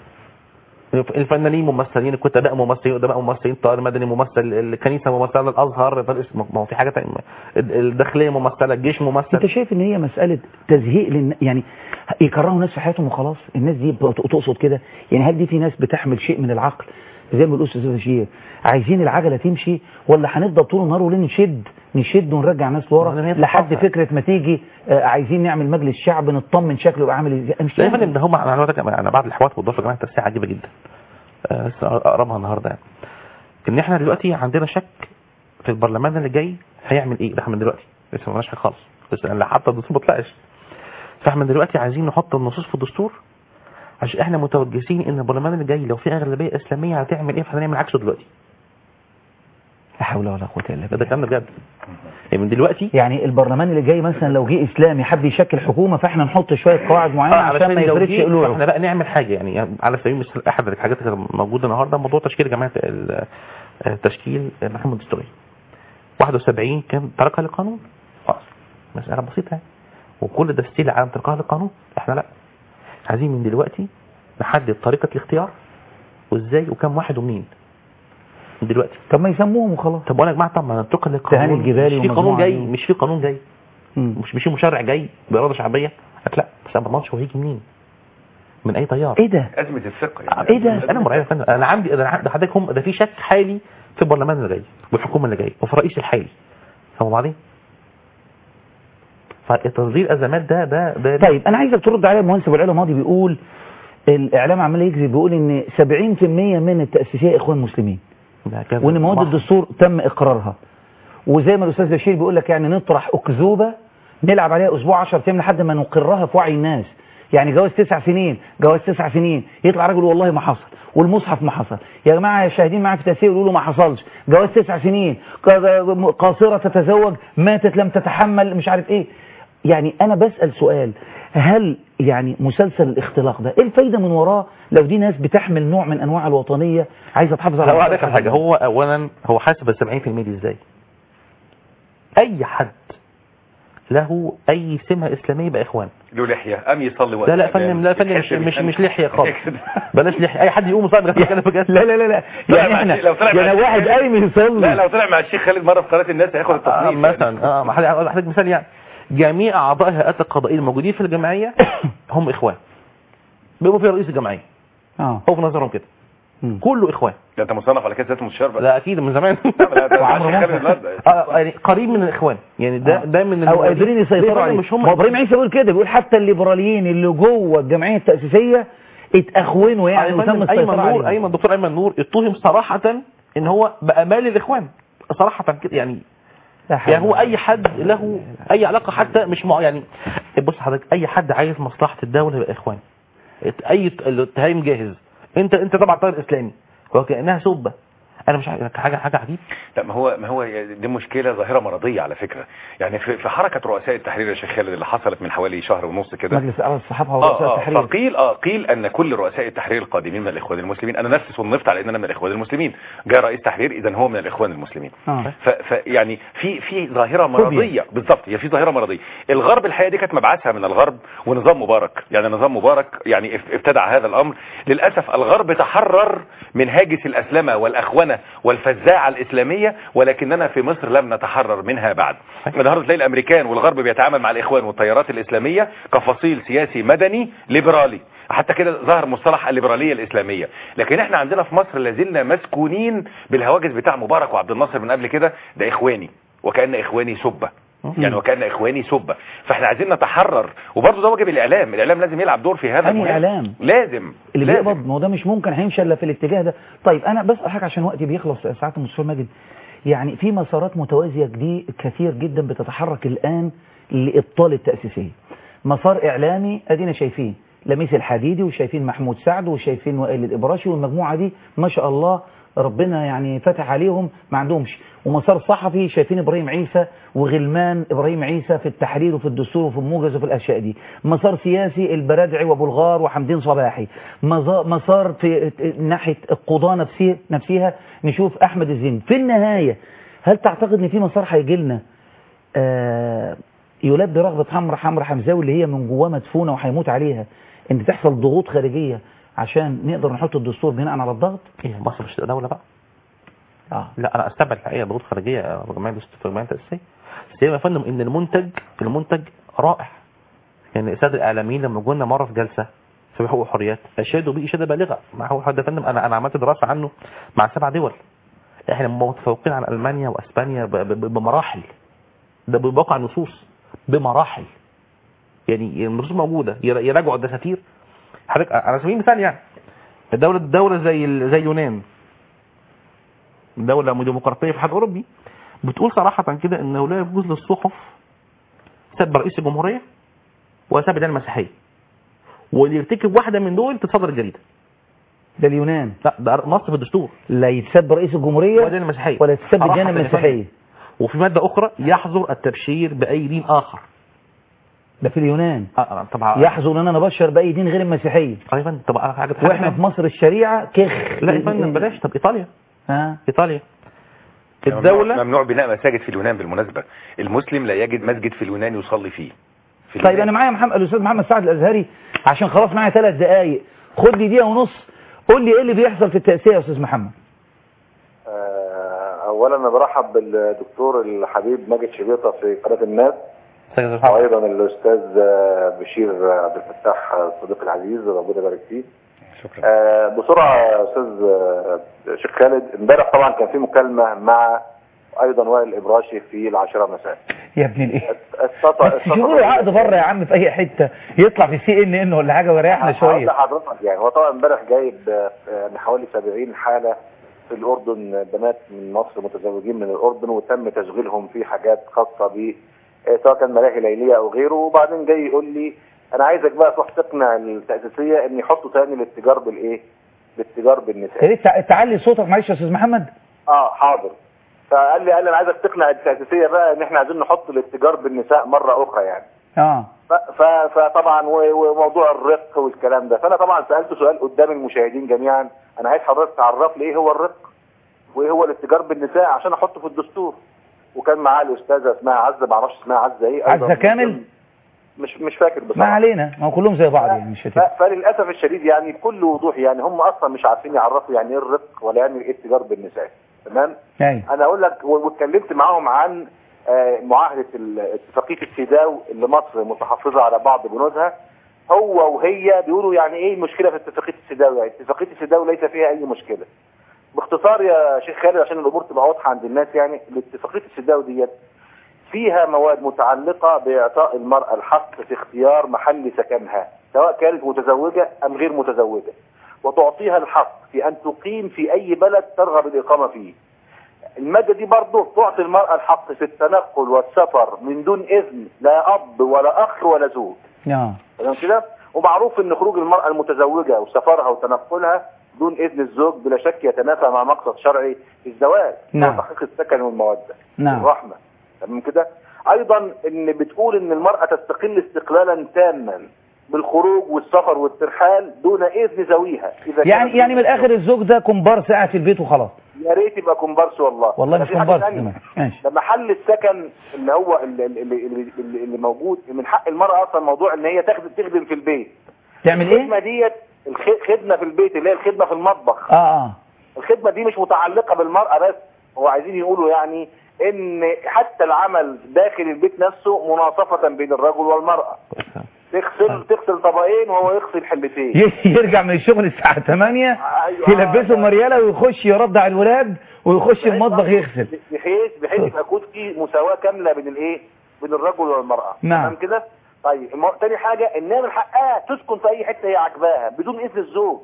الفنانين ممثلين الكتباء ممثلين الادباء ممثلين الطائر المدني ممثل الكنيسه ممثله الازهر الرئيس- ما هو في حاجه تانية الداخليه ممثله الجيش ممثل انت شايف ان هي مسألة تزهيق للن... يعني يكرهوا ناس في حياتهم وخلاص الناس دي بت- تقصد كده يعني هل دي في ناس بتحمل شيء من العقل زي ما بيقول استاذ بشير عايزين العجلة تمشي ولا هنفضل طول النهار ولين نشد نشد ونرجع ناس لورا لحد فكرة ما تيجي آه، عايزين نعمل مجلس شعب نطمن شكله يبقى عامل ازاي أنا مش لا يا فاهم. فندم ده هم انا هقول لك انا بعد الحوارات والضفه يا جماعه التسعير عجيبه جدا آه، لسه اقربها النهارده يعني ان احنا دلوقتي عندنا شك في البرلمان اللي جاي هيعمل ايه ده احنا من دلوقتي لسه ما عملناش حاجه خالص لسه لأن حتى الدستور ما طلعش فاحنا دلوقتي عايزين نحط النصوص في الدستور عشان احنا متوجسين ان البرلمان اللي جاي لو في اغلبيه اسلاميه هتعمل ايه فاحنا نعمل عكسه دلوقتي لا حول ولا قوة الا ده بالله كلام بجد يعني من دلوقتي يعني البرلمان اللي جاي مثلا لو جه اسلامي حب يشكل حكومه فاحنا نحط شويه قواعد معينه عشان ما لو يفرضش جه قلوبه احنا بقى نعمل حاجه يعني على سبيل المثال احد الحاجات اللي كانت موجوده النهارده موضوع تشكيل جماعه ال- آه، تشكيل المحكمه الدستوريه 71 كان تركها للقانون خلاص مساله بسيطه يعني وكل ده ستيل على انتقال القانون احنا لا عايزين من دلوقتي نحدد طريقه الاختيار وازاي وكم واحد ومنين من دلوقتي طب ما يسموهم وخلاص طب وانا يا جماعه طب ما ننتقل للقانون تهاني الجبالي مش في قانون والمجموعة جاي دي. مش في قانون جاي مم. مش مش في مشرع جاي باراده شعبيه قالك لا بس انا ما اضمنش هو هيجي منين من اي طيار ايه ده ازمه الثقه يعني ايه ده انا مرعب يا فندم انا عندي انا عندي حضرتك هم ده في شك حالي في البرلمان اللي جاي والحكومه اللي جايه وفي الرئيس الحالي فهم بعدين فتصدير ازمات ده ده ده طيب انا عايزك ترد عليا المهندس ابو العلا ماضي بيقول الاعلام عمال يكذب بيقول ان 70% من التاسيسيه اخوان مسلمين ده كذا. وان مواد محض. الدستور تم اقرارها وزي ما الاستاذ بشير بيقول لك يعني نطرح اكذوبه نلعب عليها اسبوع 10 ايام لحد ما نقرها في وعي الناس يعني جواز تسع سنين جواز تسع سنين يطلع راجل والله ما حصل والمصحف ما حصل يا جماعه يا شاهدين معايا في تسير يقولوا ما حصلش جواز تسع سنين ق- قاصره تتزوج ماتت لم تتحمل مش عارف ايه يعني انا بسال سؤال هل يعني مسلسل الاختلاق ده ايه الفايده من وراه لو دي ناس بتحمل نوع من انواع الوطنيه عايزه تحافظ على هو على مصالح حاجه البلد؟ هو اولا هو حاسب ال 70% دي ازاي اي حد له اي سمه اسلاميه يبقى اخوان له لحيه قام يصلي وقت لا لا يا الأذان. فندم لا يا فندم مش يتحسب مش الفن. مش لحيه خالص بلاش لحيه اي حد يقوم يصلي بجد بجد لا لا لا لا طلع يعني مع احنا الشيخ- لو طلع مع يعني الشيخ واحد خالد- قايم يصلي لا لو طلع مع الشيخ خالد مره في قناه الناس هياخد آه التصنيف مثلا اه ما حد حضرتك مثال يعني جميع اعضاء الهيئات القضائيه الموجودين في الجمعيه هم اخوان بيبقوا في رئيس الجمعيه اه هو في نظرهم كده مم. كله اخوان ده انت مصنف على كده ذات مستشار بقى لا اكيد من زمان لا، ده وعمرو الشيخ خالد منصف. النهارده. آه يعني قريب من الاخوان يعني ده آه. ده من او الموجودين. قادرين يسيطروا ليه عليه مش هم ما ابراهيم عيسى بيقول كده بيقول حتى الليبراليين اللي جوه الجمعيه التاسيسيه اتاخونوا يعني يعني وتم ايمن السيطره نور عليهم ايمن دكتور ايمن نور اتهم صراحه ان هو بقى مال الاخوان صراحه كده يعني لا حول يعني هو ولا اي حد له اي علاقه حتى مش مع يعني بص حضرتك اي حد عايز مصلحه الدوله يبقى اخوان اي الاتهام جاهز انت انت طبعا طالب اسلامي وكانها سبه انا مش عارف حاجه حاجه عجيب لا ما هو ما هو دي مشكله ظاهره مرضيه على فكره يعني في, في حركه رؤساء التحرير يا شيخ خالد اللي حصلت من حوالي شهر ونص كده مجلس اعلى الصحافه اه ورؤساء اه التحرير فقيل اه قيل ان كل رؤساء التحرير القادمين من الاخوان المسلمين انا نفسي صنفت على ان انا من الاخوان المسلمين جاء رئيس تحرير اذا هو من الاخوان المسلمين اه ف ف يعني في في ظاهره مرضيه بالظبط هي في ظاهره مرضيه الغرب الحقيقه دي كانت مبعثها من الغرب ونظام مبارك يعني نظام مبارك يعني اف- ابتدع هذا الامر للاسف الغرب تحرر من هاجس الاسلمه والاخونه والفزاعه الاسلاميه ولكننا في مصر لم نتحرر منها بعد النهارده تلاقي الامريكان والغرب بيتعامل مع الاخوان والتيارات الاسلاميه كفصيل سياسي مدني ليبرالي حتى كده ظهر مصطلح الليبراليه الاسلاميه لكن احنا عندنا في مصر لازلنا مسكونين بالهواجس بتاع مبارك وعبد الناصر من قبل كده ده اخواني وكان اخواني سبه يعني وكان اخواني سبه فاحنا عايزين نتحرر وبرضه ده واجب الاعلام الاعلام لازم يلعب دور في هذا أنهي المهم. إعلام؟ لازم اللي لازم. بيقبض ما هو ده مش ممكن هيمشي الا في الاتجاه ده طيب انا بسال حاجه عشان وقتي بيخلص ساعات المستشار ماجد يعني في مسارات متوازيه جديد كثير جدا بتتحرك الان لابطال التاسيسيه مسار اعلامي ادينا شايفين لميس الحديدي وشايفين محمود سعد وشايفين وائل الابراشي والمجموعه دي ما شاء الله ربنا يعني فتح عليهم ما عندهمش ومسار صحفي شايفين ابراهيم عيسى وغلمان ابراهيم عيسى في التحرير وفي الدستور وفي الموجز وفي الاشياء دي مسار سياسي البرادعي وابو الغار وحمدين صباحي مزا- مسار في ناحيه القضاه نفسها نفسها نشوف احمد الزين في النهايه هل تعتقد ان في مسار هيجي لنا آه يلبي رغبه حمرا حمرا حمزاوي اللي هي من جواه مدفونه وهيموت عليها ان تحصل ضغوط خارجيه عشان نقدر نحط الدستور بناء على الضغط ايه مصر مش دوله بقى اه لا انا استبعد الحقيقه ضغوط خارجيه في جمعيه في جمعيه التاسيسيه بس هي يا فندم ان المنتج المنتج رائع يعني الساده الاعلاميين لما جولنا مره في جلسه في حقوق وحريات اشادوا بيه اشاده بالغه مع حقوق الحريات يا فندم انا انا عملت دراسه عنه مع سبع دول احنا متفوقين عن المانيا واسبانيا ب- ب- بمراحل ده بواقع النصوص بمراحل يعني النصوص موجوده يرا- يراجعوا الدساتير حضرتك على سبيل المثال يعني الدوله دوله زي ال- زي اليونان دولة ديمقراطية في حد أوروبي بتقول صراحة كده إنه لا يجوز للصحف سب رئيس الجمهورية وسب الديانة المسيحية واللي يرتكب واحدة من دول تتصدر الجريدة ده اليونان لا ده نص في الدستور لا يتسب رئيس الجمهوريه ولا الديانة المسيحية ولا تسب صراحة الديانه يا فندم. المسيحيه وفي مادة أخرى يحظر التبشير بأي دين آخر ده في اليونان آه، آه، طبعا يحظر ان انا ابشر باي دين غير المسيحيه أيضا طبعا حاجة واحنا في مصر الشريعه كخ لا يا فندم بلاش طب إيطاليا ها إيطاليا ممنوع- الدولة ممنوع بناء مساجد في اليونان بالمناسبة المسلم لا يجد مسجد في اليونان يصلي فيه في طيب انا معايا محمد الاستاذ محمد سعد الازهري عشان خلاص معايا ثلاث دقائق خد لي دقيقه ونص قول لي ايه اللي بيحصل في التاسيس يا استاذ محمد آه، اولا انا برحب بالدكتور الحبيب ماجد شبيطه في قناه الناس وايضا الاستاذ آه، بشير عبد الفتاح آه، صديقي العزيز ربنا يبارك فيه شكرا آه، بسرعه يا استاذ آه، شيخ خالد امبارح طبعا كان في مكالمه مع ايضا وائل الابراشي في العاشره مساء يا ابن الايه استطع شوفوا له عقد بره يا عم في اي حته يطلع في سي ان ان ولا حاجه ويريحنا هقول شويه لحضرتك يعني هو طبعا امبارح جايب آه، يعني حوالي 70 حاله في الاردن بنات من مصر متزوجين من الاردن وتم تشغيلهم في حاجات خاصه ب آه، سواء كان ملاهي ليليه او غيره وبعدين جاي يقول لي انا عايزك بقى تروح تقنع التاسيسيه ان يحطوا تاني الاتجار بالايه؟ الاتجار يا بالنساء. ريت تع- تعلي صوتك معلش يا استاذ محمد اه حاضر. فقال لي قال لي انا عايزك تقنع التاسيسيه بقى ان احنا عايزين نحط الاتجار بالنساء مره اخرى يعني. اه ف- ف- فطبعا و- وموضوع الرق والكلام ده فانا طبعا سالت سؤال قدام المشاهدين جميعا انا عايز حضرتك تعرف لي ايه هو الرق وايه هو الاتجار بالنساء عشان احطه في الدستور وكان معاه الاستاذه اسمها عزه ما اعرفش اسمها عزه ايه أيضاً عزة كامل مش مش فاكر ما بصراحه علينا ما هو كلهم زي بعض يعني مش ف- هتفرق فللاسف الشديد يعني بكل وضوح يعني هم اصلا مش عارفين يعرفوا يعني ايه الرق ولا يعني ايه الاتجار بالنساء تمام ايوه انا اقول لك و- واتكلمت معاهم عن آه، معاهده ال- اتفاقيه السيداو اللي مصر متحفظه على بعض بنودها هو وهي بيقولوا يعني ايه المشكله في اتفاقيه السيداو يعني اتفاقيه السيداو ليس فيها اي مشكله باختصار يا شيخ خالد عشان الامور تبقى واضحه عند الناس يعني اتفاقيه السيداو ديت فيها مواد متعلقه باعطاء المراه الحق في اختيار محل سكنها سواء كانت متزوجه ام غير متزوجه وتعطيها الحق في ان تقيم في اي بلد ترغب الاقامه فيه المادة دي برضه تعطي المرأة الحق في التنقل والسفر من دون إذن لا أب ولا أخ ولا زوج اه تمام كده ومعروف ان خروج المرأة المتزوجة وسفرها وتنقلها دون إذن الزوج بلا شك يتنافى مع مقصد شرعي في الزواج نعم. هو تحقيق السكن والمودة نعم الرحمة تمام كده أيضا ان بتقول ان المرأة تستقل استقلالا تاما بالخروج والسفر والترحال دون إذن زويها إذا يعني كان- يعني من الاخر الزوج ده كومبارس قاعد في البيت وخلاص يا ريت يبقى كومبارس والله والله ده مش في حاجة كومبارس تانية. كمان ماشي لما حل السكن اللي هو اللي, اللي, اللي, اللي, اللي موجود من حق المرأة أصلا موضوع إن هي تخدم تخدم في البيت تعمل ايه الخدمة ديت الخ- خدمة في البيت اللي هي الخدمة في المطبخ اه اه الخدمة دي مش متعلقة بالمرأة بس هو عايزين يقولوا يعني إن حتى العمل داخل البيت نفسه مناصفة بين الرجل والمرأة تغسل تغسل طبقين وهو يغسل حلتين ي- يرجع من الشغل الساعة 8 أيوة. يلبسه مريالة ويخش يرضع الولاد ويخش المطبخ يغسل بحيث بحيث يبقى يكون في مساواة كاملة بين الايه بين الرجل والمرأة نعم. تمام كده طيب الم- تاني حاجة انها من حقها تسكن في اي حتة هي عاجباها بدون اذن الزوج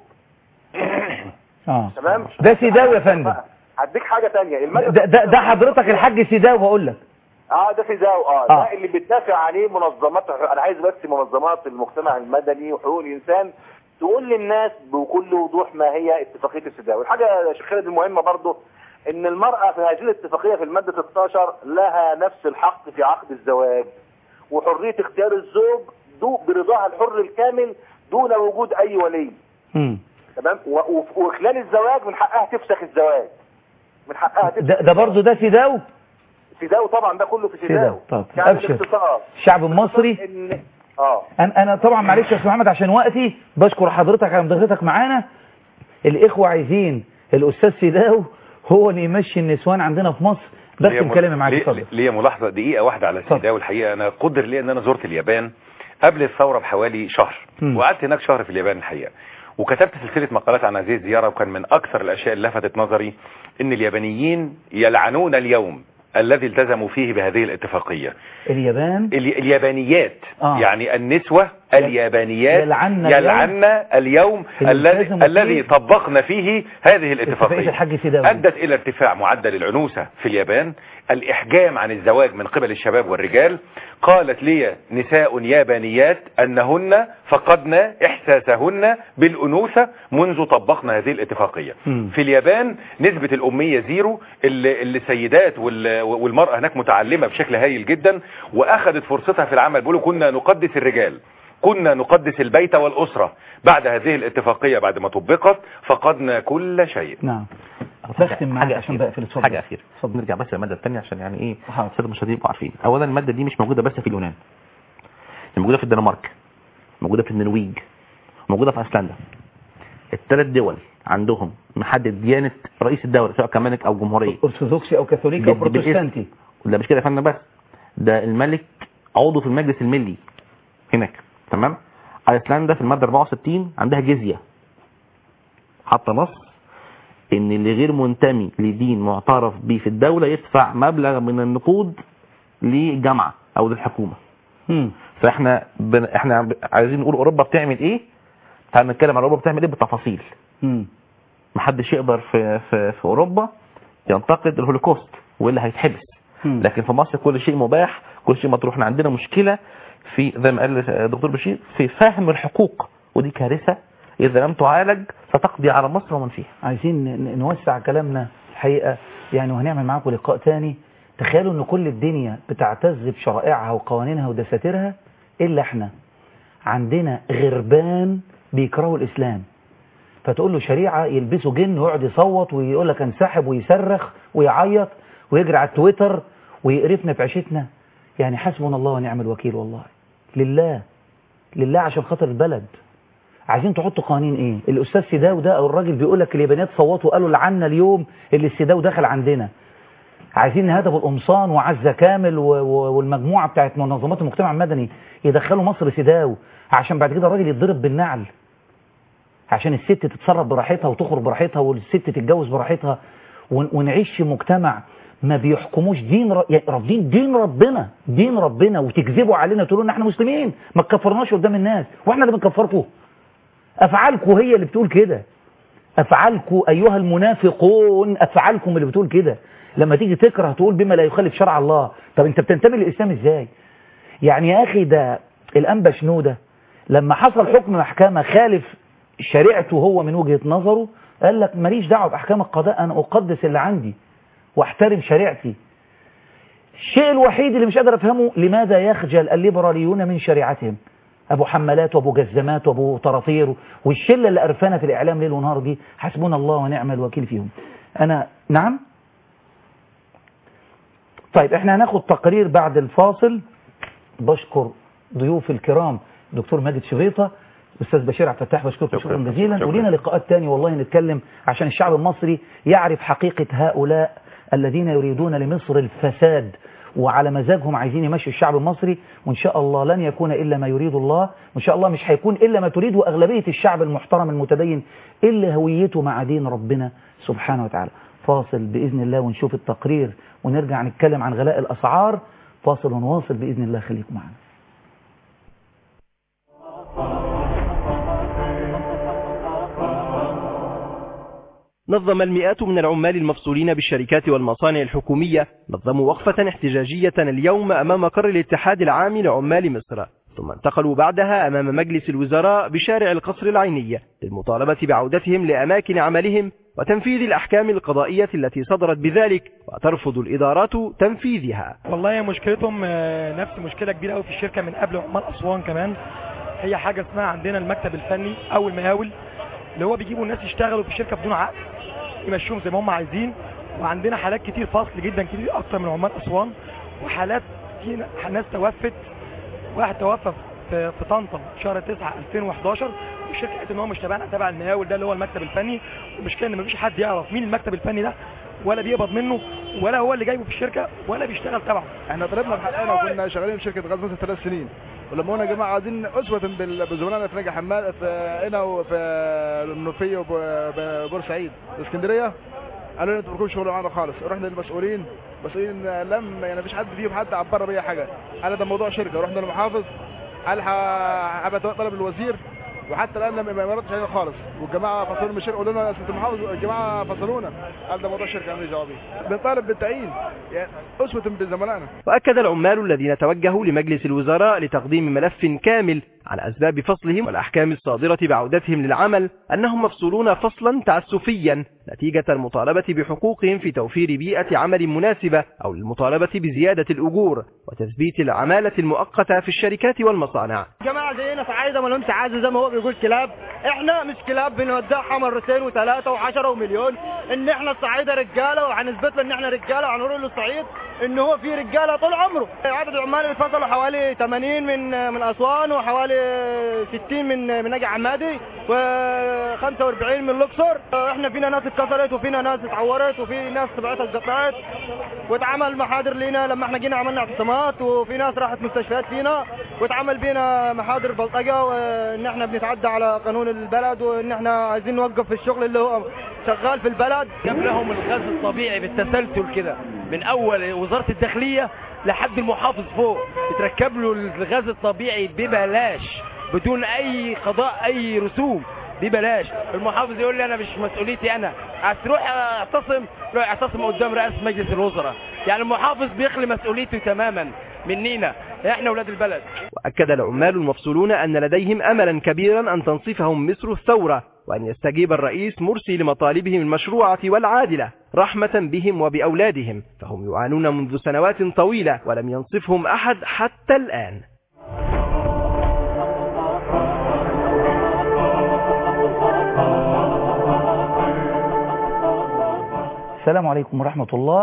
اه تمام ده سيداوي يا فندم هديك حاجة تانية المادة ده, ده, ده حضرتك الحاج سيداوي بقول لك اه ده في زاو اه, آه. ده اللي بتدافع عليه منظمات انا عايز بس منظمات المجتمع المدني وحقوق الانسان تقول للناس بكل وضوح ما هي اتفاقيه السداوي الحاجه يا شيخ خالد المهمه برضو ان المراه في هذه الاتفاقيه في الماده 16 لها نفس الحق في عقد الزواج وحريه اختيار الزوج دو برضاها الحر الكامل دون وجود اي ولي مم. تمام و- و- وخلال الزواج من حقها تفسخ الزواج من حقها تفسخ ده, ده برضه ده سيداوي سيداو طبعا ده كله في سيداو سيداو طب يعني ابشر باختصار الشعب المصري ان اه انا انا طبعا معلش يا استاذ محمد عشان وقتي بشكر حضرتك على مداخلتك معانا الاخوه عايزين الاستاذ سيداو هو اللي يمشي النسوان عندنا في مصر ليا بختم مل- كلامي معاك ليا- اتفضل ليا ملاحظة دقيقة واحدة على السيداوي الحقيقة أنا قدر لي أن أنا زرت اليابان قبل الثورة بحوالي شهر مم. وقعدت هناك شهر في اليابان الحقيقة وكتبت سلسلة مقالات عن هذه الزيارة وكان من أكثر الأشياء اللي لفتت نظري أن اليابانيين يلعنون اليوم الذي التزموا فيه بهذه الاتفاقية اليابان ال- اليابانيات آه. يعني النسوة اليابانيات يلعن يلعن اليوم اللي الذي التزموا الذي فيه طبقنا فيه هذه اتفاقية الاتفاقية الحاج سيداوي أدت إلى ارتفاع معدل العنوسة في اليابان الإحجام عن الزواج من قبل الشباب والرجال قالت لي نساء يابانيات أنهن فقدن إحساسهن بالأنوثة منذ طبقنا هذه الاتفاقية مم. في اليابان نسبة الأمية زيرو اللي اللي السيدات وال- والمرأة هناك متعلمة بشكل هايل جدا وأخذت فرصتها في العمل بيقولوا كنا نقدس الرجال كنا نقدس البيت والأسرة بعد هذه الاتفاقية بعد ما طبقت فقدنا كل شيء نعم بختم معاك عشان بقفل اتفضل حاجه اخيره نرجع بس للماده الثانيه عشان يعني ايه الساده المشاهدين يبقوا عارفين اولا الماده دي مش موجوده بس في اليونان موجوده في الدنمارك موجوده في النرويج موجوده في ايسلندا الثلاث دول عندهم محدد ديانه رئيس الدوله سواء كان ملك او جمهوريه ارثوذكسي او كاثوليكي او بال- بالاسم. بروتستانتي لا مش كده يا فندم بس ده الملك عضو في المجلس الملي هناك تمام ايسلندا في الماده 64 عندها جزيه حاطه نص ان اللي غير منتمي لدين معترف به في الدوله يدفع مبلغ من النقود للجامعه او للحكومه مم. فاحنا بن... احنا ب- عايزين نقول اوروبا بتعمل ايه تعال نتكلم عن اوروبا بتعمل ايه بالتفاصيل مم. محدش يقدر في في, في اوروبا ينتقد الهولوكوست واللي هيتحبس مم. لكن في مصر كل شيء مباح كل شيء مطروح احنا عندنا مشكله في زي ما قال الدكتور بشير في فهم الحقوق ودي كارثه اذا لم تعالج ستقضي على مصر ومن فيها عايزين ن- نوسع كلامنا الحقيقة يعني وهنعمل معاكم لقاء تاني تخيلوا ان كل الدنيا بتعتز بشرائعها وقوانينها ودساتيرها الا احنا عندنا غربان بيكرهوا الاسلام فتقول له شريعة يلبسوا جن ويقعد يصوت ويقول لك انسحب ويصرخ ويعيط ويجري على التويتر ويقرفنا في عيشتنا يعني حسبنا الله ونعم الوكيل والله لله لله عشان خاطر البلد عايزين تحطوا قوانين ايه الاستاذ سيداو ده او الراجل بيقول لك اليابانيات صوتوا قالوا لعنا اليوم اللي السيداو دخل عندنا عايزين نهدف القمصان وعزة كامل و- و- والمجموعة بتاعت منظمات المجتمع المدني يدخلوا مصر سيداو عشان بعد كده الراجل يتضرب بالنعل عشان الست تتصرف براحتها وتخرج براحتها والست تتجوز براحتها ون- ونعيش في مجتمع ما بيحكموش دين ر... يعني رافضين دين ربنا دين ربنا وتكذبوا علينا تقولوا ان احنا مسلمين ما تكفرناش قدام الناس واحنا اللي بنكفركم افعالكم هي اللي بتقول كده افعالكم ايها المنافقون افعالكم اللي بتقول كده لما تيجي تكره تقول بما لا يخالف شرع الله طب انت بتنتمي للاسلام ازاي يعني يا اخي ده الانبا شنوده لما حصل حكم محكمه خالف شريعته هو من وجهه نظره قال لك ماليش دعوه باحكام القضاء انا اقدس اللي عندي واحترم شريعتي الشيء الوحيد اللي مش قادر افهمه لماذا يخجل الليبراليون من شريعتهم ابو حمالات وابو جزمات وابو طراطير والشله اللي قرفانه في الاعلام ليل ونهار دي حسبنا الله ونعم الوكيل فيهم انا نعم طيب احنا هناخد تقرير بعد الفاصل بشكر ضيوف الكرام دكتور ماجد شريطه استاذ بشير عبد الفتاح بشكرك شكرا جزيلا ولينا لقاءات تاني والله نتكلم عشان الشعب المصري يعرف حقيقه هؤلاء الذين يريدون لمصر الفساد وعلى مزاجهم عايزين يمشوا الشعب المصري وان شاء الله لن يكون الا ما يريد الله وان شاء الله مش هيكون الا ما تريده اغلبيه الشعب المحترم المتدين اللي هويته مع دين ربنا سبحانه وتعالى فاصل باذن الله ونشوف التقرير ونرجع نتكلم عن غلاء الاسعار فاصل ونواصل باذن الله خليكم معنا نظم المئات من العمال المفصولين بالشركات والمصانع الحكومية نظموا وقفة احتجاجية اليوم أمام مقر الاتحاد العام لعمال مصر ثم انتقلوا بعدها أمام مجلس الوزراء بشارع القصر العيني للمطالبة بعودتهم لأماكن عملهم وتنفيذ الأحكام القضائية التي صدرت بذلك وترفض الإدارات تنفيذها والله هي مشكلتهم آه، نفس مشكله كبيره قوي في الشركه من قبل عمال اسوان كمان هي حاجه اسمها عندنا المكتب الفني او المقاول اللي هو بيجيبوا الناس يشتغلوا في الشركه بدون عقد يمشوهم زي ما هم عايزين وعندنا حالات كتير فصل جدا كتير اكتر من عمال اسوان وحالات في ناس توفت واحد توفى في في طنطا شهر 9 2011 والشركه قالت ان هو مش تبعنا تبع المقاول ده اللي هو المكتب الفني والمشكله ان مفيش حد يعرف مين المكتب الفني ده ولا بيقبض منه ولا هو اللي جايبه في الشركه ولا بيشتغل تبعه احنا طلبنا بحقنا وكنا شغالين في شركه غاز مثلا ثلاث سنين ولما قلنا يا جماعه عايزين اسوه بال- بزملائنا في نجا حماد في هنا وفي المنوفيه وبورسعيد اسكندريه قالوا لنا انتوا مالكمش شغل معانا خالص رحنا للمسؤولين المسؤولين لم يعني مفيش حد فيهم حد عبر بيا حاجه قال ده موضوع شركه رحنا للمحافظ قال ح- هبقى طلب الوزير وحتى الان لم- ما ردش علينا خالص والجماعه فصلوا من الشركه قالوا لنا اسئله المحافظ الجماعه فصلونا قال ده موضوع شركه ماليش دعوه بيه بنطالب بالتعيين يعني اسوه بزملائنا وأكد العمال الذين توجهوا لمجلس الوزراء لتقديم ملف كامل عن أسباب فصلهم والأحكام الصادرة بعودتهم للعمل أنهم مفصولون فصلا تعسفيا نتيجة المطالبة بحقوقهم في توفير بيئة عمل مناسبة أو للمطالبة بزيادة الأجور وتثبيت العمالة المؤقتة في الشركات والمصانع جماعة زينا صعايدة ما لهمش عازة زي ما هو بيقول كلاب احنا مش كلاب بنودعها مرتين وثلاثة وعشرة ومليون ان احنا الصعايدة رجالة وهنثبت له ان احنا رجالة وهنقول للصعيد ان هو في رجالة طول عمره عدد العمال اللي اتفصلوا حوالي 80 من من اسوان وحوالي 60 من من نجع عمادي و45 من الاقصر احنا فينا ناس اتكسرت وفينا ناس اتعورت وفي ناس سبعتها اتقطعت واتعمل محاضر لينا لما احنا جينا عملنا اعتصامات وفي ناس راحت مستشفيات فينا واتعمل بينا محاضر بلطجه وان احنا بنتعدى على قانون البلد وان احنا عايزين نوقف في الشغل اللي هو شغال في البلد جاب لهم الغاز الطبيعي بالتسلسل كده من اول وزاره الداخليه لحد المحافظ فوق يتركب له الغاز الطبيعي ببلاش بدون اي قضاء اي رسوم ببلاش المحافظ يقول لي انا مش مسؤوليتي انا هتروح اعتصم روح اعتصم قدام رئاسه مجلس الوزراء يعني المحافظ بيخلي مسؤوليته تماما منينا احنا اولاد البلد وأكد العمال المفصولون أن لديهم أملا كبيرا أن تنصفهم مصر الثورة وأن يستجيب الرئيس مرسي لمطالبهم المشروعة والعادلة رحمة بهم وبأولادهم فهم يعانون منذ سنوات طويلة ولم ينصفهم أحد حتى الآن السلام عليكم ورحمة الله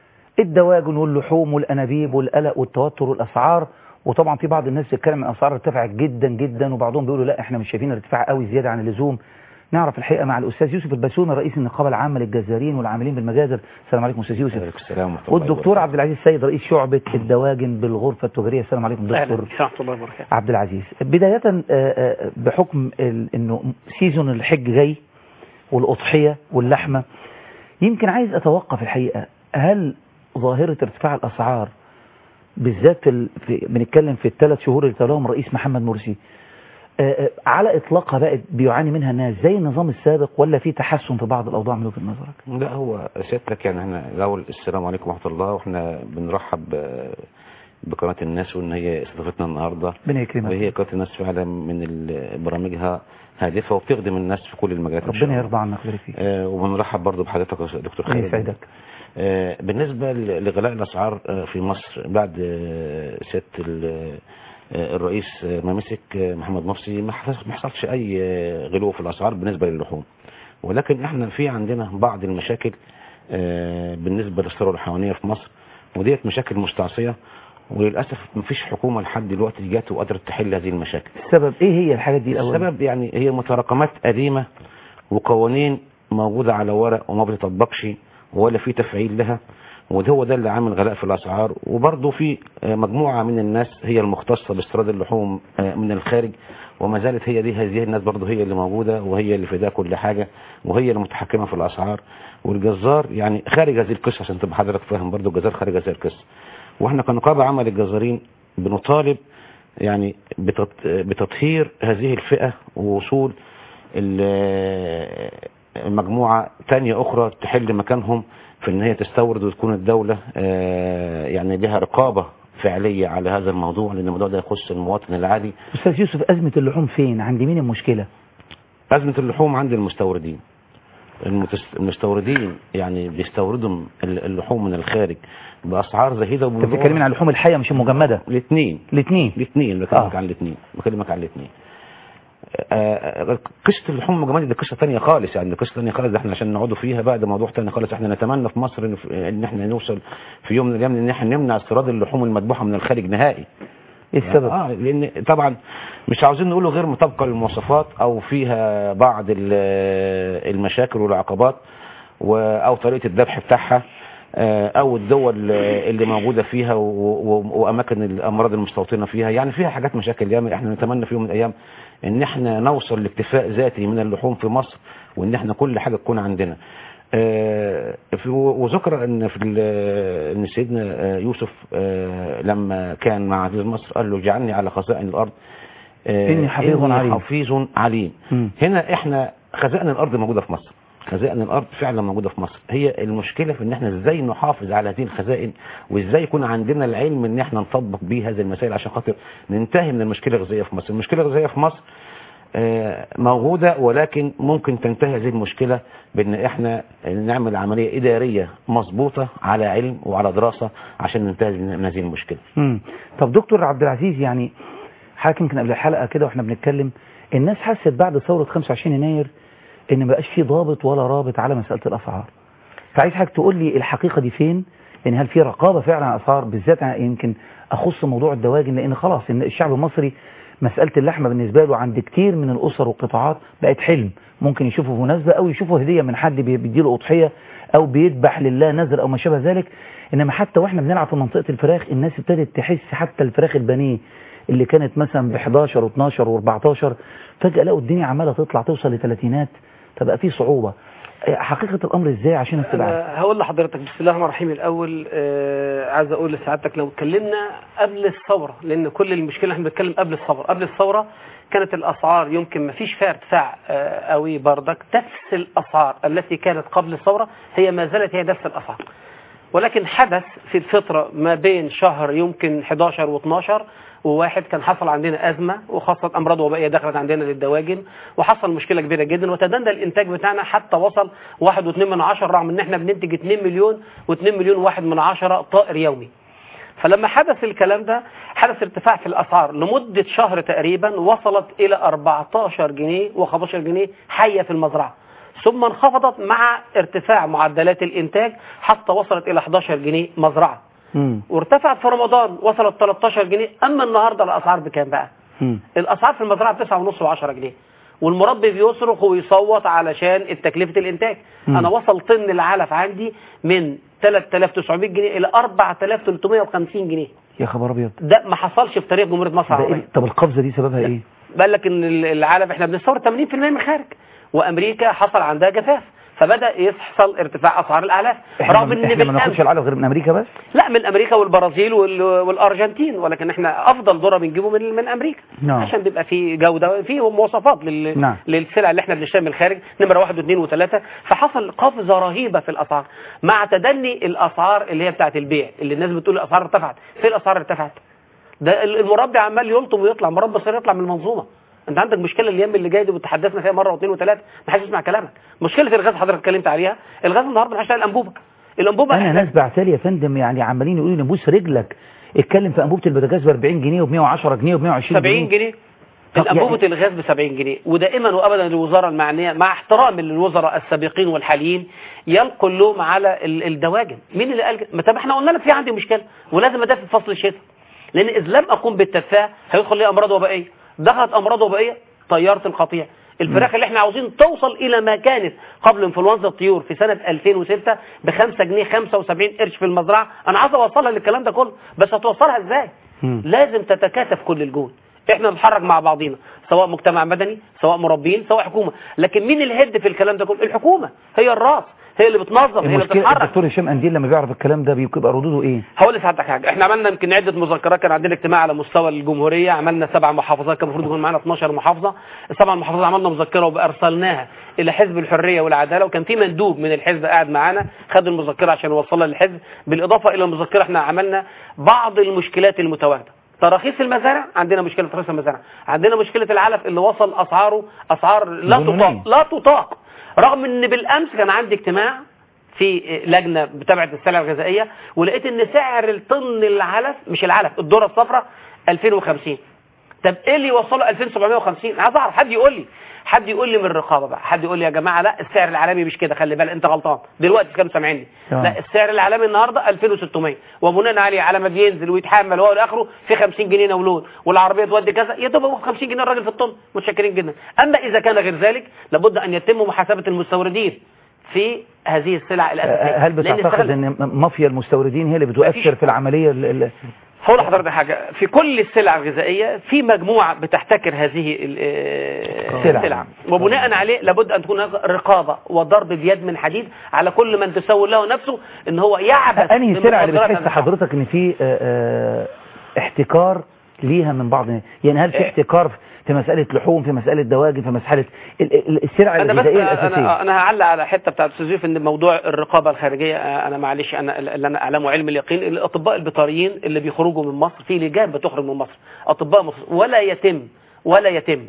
الدواجن واللحوم والأنابيب والقلق والتوتر والأسعار وطبعا في بعض الناس بتتكلم عن أسعار ارتفعت جدا جدا وبعضهم بيقولوا لا احنا مش شايفين ارتفاع قوي زيادة عن اللزوم نعرف الحقيقة مع الأستاذ يوسف البسوني رئيس النقابة العامة للجزارين والعاملين بالمجازر السلام عليكم أستاذ يوسف السلام ورحمة الله والدكتور عبد العزيز السيد رئيس شعبة الدواجن بالغرفة التجارية السلام عليكم دكتور ورحمة الله وبركاته عبد العزيز بداية آه، آه، بحكم ال- انه سيزون الحج جاي والأضحية واللحمة يمكن عايز أتوقف الحقيقة هل ظاهرة ارتفاع الأسعار بالذات في, ال... في بنتكلم في الثلاث شهور اللي تلاهم رئيس محمد مرسي آه، آه، على إطلاقها بقت بيعاني منها الناس زي النظام السابق ولا في تحسن في بعض الأوضاع من وجهة نظرك؟ لا هو سيادتك يعني احنا الاول السلام عليكم ورحمه الله واحنا بنرحب آه، بقناه الناس وان هي استضافتنا النهارده ربنا يكرمك وهي قناه الناس فعلا من ال- برامجها هادفه وبتخدم الناس في كل المجالات إن شاء ربنا الله. يرضى عنك ويبارك فيك آه، وبنرحب برضه بحضرتك يا دكتور ربنا خالد يسعدك آه، بالنسبة ل- لغلاء الأسعار آه، في مصر بعد آه، سيادة ال- آه، الرئيس آه، ما مسك آه، محمد مرسي ما حصلش ما حصلش أي آه، غلو في الأسعار بالنسبة للحوم ولكن احنا في عندنا بعض المشاكل آه، بالنسبة للثروة الحيوانية في مصر وديت مشاكل مستعصية وللأسف مفيش حكومة لحد دلوقتي جات وقدرت تحل هذه المشاكل السبب ايه هي الحاجات دي الأول؟ السبب يعني هي متراكمات قديمة وقوانين موجودة على ورق وما بتطبقش ولا في تفعيل لها وده هو ده اللي عامل غلاء في الأسعار وبرضه في آه، مجموعة من الناس هي المختصة باستيراد اللحوم آه، من الخارج وما زالت هي دي هذه الناس برضه هي اللي موجودة وهي اللي في ده كل حاجة وهي المتحكمة في الأسعار والجزار يعني خارج هذه القصة عشان تبقى حضرتك فاهم برضه الجزار خارج هذه القصة واحنا كنقابة عمل الجزارين بنطالب يعني بتط- بتطهير هذه الفئة ووصول ال- المجموعة تانية أخرى تحل مكانهم في ان هي تستورد وتكون الدولة آه، يعني لها رقابة فعلية على هذا الموضوع لأن الموضوع ده يخص المواطن العادي أستاذ يوسف أزمة اللحوم فين؟ عند مين المشكلة؟ أزمة اللحوم عند المستوردين المتس- المستوردين يعني بيستوردوا ال- اللحوم من الخارج بأسعار زهيدة انت بتتكلم عن اللحوم الحية مش المجمدة الاثنين الاثنين الاثنين بكلمك عن الاثنين بكلمك عن الاثنين آه، قصه اللحوم المجمده دي قصه ثانيه خالص يعني قصه ثانيه خالص ده احنا عشان نقعدوا فيها بقى ده موضوع ثاني خالص احنا نتمنى في مصر ان, ان احنا نوصل في يوم من الايام ان احنا نمنع استيراد اللحوم المذبوحه من الخارج نهائي ايه السبب؟ اه لان طبعا مش عاوزين نقوله غير مطابقه للمواصفات او فيها بعض ال- المشاكل والعقبات و- او طريقه الذبح بتاعها آه، او الدول اللي موجوده فيها و- و- واماكن الامراض المستوطنه فيها يعني فيها حاجات مشاكل ياما احنا نتمنى في يوم من الايام ان احنا نوصل لاكتفاء ذاتي من اللحوم في مصر وان احنا كل حاجه تكون عندنا آه، في- وذكر ان في ال- ان سيدنا آه، يوسف آه، لما كان مع عزيز مصر قال له اجعلني على خزائن الارض آه، إني حفيظ إني عليم. حفيظ عليم مم. هنا احنا خزائن الارض موجوده في مصر خزائن الارض فعلا موجوده في مصر هي المشكله في ان احنا ازاي نحافظ على هذه الخزائن وازاي يكون عندنا العلم ان احنا نطبق بيه هذه المسائل عشان خاطر ننتهي من المشكله الغذائيه في مصر المشكله الغذائيه في مصر آه، موجودة ولكن ممكن تنتهي هذه المشكلة بان احنا نعمل عملية ادارية مظبوطة على علم وعلى دراسة عشان ننتهي من هذه المشكلة مم. طب دكتور عبد العزيز يعني حضرتك يمكن قبل الحلقة كده واحنا بنتكلم الناس حست بعد ثورة 25 يناير ان ما بقاش في ضابط ولا رابط على مسألة الاسعار فعايز حضرتك تقول لي الحقيقة دي فين يعني هل في رقابة فعلا على الاسعار بالذات يمكن اخص موضوع الدواجن لان خلاص ان الشعب المصري مسألة اللحمة بالنسبة له عند كتير من الأسر والقطاعات بقت حلم ممكن يشوفه في مناسبة أو يشوفه هدية من حد بي- بيديله أضحية أو بيذبح لله نذر أو ما شابه ذلك إنما حتى وإحنا بنلعب في منطقة الفراخ الناس ابتدت تحس حتى الفراخ البانيه اللي كانت مثلا ب 11 و12 و14 فجأة لقوا الدنيا عمالة تطلع توصل لثلاثينات فبقى في صعوبة آه، حقيقة الأمر إزاي عشان الناس تبقى عارفة؟ أنا هقول لحضرتك بسم الله الرحمن الرحيم الاول آه عايز اقول لسعادتك لو اتكلمنا قبل الثوره لان كل المشكله احنا بنتكلم قبل الثوره قبل الثوره كانت الاسعار يمكن ما فيش فيها ارتفاع آه قوي بردك نفس الاسعار التي كانت قبل الثوره هي ما زالت هي نفس الاسعار ولكن حدث في الفترة ما بين شهر يمكن 11 و12 وواحد كان حصل عندنا أزمة وخاصة أمراض وبائية دخلت عندنا للدواجن وحصل مشكلة كبيرة جدا وتدنى الإنتاج بتاعنا حتى وصل 1.2 من عشرة رغم إن إحنا بننتج 2 مليون و2 مليون واحد من عشرة طائر يومي فلما حدث الكلام ده حدث ارتفاع في الأسعار لمدة شهر تقريبا وصلت إلى 14 جنيه و15 جنيه حية في المزرعة ثم انخفضت مع ارتفاع معدلات الإنتاج حتى وصلت إلى 11 جنيه مزرعة مم. وارتفعت في رمضان وصلت 13 جنيه أما النهاردة الأسعار بكام بقى مم. الأسعار في المزرعة بتسعة ونص و10 جنيه والمربي بيصرخ ويصوت علشان تكلفة الإنتاج مم. أنا وصل طن العلف عندي من 3900 جنيه إلى 4350 جنيه يا خبر أبيض ده ما حصلش في تاريخ جمهورية مصر ده العربية إيه؟ طب القفزة دي سببها إيه؟ بقول لك ان ال- العالم احنا بنستورد 80% من الخارج وامريكا حصل عندها جفاف فبدا يحصل ارتفاع اسعار الاعلاف إحنا رغم ما- ان إحنا ما بالأمس ناخدش العلف غير من أمريكا بس؟ لا من امريكا والبرازيل وال- والارجنتين ولكن احنا افضل ذره بنجيبه من من امريكا نعم. عشان بيبقى في جوده في مواصفات لل... نعم. للسلع اللي احنا بنشتريها من الخارج نمره واحد واثنين وثلاثه فحصل قفزه رهيبه في الاسعار مع تدني الاسعار اللي هي بتاعت البيع اللي الناس بتقول الاسعار ارتفعت في الاسعار ارتفعت ده ال- المربي عمال يلطم ويطلع مربي صغير يطلع من المنظومه انت عندك مشكله الايام اللي جايه دي وتحدثنا فيها مره واثنين وثلاثه ما حدش يسمع كلامك مشكله الغاز حضرتك اتكلمت عليها الغاز النهارده ما حدش الانبوبه الانبوبه انا ناس بعتلي يا فندم يعني عمالين يقولوا لي بوس رجلك اتكلم في انبوبه البوتاجاز ب 40 جنيه وب 110 جنيه وب 120 70 جنيه طب الأنبوبة الغاز ب 70 جنيه ودائما وابدا الوزاره المعنيه مع احترام للوزراء السابقين والحاليين يلقوا اللوم على ال- الدواجن مين اللي قال كده؟ ما طب احنا قلنا لك في عندي مشكله ولازم ادافع في فصل الشتاء لان اذا لم اقوم بالتدفئه هيدخل لي امراض وبائيه دخلت امراض وبائيه طياره القطيع الفراخ اللي احنا عاوزين توصل الى ما كانت قبل انفلونزا الطيور في سنه 2006 ب 5 جنيه 75 قرش في المزرعه انا عاوز اوصلها للكلام ده كله بس هتوصلها ازاي لازم تتكاتف كل الجهود احنا نتحرك مع بعضينا سواء مجتمع مدني سواء مربين سواء حكومه لكن مين الهد في الكلام ده كله الحكومه هي الراس هي اللي بتنظم هي اللي المشكله بتتحرك الدكتور هشام انديل لما بيعرف الكلام ده بيبقى ردوده ايه هقول لسعادتك حاجه احنا عملنا يمكن عده مذكرات كان عندنا اجتماع على مستوى الجمهوريه عملنا سبع محافظات كان المفروض يكون معانا 12 محافظه السبع محافظات عملنا مذكره وارسلناها الى حزب الحريه والعداله وكان في مندوب من الحزب قاعد معانا خد المذكره عشان يوصلها للحزب بالاضافه الى المذكره احنا عملنا بعض المشكلات المتواجده تراخيص المزارع عندنا مشكله تراخيص المزارع عندنا مشكله العلف اللي وصل اسعاره اسعار لا جنونية. تطاق لا تطاق رغم ان بالامس كان عندي اجتماع في لجنه بتابعه السلع الغذائيه ولقيت ان سعر الطن العلف مش العلف الذره الصفراء 2050 طب ايه اللي يوصله 2750 عايز اعرف حد يقول لي حد يقول لي من الرقابه بقى حد يقول لي يا جماعه لا السعر العالمي مش كده خلي بالك انت غلطان دلوقتي كام سامعني آه. لا السعر العالمي النهارده 2600 وبناء عليه على ما بينزل ويتحمل هو اخره في 50 جنيه نولون والعربيه تودي كذا يا دوب هو 50 جنيه الراجل في الطن متشكرين جدا اما اذا كان غير ذلك لابد ان يتم محاسبه المستوردين في هذه السلع الاساسيه هل لأن بتعتقد استغل- ان مافيا المستوردين هي اللي بتؤثر في العمليه ال- ال- هقول لحضرتك حاجة في كل السلع الغذائية في مجموعة بتحتكر هذه ال- آه، السلع. السلع وبناء عليه لابد أن تكون هناك رقابة وضرب بيد من حديد على كل من تسول له نفسه ان هو يعبث انهي سلع اللي بمقدرات بتحس الأسعار. حضرتك ان في آه، آه، احتكار ليها من بعض يعني هل في احتكار في مساله لحوم في مساله دواجن في مساله ال- ال- السلع انا بس الغذائيه الاساسيه انا انا هعلق على حته بتاعت استاذ يوسف ان موضوع الرقابه الخارجيه آه، انا معلش انا اللي انا اعلمه علم اليقين الاطباء البيطريين اللي بيخرجوا من مصر في لجان بتخرج من مصر اطباء مصر ولا يتم ولا يتم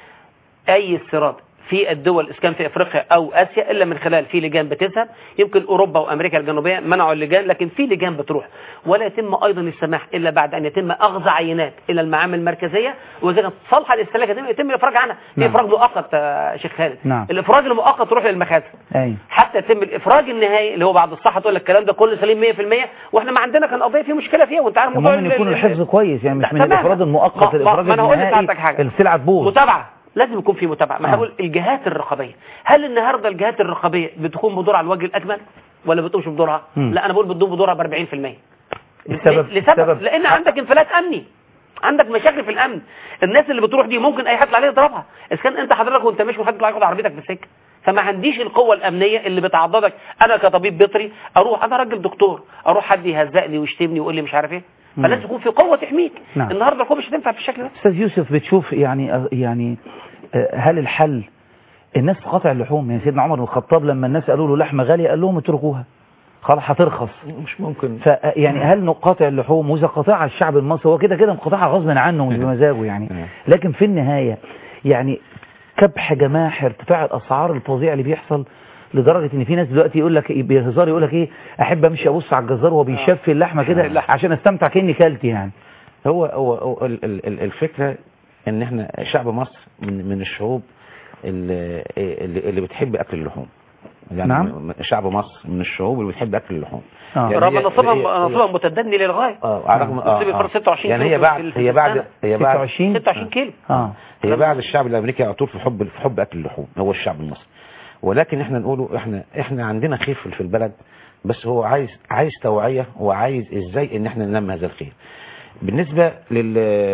اي استيراد في الدول اسكان في افريقيا او اسيا الا من خلال في لجان بتذهب يمكن اوروبا وامريكا الجنوبيه منعوا اللجان لكن في لجان بتروح ولا يتم ايضا السماح الا بعد ان يتم اخذ عينات الى المعامل المركزيه واذا كانت صالحه للاستهلاك يتم- يتم الافراج عنها في نعم. افراج مؤقت يا شيخ خالد نعم. الافراج المؤقت تروح للمخازن ايوه حتى يتم الافراج النهائي اللي هو بعد الصحه تقول لك الكلام ده كله سليم 100% واحنا ما عندنا كان قضيه في مشكله فيها وانت عارف موضوع المهم ان ال- يكون ال- الحفظ كويس يعني مش لا، من تمام. الافراد المؤقت ما- ما- للافراد ما أنا هقول لسعادتك النهائي حاجة. السلعه تبوظ متابعه لازم يكون في متابعه ما آه. هقول الجهات الرقابيه هل النهارده الجهات الرقابيه بتقوم بدورها على الوجه الاكمل ولا بتقومش بدورها مم. لا انا بقول بتقوم بدورها ب 40% السبب لسبب السبب لان عندك انفلات امني عندك مشاكل في الامن الناس اللي بتروح دي ممكن اي حد عليه يضربها اذا كان انت حضرتك وانت ماشي وحد يطلع ياخد عربيتك في السكه فما عنديش القوه الامنيه اللي بتعضدك انا كطبيب بيطري اروح انا راجل دكتور اروح حد يهزقني ويشتمني ويقول لي مش عارف ايه مم. فلازم يكون في قوه تحميك نعم. النهارده القوه مش هتنفع بالشكل ده استاذ يوسف بتشوف يعني يعني آه، هل الحل الناس في قطع اللحوم يعني سيدنا عمر بن الخطاب لما الناس قالوا له لحمه غاليه قال لهم اتركوها خلاص هترخص مش ممكن ف يعني هل نقاطع اللحوم واذا قطعها الشعب المصري هو كده كده مقاطعها غصب عنه مش بمزاجه يعني لكن في النهايه يعني كبح جماح ارتفاع الاسعار الفظيع اللي بيحصل لدرجه ان في ناس دلوقتي يقول لك بهزار يقول لك ايه احب امشي ابص على الجزار وهو بيشفي اللحمه كده عشان استمتع كاني كلت يعني هو هو, هو ال- ال- ال- الفكرة ان احنا شعب مصر من, من الشعوب اللي, اللي اللي بتحب اكل اللحوم يعني نعم. م- شعب مصر من الشعوب اللي بتحب اكل اللحوم آه. يعني رغم هي- نصيبها هي- نصيبها متدني للغايه اه على رغم اه نصيب آه. الفرد 26 يعني كيلو هي في- بعد في هي بعد السنة. هي بعد 26 26 كيلو اه هي بعد الشعب الامريكي على طول في حب في حب اكل اللحوم هو الشعب المصري ولكن احنا نقوله احنا احنا عندنا خير في في البلد بس هو عايز عايز توعيه وعايز ازاي ان احنا ننمي هذا الخير بالنسبه لل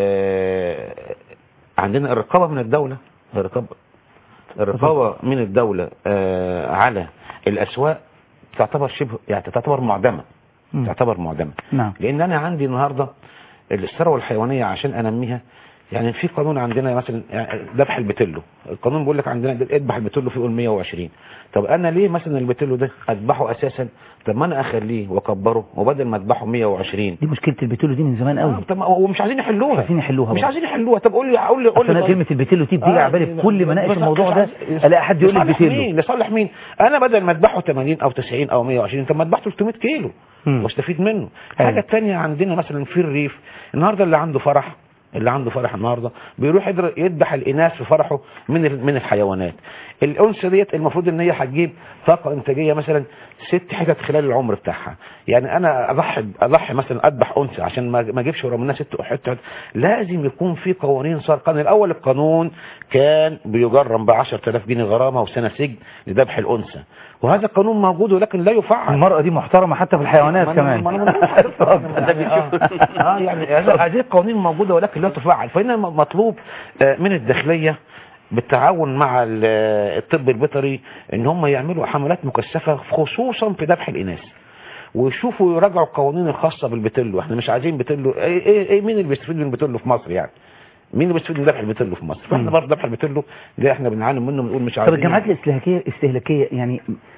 عندنا الرقابه من الدوله الرقابه الرقابه من الدوله آه على الاسواق تعتبر شبه يعني تعتبر معدمه مم. تعتبر معدمه نعم لان انا عندي النهارده الثروه الحيوانيه عشان انميها يعني في قانون عندنا مثلا يعني ذبح البتلو القانون بيقول لك عندنا اذبح البتلو في يقول 120 طب انا ليه مثلا البتلو ده اذبحه اساسا طب ما انا اخليه واكبره وبدل ما اذبحه 120 دي مشكله البتلو دي من زمان قوي طب ما- ومش عايزين يحلوها مش عايزين يحلوها مش برضه. عايزين يحلوها طب قول لي قول لي قول أصل لي انا طيب. كلمه البتلو دي بتيجي على بالي في كل ما ناقش بس- الموضوع بس ده عايز- الاقي حد يقول لي لصالح البتلو مين لصالح مين انا بدل ما اذبحه 80 او 90 او 120 طب ما اذبحه 300 كيلو مم. واستفيد منه حاجه تانية عندنا مثلا في الريف النهارده اللي عنده فرح اللي عنده فرح النهارده بيروح يدر- يذبح الاناث في فرحه من ال- من الحيوانات الانثى ديت المفروض ان هي هتجيب طاقه انتاجيه مثلا ست حتت خلال العمر بتاعها يعني انا اضحي اضحي مثلا اذبح انثى عشان ما ما اجيبش ورا منها ست حتت لازم يكون في قوانين صار كان الاول القانون كان بيجرم ب 10000 جنيه غرامه وسنه سجن لذبح الانثى وهذا القانون موجود ولكن لا يفعل المرأة دي محترمة حتى في الحيوانات ما أنا- كمان ما أنا- ما أنا- اه آه، يعني هذا- هذه القوانين موجودة ولكن لا تفعل فهنا م- مطلوب آه، من الداخلية بالتعاون مع ال- آه، الطب البيطري ان هم يعملوا حملات مكثفة خصوصا في ذبح الاناث ويشوفوا يراجعوا القوانين الخاصة بالبتلو احنا مش عايزين بتلو ايه, إيه, إيه مين اللي بيستفيد من البتلو في مصر يعني مين اللي بيستفيد من ذبح البتلو في مصر فاحنا برضه ذبح البتلو ده احنا بنعاني منه بنقول مش طب عايزين الجامعات الاستهلاكية استهلاكية يعني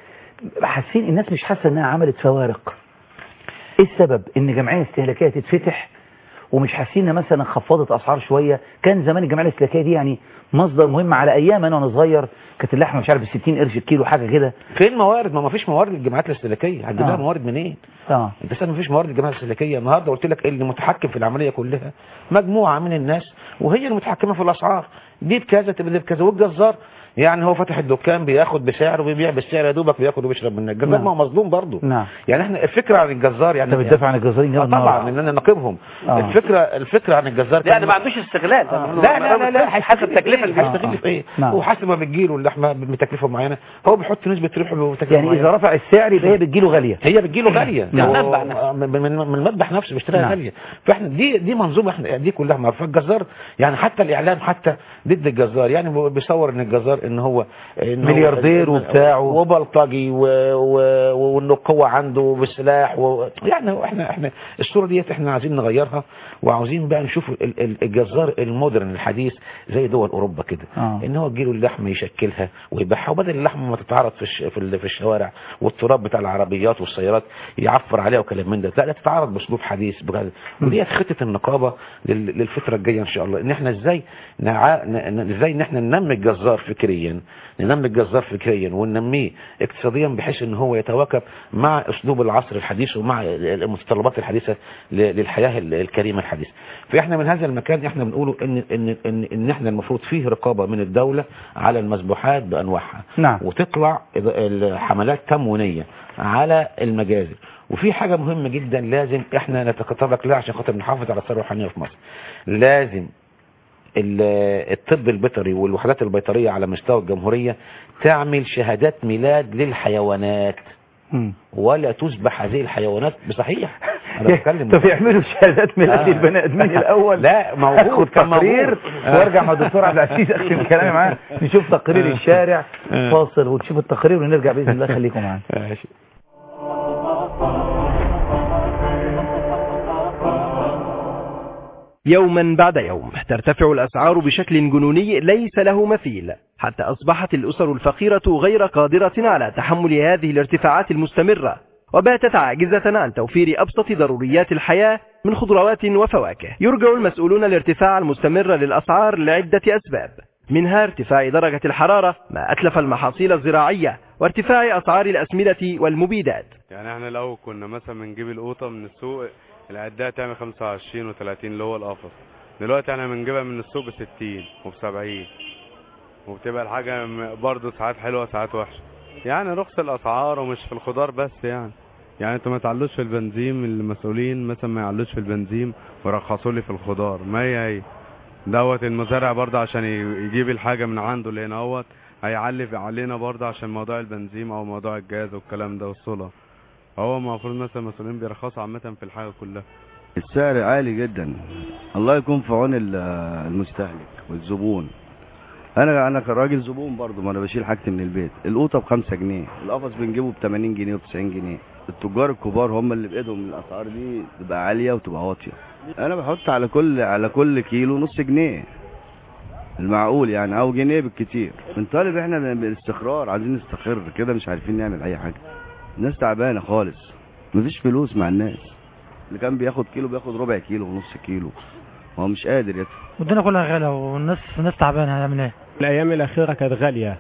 حاسين الناس مش حاسة انها عملت فوارق ايه السبب ان جمعية استهلاكية تتفتح ومش حاسين ان مثلا خفضت اسعار شوية كان زمان الجمعية الاستهلاكية دي يعني مصدر مهم على ايام انا وانا صغير كانت اللحمة مش عارف ب 60 قرش الكيلو حاجة كده فين موارد ما ما فيش موارد للجامعات الاستهلاكيه هتجيب لها آه. موارد منين اه انت سامع مفيش موارد للجامعات الاستهلاكيه النهارده قلت لك اللي متحكم في العمليه كلها مجموعه من الناس وهي المتحكمه في الاسعار دي بكذا تبقى دي بكذا والجزار يعني هو فاتح الدكان بياخد بسعر وبيبيع بالسعر يا دوبك بياكل وبيشرب منك الجزار نعم. ما هو مظلوم برضه نعم يعني احنا الفكره عن الجزار يعني انت بتدافع عن الجزارين آه جامد طبعا النهاردة. ان انا نقيبهم آه. الفكره الفكره عن الجزار لا انا ما عندوش استغلال لا لا لا لا حسب التكلفه اللي هيستغل بيستغل في ايه نعم. هو حسب ما بتجيله اللحمه بتكلفه معينه هو بيحط نسبه ربح بتكلفه يعني اذا رفع السعر يبقى هي بتجيله غالية هي بتجيله غاليه نعم. هو- من من من المذبح نفسه بيشتريها نعم. غاليه فاحنا دي دي منظومه احنا دي كلها ما فالجزار يعني حتى الاعلام حتى ضد الجزار يعني هو بيصور ان الجزار ان هو إن هو- ملياردير وبتاع و- وبلطجي و... و... وانه القوه عنده بالسلاح و... يعني احنا احنا الصوره ديت احنا عايزين نغيرها وعاوزين بقى نشوف ال- ال- الجزار المودرن الحديث زي دول اوروبا كده آه. ان هو تجيله اللحمه يشكلها ويبيعها وبدل اللحمه ما تتعرض في الش... في, ال... في الشوارع والتراب بتاع العربيات والسيارات يعفر عليها وكلام من ده لا ده تتعرض باسلوب حديث بجد. وديت خطه النقابه لل... للفتره الجايه ان شاء الله ان احنا ازاي نع... ن... ن- ازاي ان احنا ننمي الجزار فكريا ننمي الجزار فكريا وننميه اقتصاديا بحيث ان هو يتواكب مع اسلوب العصر الحديث ومع المتطلبات الحديثه ل- للحياه ال- الكريمه الحديثه فاحنا من هذا المكان احنا بنقوله ان ان ان, إن احنا المفروض فيه رقابه من الدوله على المذبوحات بانواعها نعم وتطلع الحملات تموينيه على المجازر وفي حاجة مهمة جدا لازم احنا نتطرق لها عشان خاطر نحافظ على الثروة الحيوانية في مصر لازم ال- الطب البيطري والوحدات البيطرية على مستوى الجمهورية تعمل شهادات ميلاد للحيوانات مم. ولا تذبح هذه الحيوانات بصحيح انا بتكلم طب يعملوا شهادات ميلاد آه. للبني ادمين الاول لا موجود اخد كان تقرير موجود. آه. وارجع مع الدكتور عبد العزيز اختم كلامي معاه نشوف تقرير آه. الشارع آه. فاصل ونشوف التقرير ونرجع باذن الله خليكم معانا ماشي يوما بعد يوم ترتفع الأسعار بشكل جنوني ليس له مثيل حتى أصبحت الأسر الفقيرة غير قادرة على تحمل هذه الارتفاعات المستمرة وباتت عاجزة عن توفير أبسط ضروريات الحياة من خضروات وفواكه يرجع المسؤولون الارتفاع المستمر للأسعار لعدة أسباب منها ارتفاع درجة الحرارة ما أتلف المحاصيل الزراعية وارتفاع أسعار الأسمدة والمبيدات يعني احنا لو كنا مثلا بنجيب القوطة من السوق العداية تعمل 25 و30 اللي هو القفص دلوقتي احنا بنجيبها من السوق ب 60 وب 70 وبتبقى الحاجة م- برضه ساعات حلوة ساعات وحشة يعني رخص الأسعار ومش في الخضار بس يعني يعني انتوا ما تعلوش في البنزين المسؤولين مثلا ما يعلوش في البنزين ورخصوا لي في الخضار ما هي هي دوت المزارع برضه عشان ي- يجيب الحاجة من عنده اللي هنا اهوت هيعلي في- علينا برضه عشان موضوع البنزين او موضوع الجاز والكلام ده والصلة هو المفروض مثلا المسؤولين بيرخصوا عامة في الحاجة كلها السعر عالي جدا الله يكون في عون ال- المستهلك والزبون انا انا كراجل زبون برضه ما انا بشيل حاجتي من البيت القوطه بخمسة جنيه القفص بنجيبه ب 80 جنيه و 90 جنيه التجار الكبار هم اللي بايدهم الاسعار دي تبقى عاليه وتبقى واطيه انا بحط على كل على كل كيلو نص جنيه المعقول يعني او جنيه بالكتير بنطالب احنا بالاستقرار عايزين نستقر كده مش عارفين نعمل اي حاجه الناس تعبانه خالص مفيش فلوس مع الناس اللي كان بياخد كيلو بياخد ربع كيلو ونص كيلو هو مش قادر يدفع والدنيا كلها غالية والناس الناس تعبانة هنعمل ايه؟ الأيام الأخيرة كانت غالية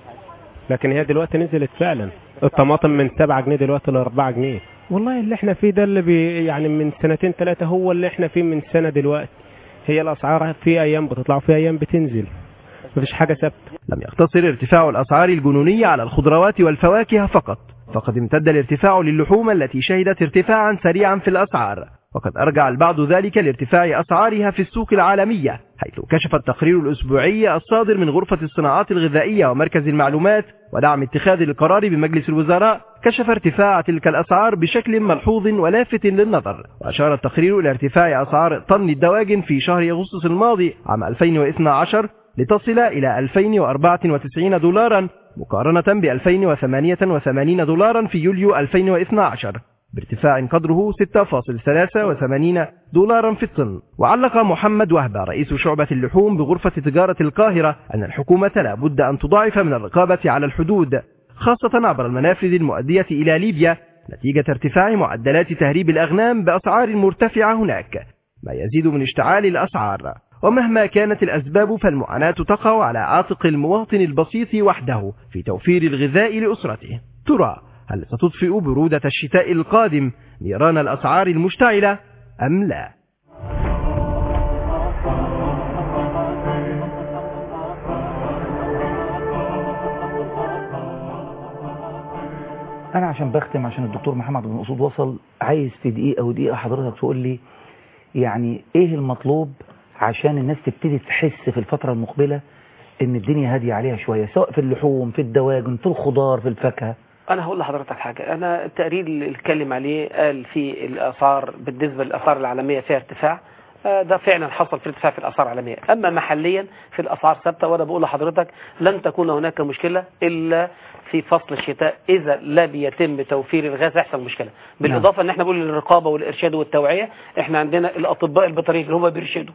لكن هي دلوقتي نزلت فعلا الطماطم من 7 جنيه دلوقتي ل 4 جنيه والله اللي احنا فيه ده اللي بي يعني من سنتين ثلاثة هو اللي احنا فيه من سنة دلوقتي هي الأسعار في أيام بتطلع وفي أيام بتنزل مفيش حاجة ثابتة لم يقتصر ارتفاع الأسعار الجنونية على الخضروات والفواكه فقط فقد امتد الارتفاع للحوم التي شهدت ارتفاعا سريعا في الأسعار وقد أرجع البعض ذلك لارتفاع أسعارها في السوق العالمية حيث كشف التقرير الأسبوعي الصادر من غرفة الصناعات الغذائية ومركز المعلومات ودعم اتخاذ القرار بمجلس الوزراء كشف ارتفاع تلك الأسعار بشكل ملحوظ ولافت للنظر وأشار التقرير إلى ارتفاع أسعار طن الدواجن في شهر أغسطس الماضي عام 2012 لتصل إلى 2094 دولارا مقارنة ب 2088 دولارا في يوليو 2012 بارتفاع قدره 6.83 دولارا في الطن وعلق محمد وهبة رئيس شعبة اللحوم بغرفة تجارة القاهرة أن الحكومة لا بد أن تضاعف من الرقابة على الحدود خاصة عبر المنافذ المؤدية إلى ليبيا نتيجة ارتفاع معدلات تهريب الأغنام بأسعار مرتفعة هناك ما يزيد من اشتعال الأسعار ومهما كانت الأسباب فالمعاناة تقع على عاتق المواطن البسيط وحده في توفير الغذاء لأسرته ترى هل ستطفئ برودة الشتاء القادم نيران الأسعار المشتعلة أم لا؟ انا عشان بختم عشان الدكتور محمد بن اسود وصل عايز في دقيقه او دقيقه حضرتك تقول لي يعني ايه المطلوب عشان الناس تبتدي تحس في الفتره المقبله ان الدنيا هاديه عليها شويه سواء في اللحوم في الدواجن في الخضار في الفاكهه انا هقول لحضرتك حاجه انا التقرير اللي اتكلم عليه قال في الاسعار بالنسبه للاسعار العالميه فيها ارتفاع آه، ده فعلا حصل في ارتفاع في الاسعار العالميه اما محليا في الاسعار ثابته وانا بقول لحضرتك لن تكون هناك مشكله الا في فصل الشتاء اذا لم يتم توفير الغاز يحصل مشكله بالاضافه ان احنا بنقول الرقابه والارشاد والتوعيه احنا عندنا الاطباء البيطريين اللي هم بيرشدوا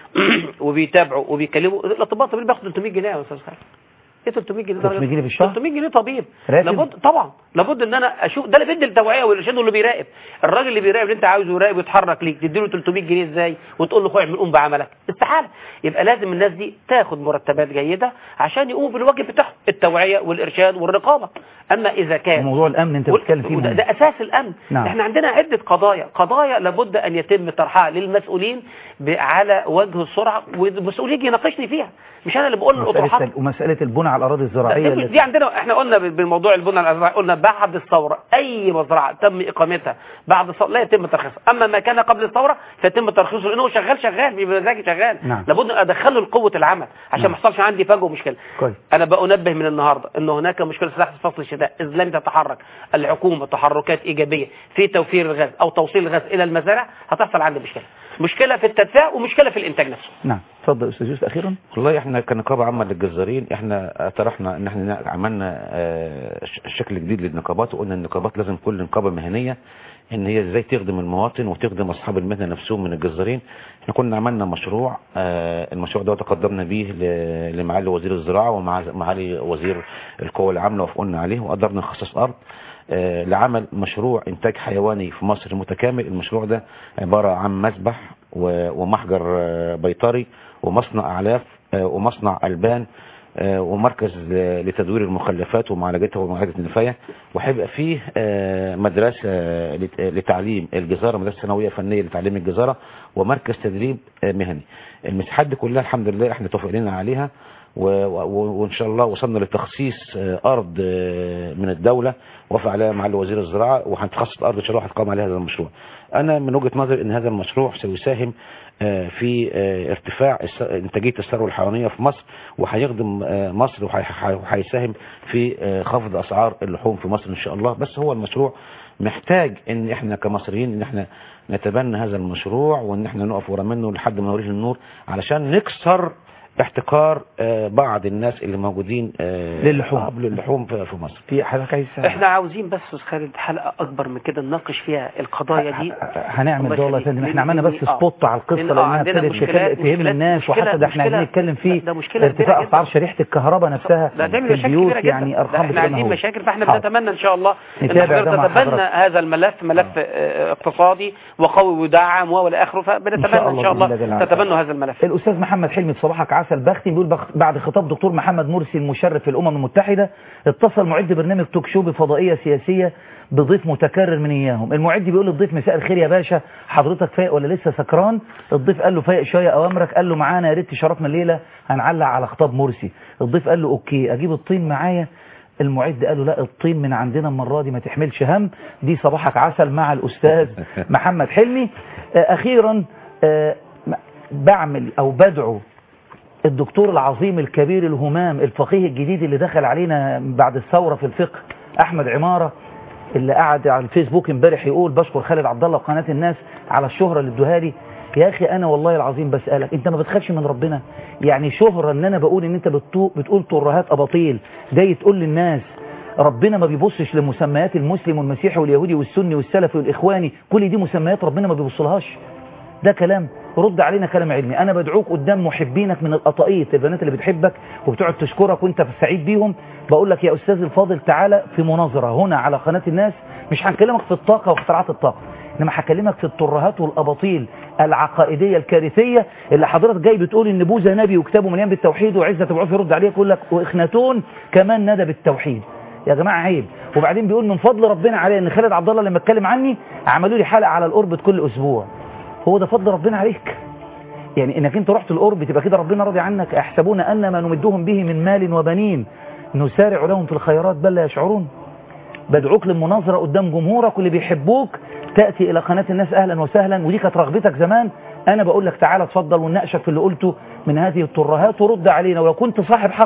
وبيتابعوا وبيكلموا الاطباء الطبيين بياخدوا 300 جنيه يا استاذ خالد ايه 300 جنيه ده 300 جنيه في الشهر 300 جنيه طبيب راتب؟ لابد طبعا لابد ان انا اشوف ده اللي بيدي التوعيه والارشاد واللي بيراقب الراجل اللي بيراقب اللي انت عاوزه يراقب ويتحرك ليك تديله 300 جنيه ازاي وتقول له اعمل قوم بعملك استحاله يبقى لازم الناس دي تاخد مرتبات جيده عشان يقوموا بالواجب بتاعهم التوعيه والارشاد والرقابه اما اذا كان موضوع الامن انت بتتكلم فيه وده مهم. ده اساس الامن نعم. احنا عندنا عده قضايا قضايا لابد ان يتم طرحها للمسؤولين ب- على وجه السرعه والمسؤول يجي يناقشني فيها مش انا اللي بقول الاطروحات مسألة ومسألة البنى على الأراضي الزراعية دي, اللي دي عندنا احنا قلنا بموضوع البنى الازرق قلنا بعد الثوره اي مزرعه تم اقامتها بعد الثوره لا يتم ترخيصها اما ما كان قبل الثوره فيتم ترخيصه لانه شغال شغال بمزاجي شغال نعم. لابد ان ادخله لقوه العمل عشان نعم. ما يحصلش عندي فجوه ومشكله كويس انا بنبه من النهارده ان هناك مشكله سلاح في فصل الشتاء اذ لم تتحرك الحكومه تحركات ايجابيه في توفير الغاز او توصيل الغاز الى المزارع هتحصل عندي مشكله مشكله في التدفئه ومشكله في الانتاج نفسه نعم اتفضل أستاذ يوسف أخيرا والله احنا كنقابة عامة للجزارين احنا طرحنا ان احنا عملنا آه، ش- شكل جديد للنقابات وقلنا النقابات لازم كل نقابة مهنية ان هي ازاي تخدم المواطن وتخدم اصحاب المهنة نفسهم من الجزارين احنا كنا عملنا مشروع آه، المشروع ده تقدمنا به ل- لمعالي وزير الزراعة ومعالي وزير القوى العاملة وافقنا عليه وقدرنا نخصص ارض آه، لعمل مشروع انتاج حيواني في مصر متكامل المشروع ده عبارة عن مسبح و- ومحجر آه، بيطري ومصنع اعلاف آه، ومصنع البان آه، ومركز ل- لتدوير المخلفات ومعالجتها ومعالجة النفاية وهيبقى فيه آه، مدرسة لت- لتعليم الجزارة مدرسة ثانوية فنية لتعليم الجزارة ومركز تدريب آه، مهني المساحات دي كلها الحمد لله احنا توفقنا عليها و- و- وان شاء الله وصلنا لتخصيص آه، ارض آه، من الدولة وافق عليها معالي وزير الزراعة وهنتخصص ارض ان شاء الله هتقام عليها هذا المشروع انا من وجهة نظري ان هذا المشروع سيساهم آه، في آه، ارتفاع الس- انتاجية الثروة الحيوانية في مصر وهيخدم آه، مصر وهي- وهيساهم في آه، خفض اسعار اللحوم في مصر ان شاء الله بس هو المشروع محتاج ان احنا كمصريين ان احنا نتبنى هذا المشروع وان احنا نقف ورا منه لحد ما نوريه النور علشان نكسر احتكار آه، بعض الناس اللي موجودين آه، للحوم. آه، للحوم في في مصر في حضرتك عايز احنا عاوزين بس استاذ خالد حلقه اكبر من كده نناقش فيها القضايا دي هنعمل الله ده والله يا يخليك. فندم احنا عملنا بس لأن- آه. سبوت على القصه لأن- آه، لانها عندنا ابتدت مشكلات- تخل- تهم مشكلات- الناس مشكلة- وحتى ده احنا عايزين مشكلة- نتكلم فيه ده مشكلة ارتفاع كبيرة اسعار شريحه الكهرباء نفسها لا تعمل في مشاكل البيوت كبيره جدا يعني لا، ارقام احنا بتبقى عايزين مهولة. مشاكل فاحنا حاضر. بنتمنى ان شاء الله ان نتابع ده حضرتك مع تتبنى حضرتك. هذا الملف ملف آه، اقتصادي وقوي ودعم والى اخره فبنتمنى ان شاء بإذن جل الله وعلا. تتبنوا هذا الملف الاستاذ محمد حلمي بصباحك عسل بختي بيقول بخ... بعد خطاب دكتور محمد مرسي المشرف في الامم المتحده اتصل معد برنامج توك شو بفضائيه سياسيه بضيف متكرر من اياهم المعد بيقول للضيف مساء الخير يا باشا حضرتك فايق ولا لسه سكران الضيف قال له فايق شويه اوامرك قال له معانا يا ريت شرفنا الليله هنعلق على خطاب مرسي الضيف قال له اوكي اجيب الطين معايا المعد قال له لا الطين من عندنا المره دي ما تحملش هم دي صباحك عسل مع الاستاذ محمد حلمي آه، اخيرا آه، م- بعمل او بدعو الدكتور العظيم الكبير الهمام الفقيه الجديد اللي دخل علينا بعد الثورة في الفقه أحمد عمارة اللي قعد على الفيسبوك امبارح يقول بشكر خالد عبد الله وقناة الناس على الشهرة اللي ادوها لي يا أخي أنا والله العظيم بسألك أنت ما بتخافش من ربنا يعني شهرة إن أنا بقول إن أنت بتو- بتقول ترهات أباطيل جاي تقول للناس ربنا ما بيبصش لمسميات المسلم والمسيحي واليهودي والسني والسلفي والإخواني كل دي مسميات ربنا ما بيبصلهاش ده كلام رد علينا كلام علمي انا بدعوك قدام محبينك من القطائية البنات اللي بتحبك وبتقعد تشكرك وانت سعيد بيهم بقول لك يا استاذ الفاضل تعالى في مناظرة هنا على قناة الناس مش هنكلمك في الطاقة واختراعات الطاقة انما هكلمك في الترهات والاباطيل العقائدية الكارثية اللي حضرتك جاي بتقول ان بوذا نبي وكتابه مليان بالتوحيد وعزة ابو عوف يرد عليك يقول لك واخناتون كمان ندى بالتوحيد يا جماعة عيب وبعدين بيقول من فضل ربنا عليه ان خالد عبد الله لما اتكلم عني عملوا لي حلقة على الاوربت كل اسبوع هو ده فضل ربنا عليك يعني انك انت رحت القرب تبقى كده ربنا راضي عنك يحسبون ان ما نمدهم به من مال وبنين نسارع لهم في الخيرات بل لا يشعرون بدعوك للمناظرة قدام جمهورك واللي بيحبوك تأتي إلى قناة الناس أهلا وسهلا ودي كانت رغبتك زمان أنا بقول لك تعالى اتفضل ونناقشك في اللي قلته من هذه الترهات ورد علينا ولو كنت صاحب حق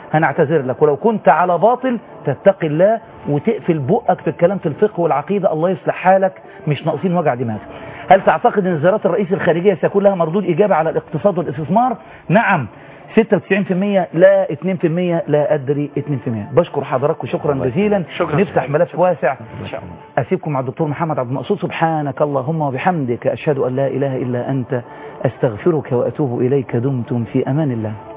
هنعتذر لك ولو كنت على باطل تتقي الله وتقفل بقك في الكلام في الفقه والعقيدة الله يصلح حالك مش ناقصين وجع دماغ هل تعتقد ان زيارات الرئيس الخارجية سيكون لها مردود إيجابي على الاقتصاد والاستثمار نعم 96% لا 2% لا أدري 2% بشكر حضراتكم شكرا جزيلا شكرا. نفتح ملف واسع ان شاء الله أسيبكم مع الدكتور محمد عبد المقصود سبحانك اللهم وبحمدك أشهد أن لا إله إلا أنت أستغفرك وأتوب إليك دمتم في أمان الله